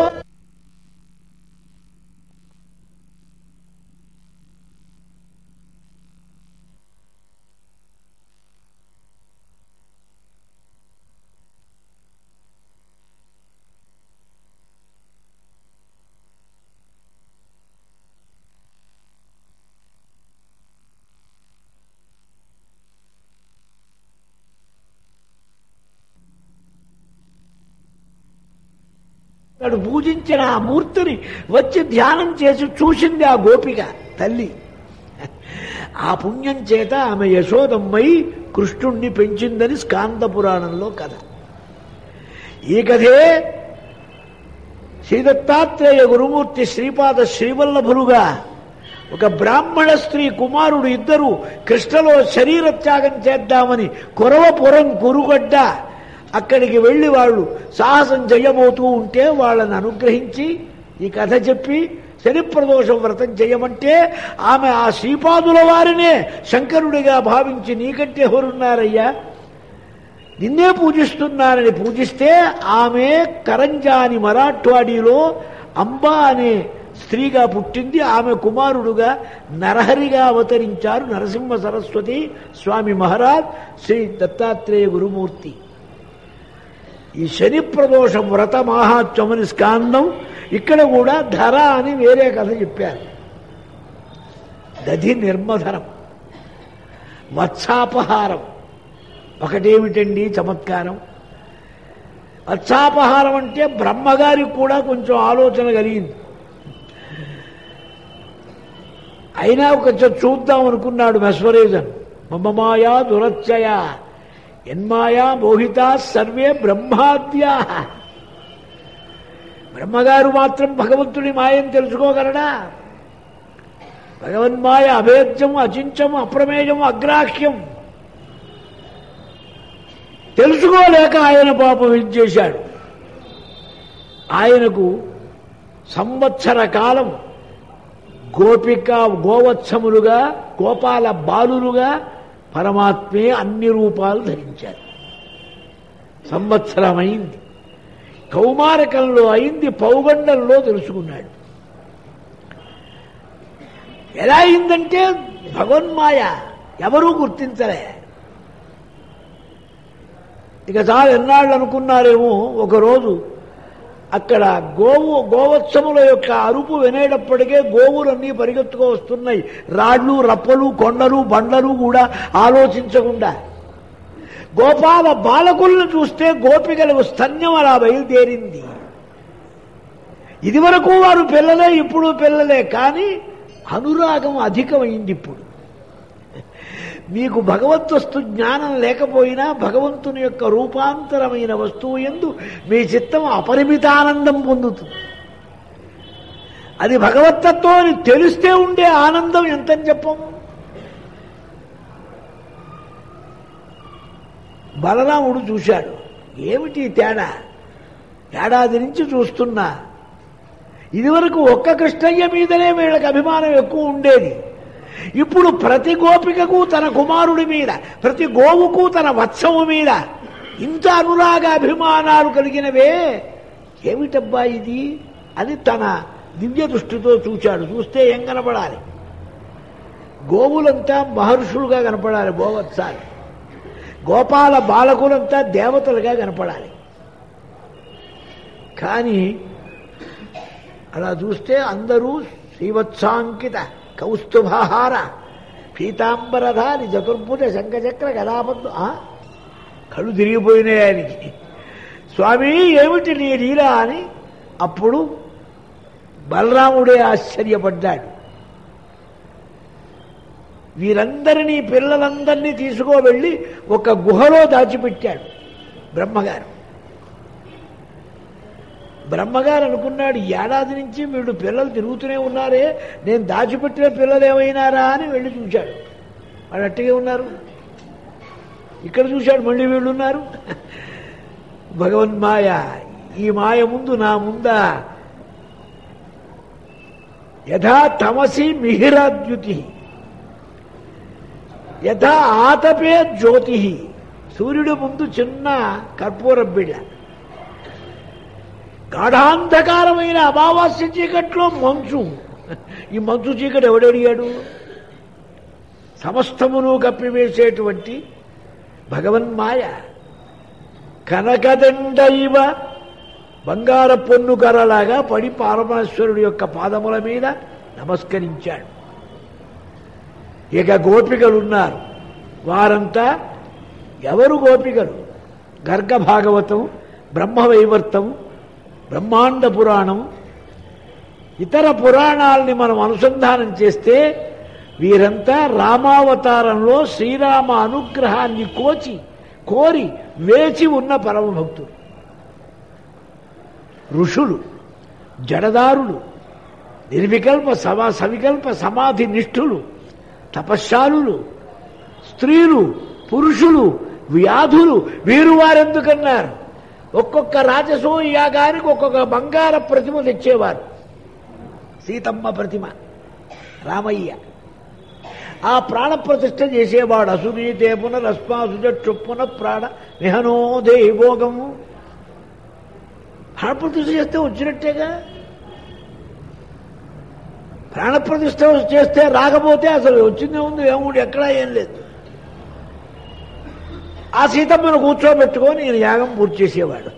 వాడు పూజించిన ఆ మూర్తిని వచ్చి ధ్యానం చేసి చూసింది ఆ గోపిక తల్లి ఆ పుణ్యం చేత ఆమె యశోదమ్మై కృష్ణుణ్ణి పెంచిందని స్కాంద పురాణంలో కథ ఈ కథే శ్రీదత్తాత్రేయ గురుమూర్తి శ్రీపాద శ్రీవల్లభులుగా ఒక బ్రాహ్మణ స్త్రీ కుమారుడు ఇద్దరు కృష్ణలో శరీర త్యాగం చేద్దామని కొరవపురం కురుగడ్డ అక్కడికి వెళ్ళి వాళ్ళు సాహసం చేయబోతూ ఉంటే వాళ్ళని అనుగ్రహించి ఈ కథ చెప్పి శని ప్రదోషం వ్రతం చేయమంటే ఆమె ఆ శ్రీపాదుల వారినే శంకరుడిగా భావించి నీకంటే ఎవరున్నారయ్యా నిన్నే పూజిస్తున్నానని పూజిస్తే ఆమె కరంజాని మరాఠ్వాడీలో అంబా అనే స్త్రీగా పుట్టింది ఆమె కుమారుడుగా నరహరిగా అవతరించారు నరసింహ సరస్వతి స్వామి మహారాజ్ శ్రీ దత్తాత్రేయ గురుమూర్తి ఈ శని ప్రదోష వ్రత మహాత్మని స్కాందం ఇక్కడ కూడా ధర అని వేరే కథ చెప్పారు దధి నిర్మధనం వత్సాపహారం ఒకటేమిటండి చమత్కారం వత్సాపహారం అంటే బ్రహ్మగారికి కూడా కొంచెం ఆలోచన కలిగింది అయినా కొంచెం చూద్దాం అనుకున్నాడు మెస్వరేజన్ మమ మాయా దురత్యయ ఎన్మాయా మోహితా సర్వే బ్రహ్మాద్యా బ్రహ్మగారు మాత్రం భగవంతుడి మాయని తెలుసుకోగలడా భగవన్మాయ అభేద్యం అచించం అప్రమేయం అగ్రాహ్యం తెలుసుకోలేక ఆయన పాపం ఏం చేశాడు ఆయనకు సంవత్సర కాలం గోపిక గోవత్సములుగా గోపాల బాలులుగా పరమాత్మే అన్ని రూపాలు ధరించారు సంవత్సరం అయింది కౌమారకంలో అయింది పౌగండంలో తెలుసుకున్నాడు ఎలా అయిందంటే భగవన్మాయ ఎవరూ గుర్తించలే ఇక చాలా ఎన్నాళ్ళు అనుకున్నారేమో ఒకరోజు అక్కడ గోవు గోవత్సముల యొక్క అరుపు వినేటప్పటికే గోవులన్నీ పరిగెత్తుకు వస్తున్నాయి రాళ్ళు రప్పలు కొండలు బండలు కూడా ఆలోచించకుండా గోపాల బాలకులను చూస్తే గోపికలకు స్తన్యం అలా బయలుదేరింది ఇదివరకు వారు పిల్లలే ఇప్పుడు పిల్లలే కానీ అనురాగం అధికమైంది ఇప్పుడు మీకు భగవద్వస్తు జ్ఞానం లేకపోయినా భగవంతుని యొక్క రూపాంతరమైన వస్తువు ఎందు మీ చిత్తం అపరిమిత ఆనందం పొందుతుంది అది భగవత్తత్వం అని తెలిస్తే ఉండే ఆనందం ఎంతని చెప్పము బలరాముడు చూశాడు ఏమిటి ఈ తేడా ఏడాది నుంచి చూస్తున్నా ఇదివరకు ఒక్క కృష్ణయ్య మీదనే వీళ్ళకి అభిమానం ఎక్కువ ఉండేది ఇప్పుడు ప్రతి గోపికకు తన కుమారుడి మీద ప్రతి గోవుకు తన వత్సము మీద ఇంత అనురాగ అభిమానాలు కలిగినవే ఏమిటబ్బా ఇది అని తన దివ్య దృష్టితో చూశాడు చూస్తే ఏం కనపడాలి గోవులంతా మహర్షులుగా కనపడాలి గోవత్సాలు గోపాల బాలకులంతా దేవతలుగా కనపడాలి కానీ అలా చూస్తే అందరూ శ్రీవత్సాంకిత కౌస్తుభహార పీతాంబరధారి చతుర్భుజ శంఖచక్ర గదాపద్దు ఆ? కళ్ళు తిరిగిపోయినాయి ఆయనకి స్వామి ఏమిటి నీ లీల అని అప్పుడు బలరాముడే ఆశ్చర్యపడ్డాడు వీరందరినీ పిల్లలందరినీ తీసుకోవెళ్ళి ఒక గుహలో దాచిపెట్టాడు బ్రహ్మగారు బ్రహ్మగారు అనుకున్నాడు "ఈ ఏడాది నుంచి వీళ్ళు పిల్లలు తిరుగుతూనే ఉన్నారే నేను దాచిపెట్టిన పిల్లలు ఏమైనారా అని వెళ్ళి చూశాడు వాళ్ళు అట్టగే ఉన్నారు ఇక్కడ చూశాడు మళ్ళీ వీళ్ళు ఉన్నారు భగవన్మాయ ఈ మాయ ముందు నా ముందా యథా తమసి మిహిరాద్యుతి యథా ఆతపే జ్యోతి సూర్యుడు ముందు చిన్న కర్పూర బిళ్ళ గాఢాంధకారమైన అమావాస్య చీకట్లో మంచు ఈ మంచు చీకటి ఎవడడిగాడు సమస్తమును కప్పివేసేటువంటి భగవన్మాయ కనకదండ ఇవ బంగార పొన్ను కర్రలాగా పడి పరమేశ్వరుడి యొక్క పాదముల మీద నమస్కరించాడు ఇక గోపికలున్నారు వారంతా ఎవరు గోపికలు గర్గ భాగవతం బ్రహ్మవైవర్తం బ్రహ్మాండ పురాణం ఇతర పురాణాలని మనం అనుసంధానం చేస్తే వీరంతా రామావతారంలో శ్రీరామ అనుగ్రహాన్ని కోచి కోరి వేచి ఉన్న పరమభక్తులు ఋషులు జడదారులు నిర్వికల్ప సమా సవికల్ప సమాధి నిష్ఠులు తపశ్శాలులు స్త్రీలు పురుషులు వ్యాధులు వీరు వారెందుకన్నారు ఒక్కొక్క రాజసో యాగానికి ఒక్కొక్క బంగార ప్రతిమ తెచ్చేవారు సీతమ్మ ప్రతిమ రామయ్య ఆ ప్రాణ ప్రతిష్ఠ చేసేవాడు అసునీతే పునరస్మాసుజ చొప్పున ప్రాణ నిహనోదే భోగము ప్రాణప్రతిష్ఠ చేస్తే వచ్చినట్టేగా ప్రాణప్రతిష్ఠ చేస్తే రాకపోతే అసలు వచ్చిందే ఉంది ఏముంది ఎక్కడా ఏం లేదు ఆ సీతమ్మను కూర్చోబెట్టుకొని ఈయన యాగం పూర్తి చేసేవాడు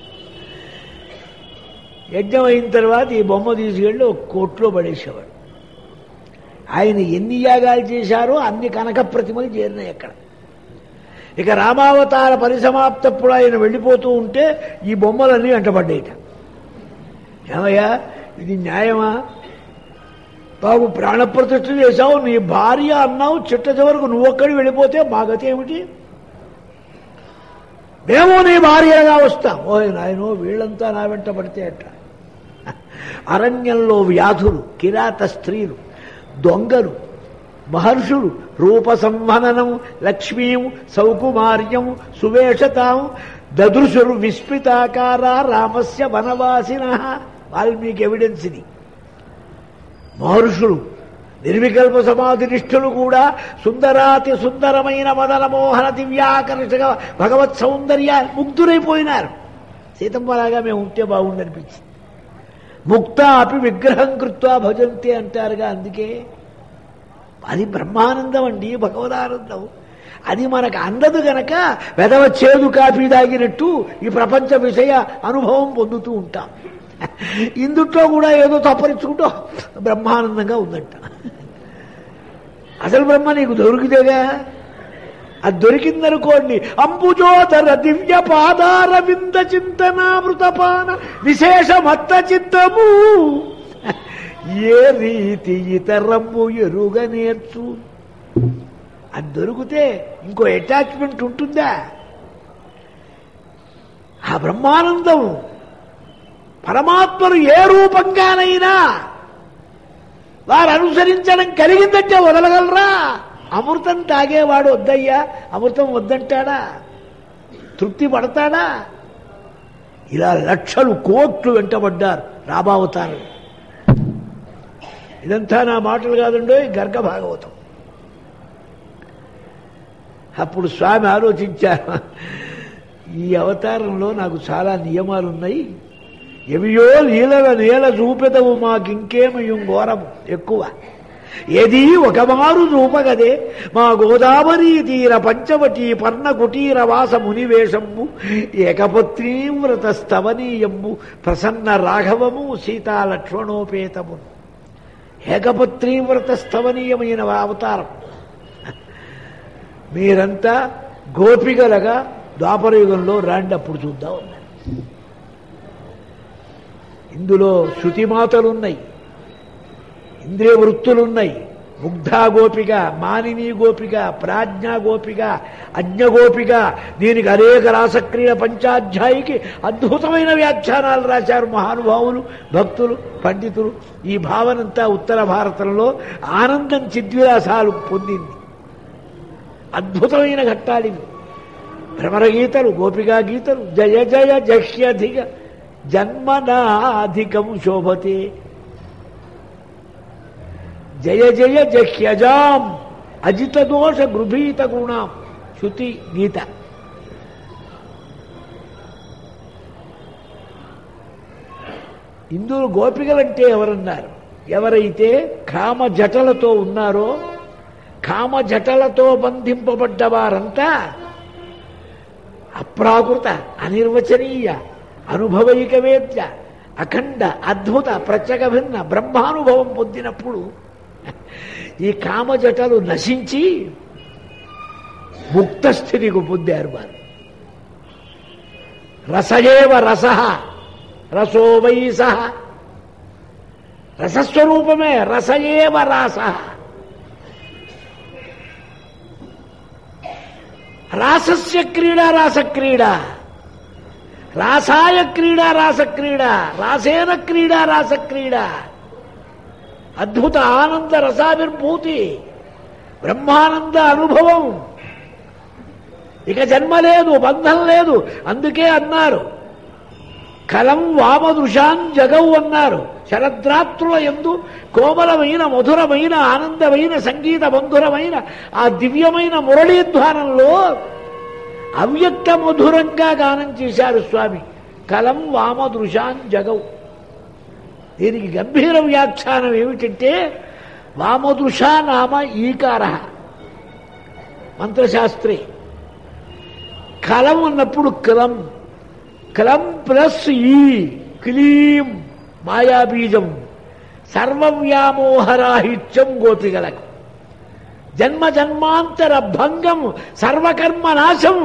యజ్ఞం అయిన తర్వాత ఈ బొమ్మ తీసుకెళ్ళి ఒక కోట్లో పడేసేవాడు ఆయన ఎన్ని యాగాలు చేశారో అన్ని కనక ప్రతిమలు చేరినాయి అక్కడ ఇక రామావతార పరిసమాప్తప్పుడు ఆయన వెళ్ళిపోతూ ఉంటే ఈ బొమ్మలన్నీ వెంటబడ్డాయిట ఏమయ్యా ఇది న్యాయమా బాబు ప్రాణప్రతిష్ఠ చేశావు నీ భార్య అన్నావు చిట్ట చివరకు నువ్వొక్కడి వెళ్ళిపోతే మా గతి ఏమిటి మేము నీ భార్యగా వస్తాం ఓ నాయనో వీళ్ళంతా నా వెంట పడితే అట్ట అరణ్యంలో వ్యాధులు కిరాత స్త్రీలు దొంగలు మహర్షులు రూప సంహననం లక్ష్మీం సౌకుమార్యం సువేషతాం దదృశురు విస్మితాకార రామస్య వనవాసిన వాల్మీకి ఎవిడెన్స్ ఇది మహర్షులు నిర్వికల్ప సమాధి నిష్ఠులు కూడా సుందరాతి సుందరమైన మదన మోహన దివ్యాకర్షక భగవత్ సౌందర్య ముగ్ధురైపోయినారు సీతమ్మలాగా మేము ఉంటే బాగుండనిపించింది ముక్త అపి విగ్రహం కృత్వా భజంతే అంటారుగా అందుకే అది బ్రహ్మానందం అండి భగవదానందం అది మనకు అందదు గనక వెదవ చేదు కాఫీ తాగినట్టు ఈ ప్రపంచ విషయ అనుభవం పొందుతూ ఉంటాం ఇందుట్లో కూడా ఏదో తప్పరించుకుంటూ బ్రహ్మానందంగా ఉందంట అసలు బ్రహ్మ నీకు దొరికితేగా అది దొరికిందనుకోండి అంబుజోదర దివ్య పాదార వింద చింతనామృతపాన విశేష మత్త చిత్తము ఏ రీతి ఇతరము ఎరుగ నేర్చు అది దొరికితే ఇంకో అటాచ్మెంట్ ఉంటుందా ఆ బ్రహ్మానందం పరమాత్మను ఏ రూపంగానైనా వారు అనుసరించడం కలిగిందంటే వదలగలరా అమృతం తాగేవాడు వద్దయ్యా అమృతం వద్దంటాడా తృప్తి పడతాడా ఇలా లక్షలు కోట్లు వెంటబడ్డారు రామావతారం ఇదంతా నా మాటలు కాదండో గర్గ భాగవతం అప్పుడు స్వామి ఆలోచించారు ఈ అవతారంలో నాకు చాలా నియమాలు ఉన్నాయి ఎవియో లీలల నేల చూపెదవు మాకింకేమయం ఘోరము ఎక్కువ ఏది ఒక మారు చూపగదే మా గోదావరి తీర పంచవటి పర్ణ కుటీర వాస మునివేషము ఏకపత్రీవ్రత స్తవనీయము ప్రసన్న రాఘవము సీతాలక్ష్మణోపేతము ఏకపత్రీవ్రత స్తవనీయమైన అవతారం మీరంతా గోపికలుగా ద్వాపరయుగంలో రాండి అప్పుడు చూద్దాం అన్నారు ఇందులో శృతిమాతలున్నాయి ఇంద్రియ వృత్తులున్నాయి ముగ్ధా గోపిక మానిని గోపిక ప్రాజ్ఞా గోపిక అజ్ఞ గోపిక దీనికి అనేక రాసక్రియ పంచాధ్యాయికి అద్భుతమైన వ్యాఖ్యానాలు రాశారు మహానుభావులు భక్తులు పండితులు ఈ భావనంతా ఉత్తర భారతంలో ఆనందం చిద్విలాసాలు పొందింది అద్భుతమైన ఘట్టాలివి భ్రమర గీతలు గోపికా గీతలు జయ జయ జహ్యధిక జన్మనాధికం శోభతే జయ జయ జహ్యజాం అజిత దోష గృభీత గుణాం శృతి గీత ఇందులో గోపికలంటే ఎవరన్నారు ఎవరైతే కామ జటలతో ఉన్నారో కామ జటలతో బంధింపబడ్డ వారంతా అప్రాకృత అనిర్వచనీయ అనుభవైక వేద్య అఖండ అద్భుత ప్రత్యేక భిన్న బ్రహ్మానుభవం పొందినప్పుడు ఈ కామజటలు నశించి ముక్త స్థితికి పొందారు వారు రసయేవ రస రసో వై సహ రసస్వరూపమే రసయేవ రాస రాసస్య క్రీడా రాసక్రీడా రాసాయ క్రీడా రాసక్రీడా రాసేన క్రీడా రాసక్రీడా అద్భుత ఆనంద రసావిర్భూతి బ్రహ్మానంద అనుభవం ఇక జన్మ లేదు బంధం లేదు అందుకే అన్నారు కలం వామదృశాన్ జగవు అన్నారు శరద్రాత్రుల ఎందు కోమలమైన మధురమైన ఆనందమైన సంగీత బంధురమైన ఆ దివ్యమైన మురళీధ్వానంలో అవ్యక్త మధురంగా గానం చేశారు స్వామి కలం వామదృశాన్ జగవు దీనికి గంభీర వ్యాఖ్యానం ఏమిటంటే వామదృశ నామ ఈకార మంత్రశాస్త్రి కలం అన్నప్పుడు కలం కలం ప్లస్ ఈ క్లీం మాయాబీజం సర్వవ్యామోహరాహిత్యం గోపికలకు జన్మ జన్మాంతర భంగం సర్వకర్మ నాశం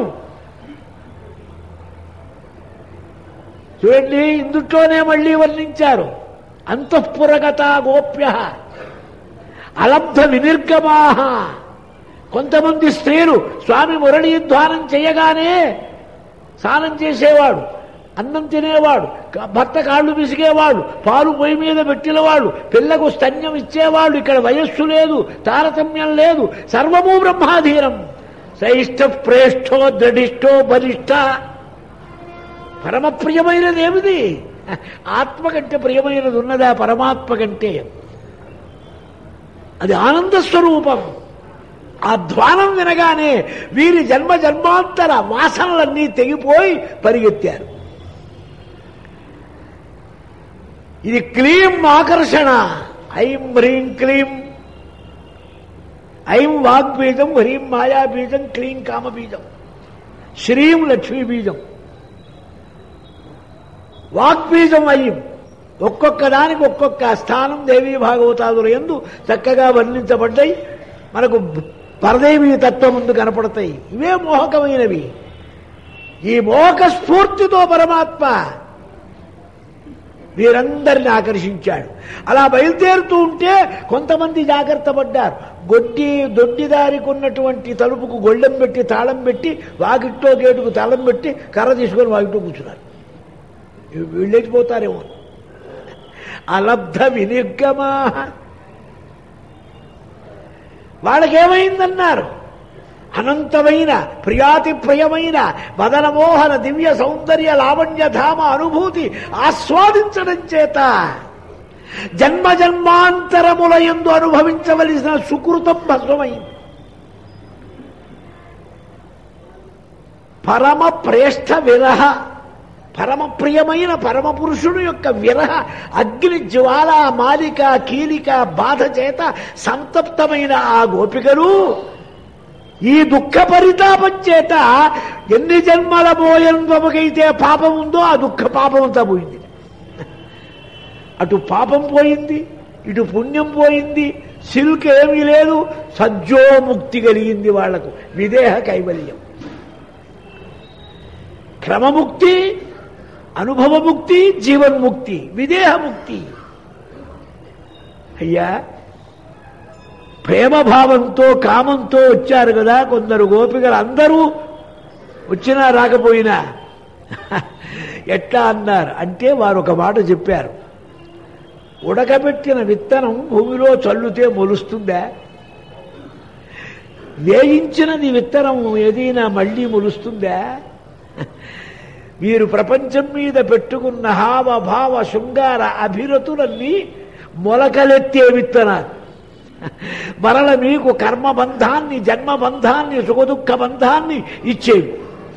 చూడండి ఇందుట్లోనే మళ్ళీ వర్ణించారు అంతఃపురగత గోప్య అలబ్ధ వినిర్గమాహ కొంతమంది స్త్రీలు స్వామి మురళీధ్వానం చేయగానే స్నానం చేసేవాడు అన్నం తినేవాడు క- భర్త కాళ్ళు విసిగేవాడు పాలు పొయ్యి మీద పెట్టినవాడు పిల్లకు స్తన్యం ఇచ్చేవాడు ఇక్కడ వయస్సు లేదు తారతమ్యం లేదు సర్వము బ్రహ్మాధీనం శ్రేష్ఠ ప్రేష్ఠో దృఢిష్టో బలిష్ట పరమ ప్రియమైనది ఏమిది ఆత్మ కంటే ప్రియమైనది ఉన్నదా పరమాత్మ కంటే అది ఆనంద స్వరూపం ఆ ధ్వానం వినగానే వీరి జన్మ జన్మాంతర వాసనలన్నీ తెగిపోయి పరిగెత్తారు ఇది క్లీం ఆకర్షణ ఐం హ్రీం క్లీం ఐం వాగ్బీజం హ్రీం మాయాబీజం క్లీం కామబీజం శ్రీం లక్ష్మీ బీజం వాగ్బీజం అయ్యం ఒక్కొక్క దానికి ఒక్కొక్క స్థానం దేవీ భాగవతాదులు ఎందు చక్కగా వర్ణించబడ్డాయి మనకు పరదేవి తత్వం ముందు కనపడతాయి ఇవే మోహకమైనవి ఈ మోహక స్ఫూర్తితో పరమాత్మ వీరందరిని ఆకర్షించాడు అలా బయలుదేరుతూ ఉంటే కొంతమంది జాగ్రత్త పడ్డారు గొడ్డి దొడ్డిదారికి ఉన్నటువంటి తలుపుకు గొళ్ళెం పెట్టి తాళం పెట్టి వాకిట్లో గేటుకు తాళం పెట్టి కర్ర తీసుకొని వాకిట్లో కూర్చున్నారు వీళ్ళేసిపోతారేమో అలబ్ధ వినిర్గమా వాళ్ళకేమైందన్నారు అనంతమైన ప్రియాతి ప్రియమైన మదనమోహన దివ్య సౌందర్య లావణ్య ధామ అనుభూతి ఆస్వాదించడం చేత జన్మ జన్మాంతరముల ఎందు అనుభవించవలసిన సుకృతం భస్మమైంది పరమ ప్రేష్ఠ విరహ పరమ ప్రియమైన పరమ పురుషుడు యొక్క విరహ అగ్ని జ్వాల మాలిక కీలిక బాధ చేత సంతప్తమైన ఆ గోపికలు ఈ దుఃఖ పరితాపం చేత ఎన్ని జన్మల బోయంత్వముకైతే పాపం ఉందో ఆ దుఃఖ పాపం అంతా పోయింది అటు పాపం పోయింది ఇటు పుణ్యం పోయింది సిల్క్ ఏమీ లేదు సజ్జోముక్తి కలిగింది వాళ్లకు విదేహ కైవల్యం క్రమముక్తి అనుభవముక్తి జీవన్ముక్తి విదేహముక్తి అయ్యా ప్రేమభావంతో కామంతో వచ్చారు కదా కొందరు గోపికలు అందరూ వచ్చినా రాకపోయినా ఎట్లా అన్నారు అంటే వారు ఒక మాట చెప్పారు ఉడకబెట్టిన విత్తనం భూమిలో చల్లుతే మొలుస్తుందా వేయించినది విత్తనం ఏదైనా మళ్ళీ మొలుస్తుందా వీరు ప్రపంచం మీద పెట్టుకున్న హావ భావ శృంగార అభిరతులన్నీ మొలకలెత్తే విత్తనాలు మరల మీకు కర్మబంధాన్ని జన్మబంధాన్ని సుఖదుఖ బంధాన్ని ఇచ్చేవి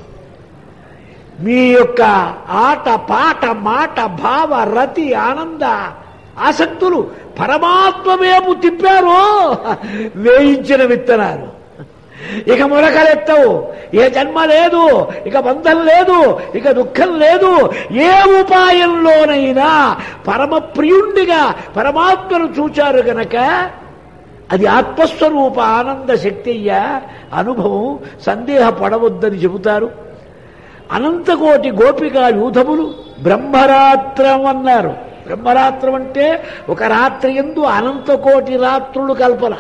మీ యొక్క ఆట పాట మాట భావ రతి ఆనంద ఆసక్తులు పరమాత్మమేము తిప్పారో వేయించిన విత్తనాలు ఇక మొలకలెత్తవు ఇక జన్మ లేదు ఇక బంధం లేదు ఇక దుఃఖం లేదు ఏ ఉపాయంలోనైనా పరమ ప్రియుండిగా పరమాత్మను చూచారు గనక అది ఆత్మస్వరూప ఆనంద శక్తి అయ్యా అనుభవం సందేహపడవద్దని చెబుతారు అనంతకోటి గోపికా యూధములు బ్రహ్మరాత్రం అన్నారు బ్రహ్మరాత్రం అంటే ఒక రాత్రి ఎందు అనంతకోటి రాత్రులు కల్పన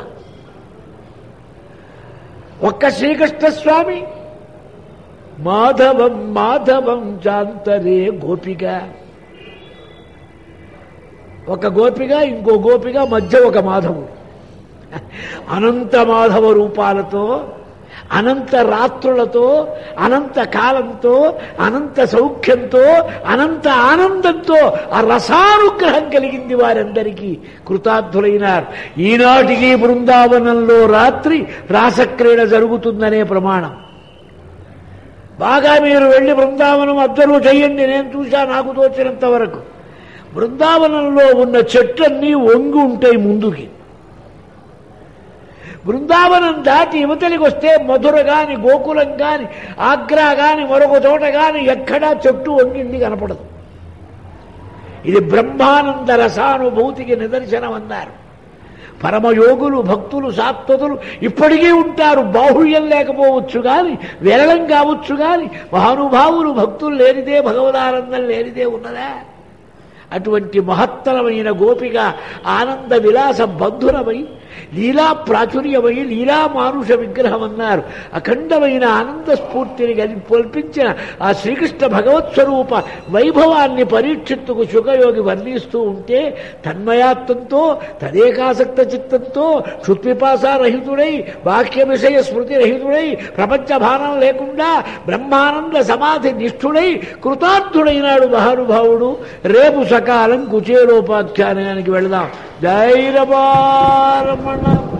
ఒక్క శ్రీకృష్ణ స్వామి మాధవం మాధవం చాంతరే గోపిక ఒక గోపిక ఇంకో గోపిక మధ్య ఒక మాధవుడు అనంత మాధవ రూపాలతో అనంత రాత్రులతో అనంత కాలంతో అనంత సౌఖ్యంతో అనంత ఆనందంతో ఆ రసానుగ్రహం కలిగింది వారందరికీ కృతార్థులైనారు ఈనాటికి బృందావనంలో రాత్రి రాసక్రీడ జరుగుతుందనే ప్రమాణం బాగా మీరు వెళ్ళి బృందావనం అద్దరు చెయ్యండి నేను చూశా నాకు తోచినంత వరకు బృందావనంలో ఉన్న చెట్లన్నీ వంగి ఉంటాయి ముందుకి బృందావనం దాటి యువతలికి వస్తే మధుర గాని గోకులం గాని ఆగ్రా గాని మరొక చోట గాని ఎక్కడా చెట్టు వంగింది కనపడదు ఇది బ్రహ్మానంద రసానుభూతికి నిదర్శనం అన్నారు పరమయోగులు భక్తులు సాత్వతులు ఇప్పటికీ ఉంటారు బాహుళ్యం లేకపోవచ్చు గాని విరళం కావచ్చు గాని మహానుభావులు భక్తులు లేనిదే భగవదానందం లేనిదే ఉన్నదా అటువంటి మహత్తరమైన గోపిక ఆనంద విలాస బంధురమై లీలా ప్రాచుర్యమై లీలా మానుష విగ్రహం అన్నారు అఖండమైన ఆనంద స్ఫూర్తిని కలిపి కల్పించిన ఆ శ్రీకృష్ణ భగవత్ స్వరూప వైభవాన్ని పరీక్షిత్తుకు శుకయోగి వర్ణిస్తూ ఉంటే తన్మయాత్వంతో తదేకాసక్త చిత్తంతో క్షుత్పిపాసారహితుడై వాక్య విషయ స్మృతి రహితుడై ప్రపంచ భానం లేకుండా బ్రహ్మానంద సమాధి నిష్ఠుడై కృతార్థుడైనాడు మహానుభావుడు రేపు సకాలం కుచేలోపాఖ్యానానికి వెళదాం జైరబారమణ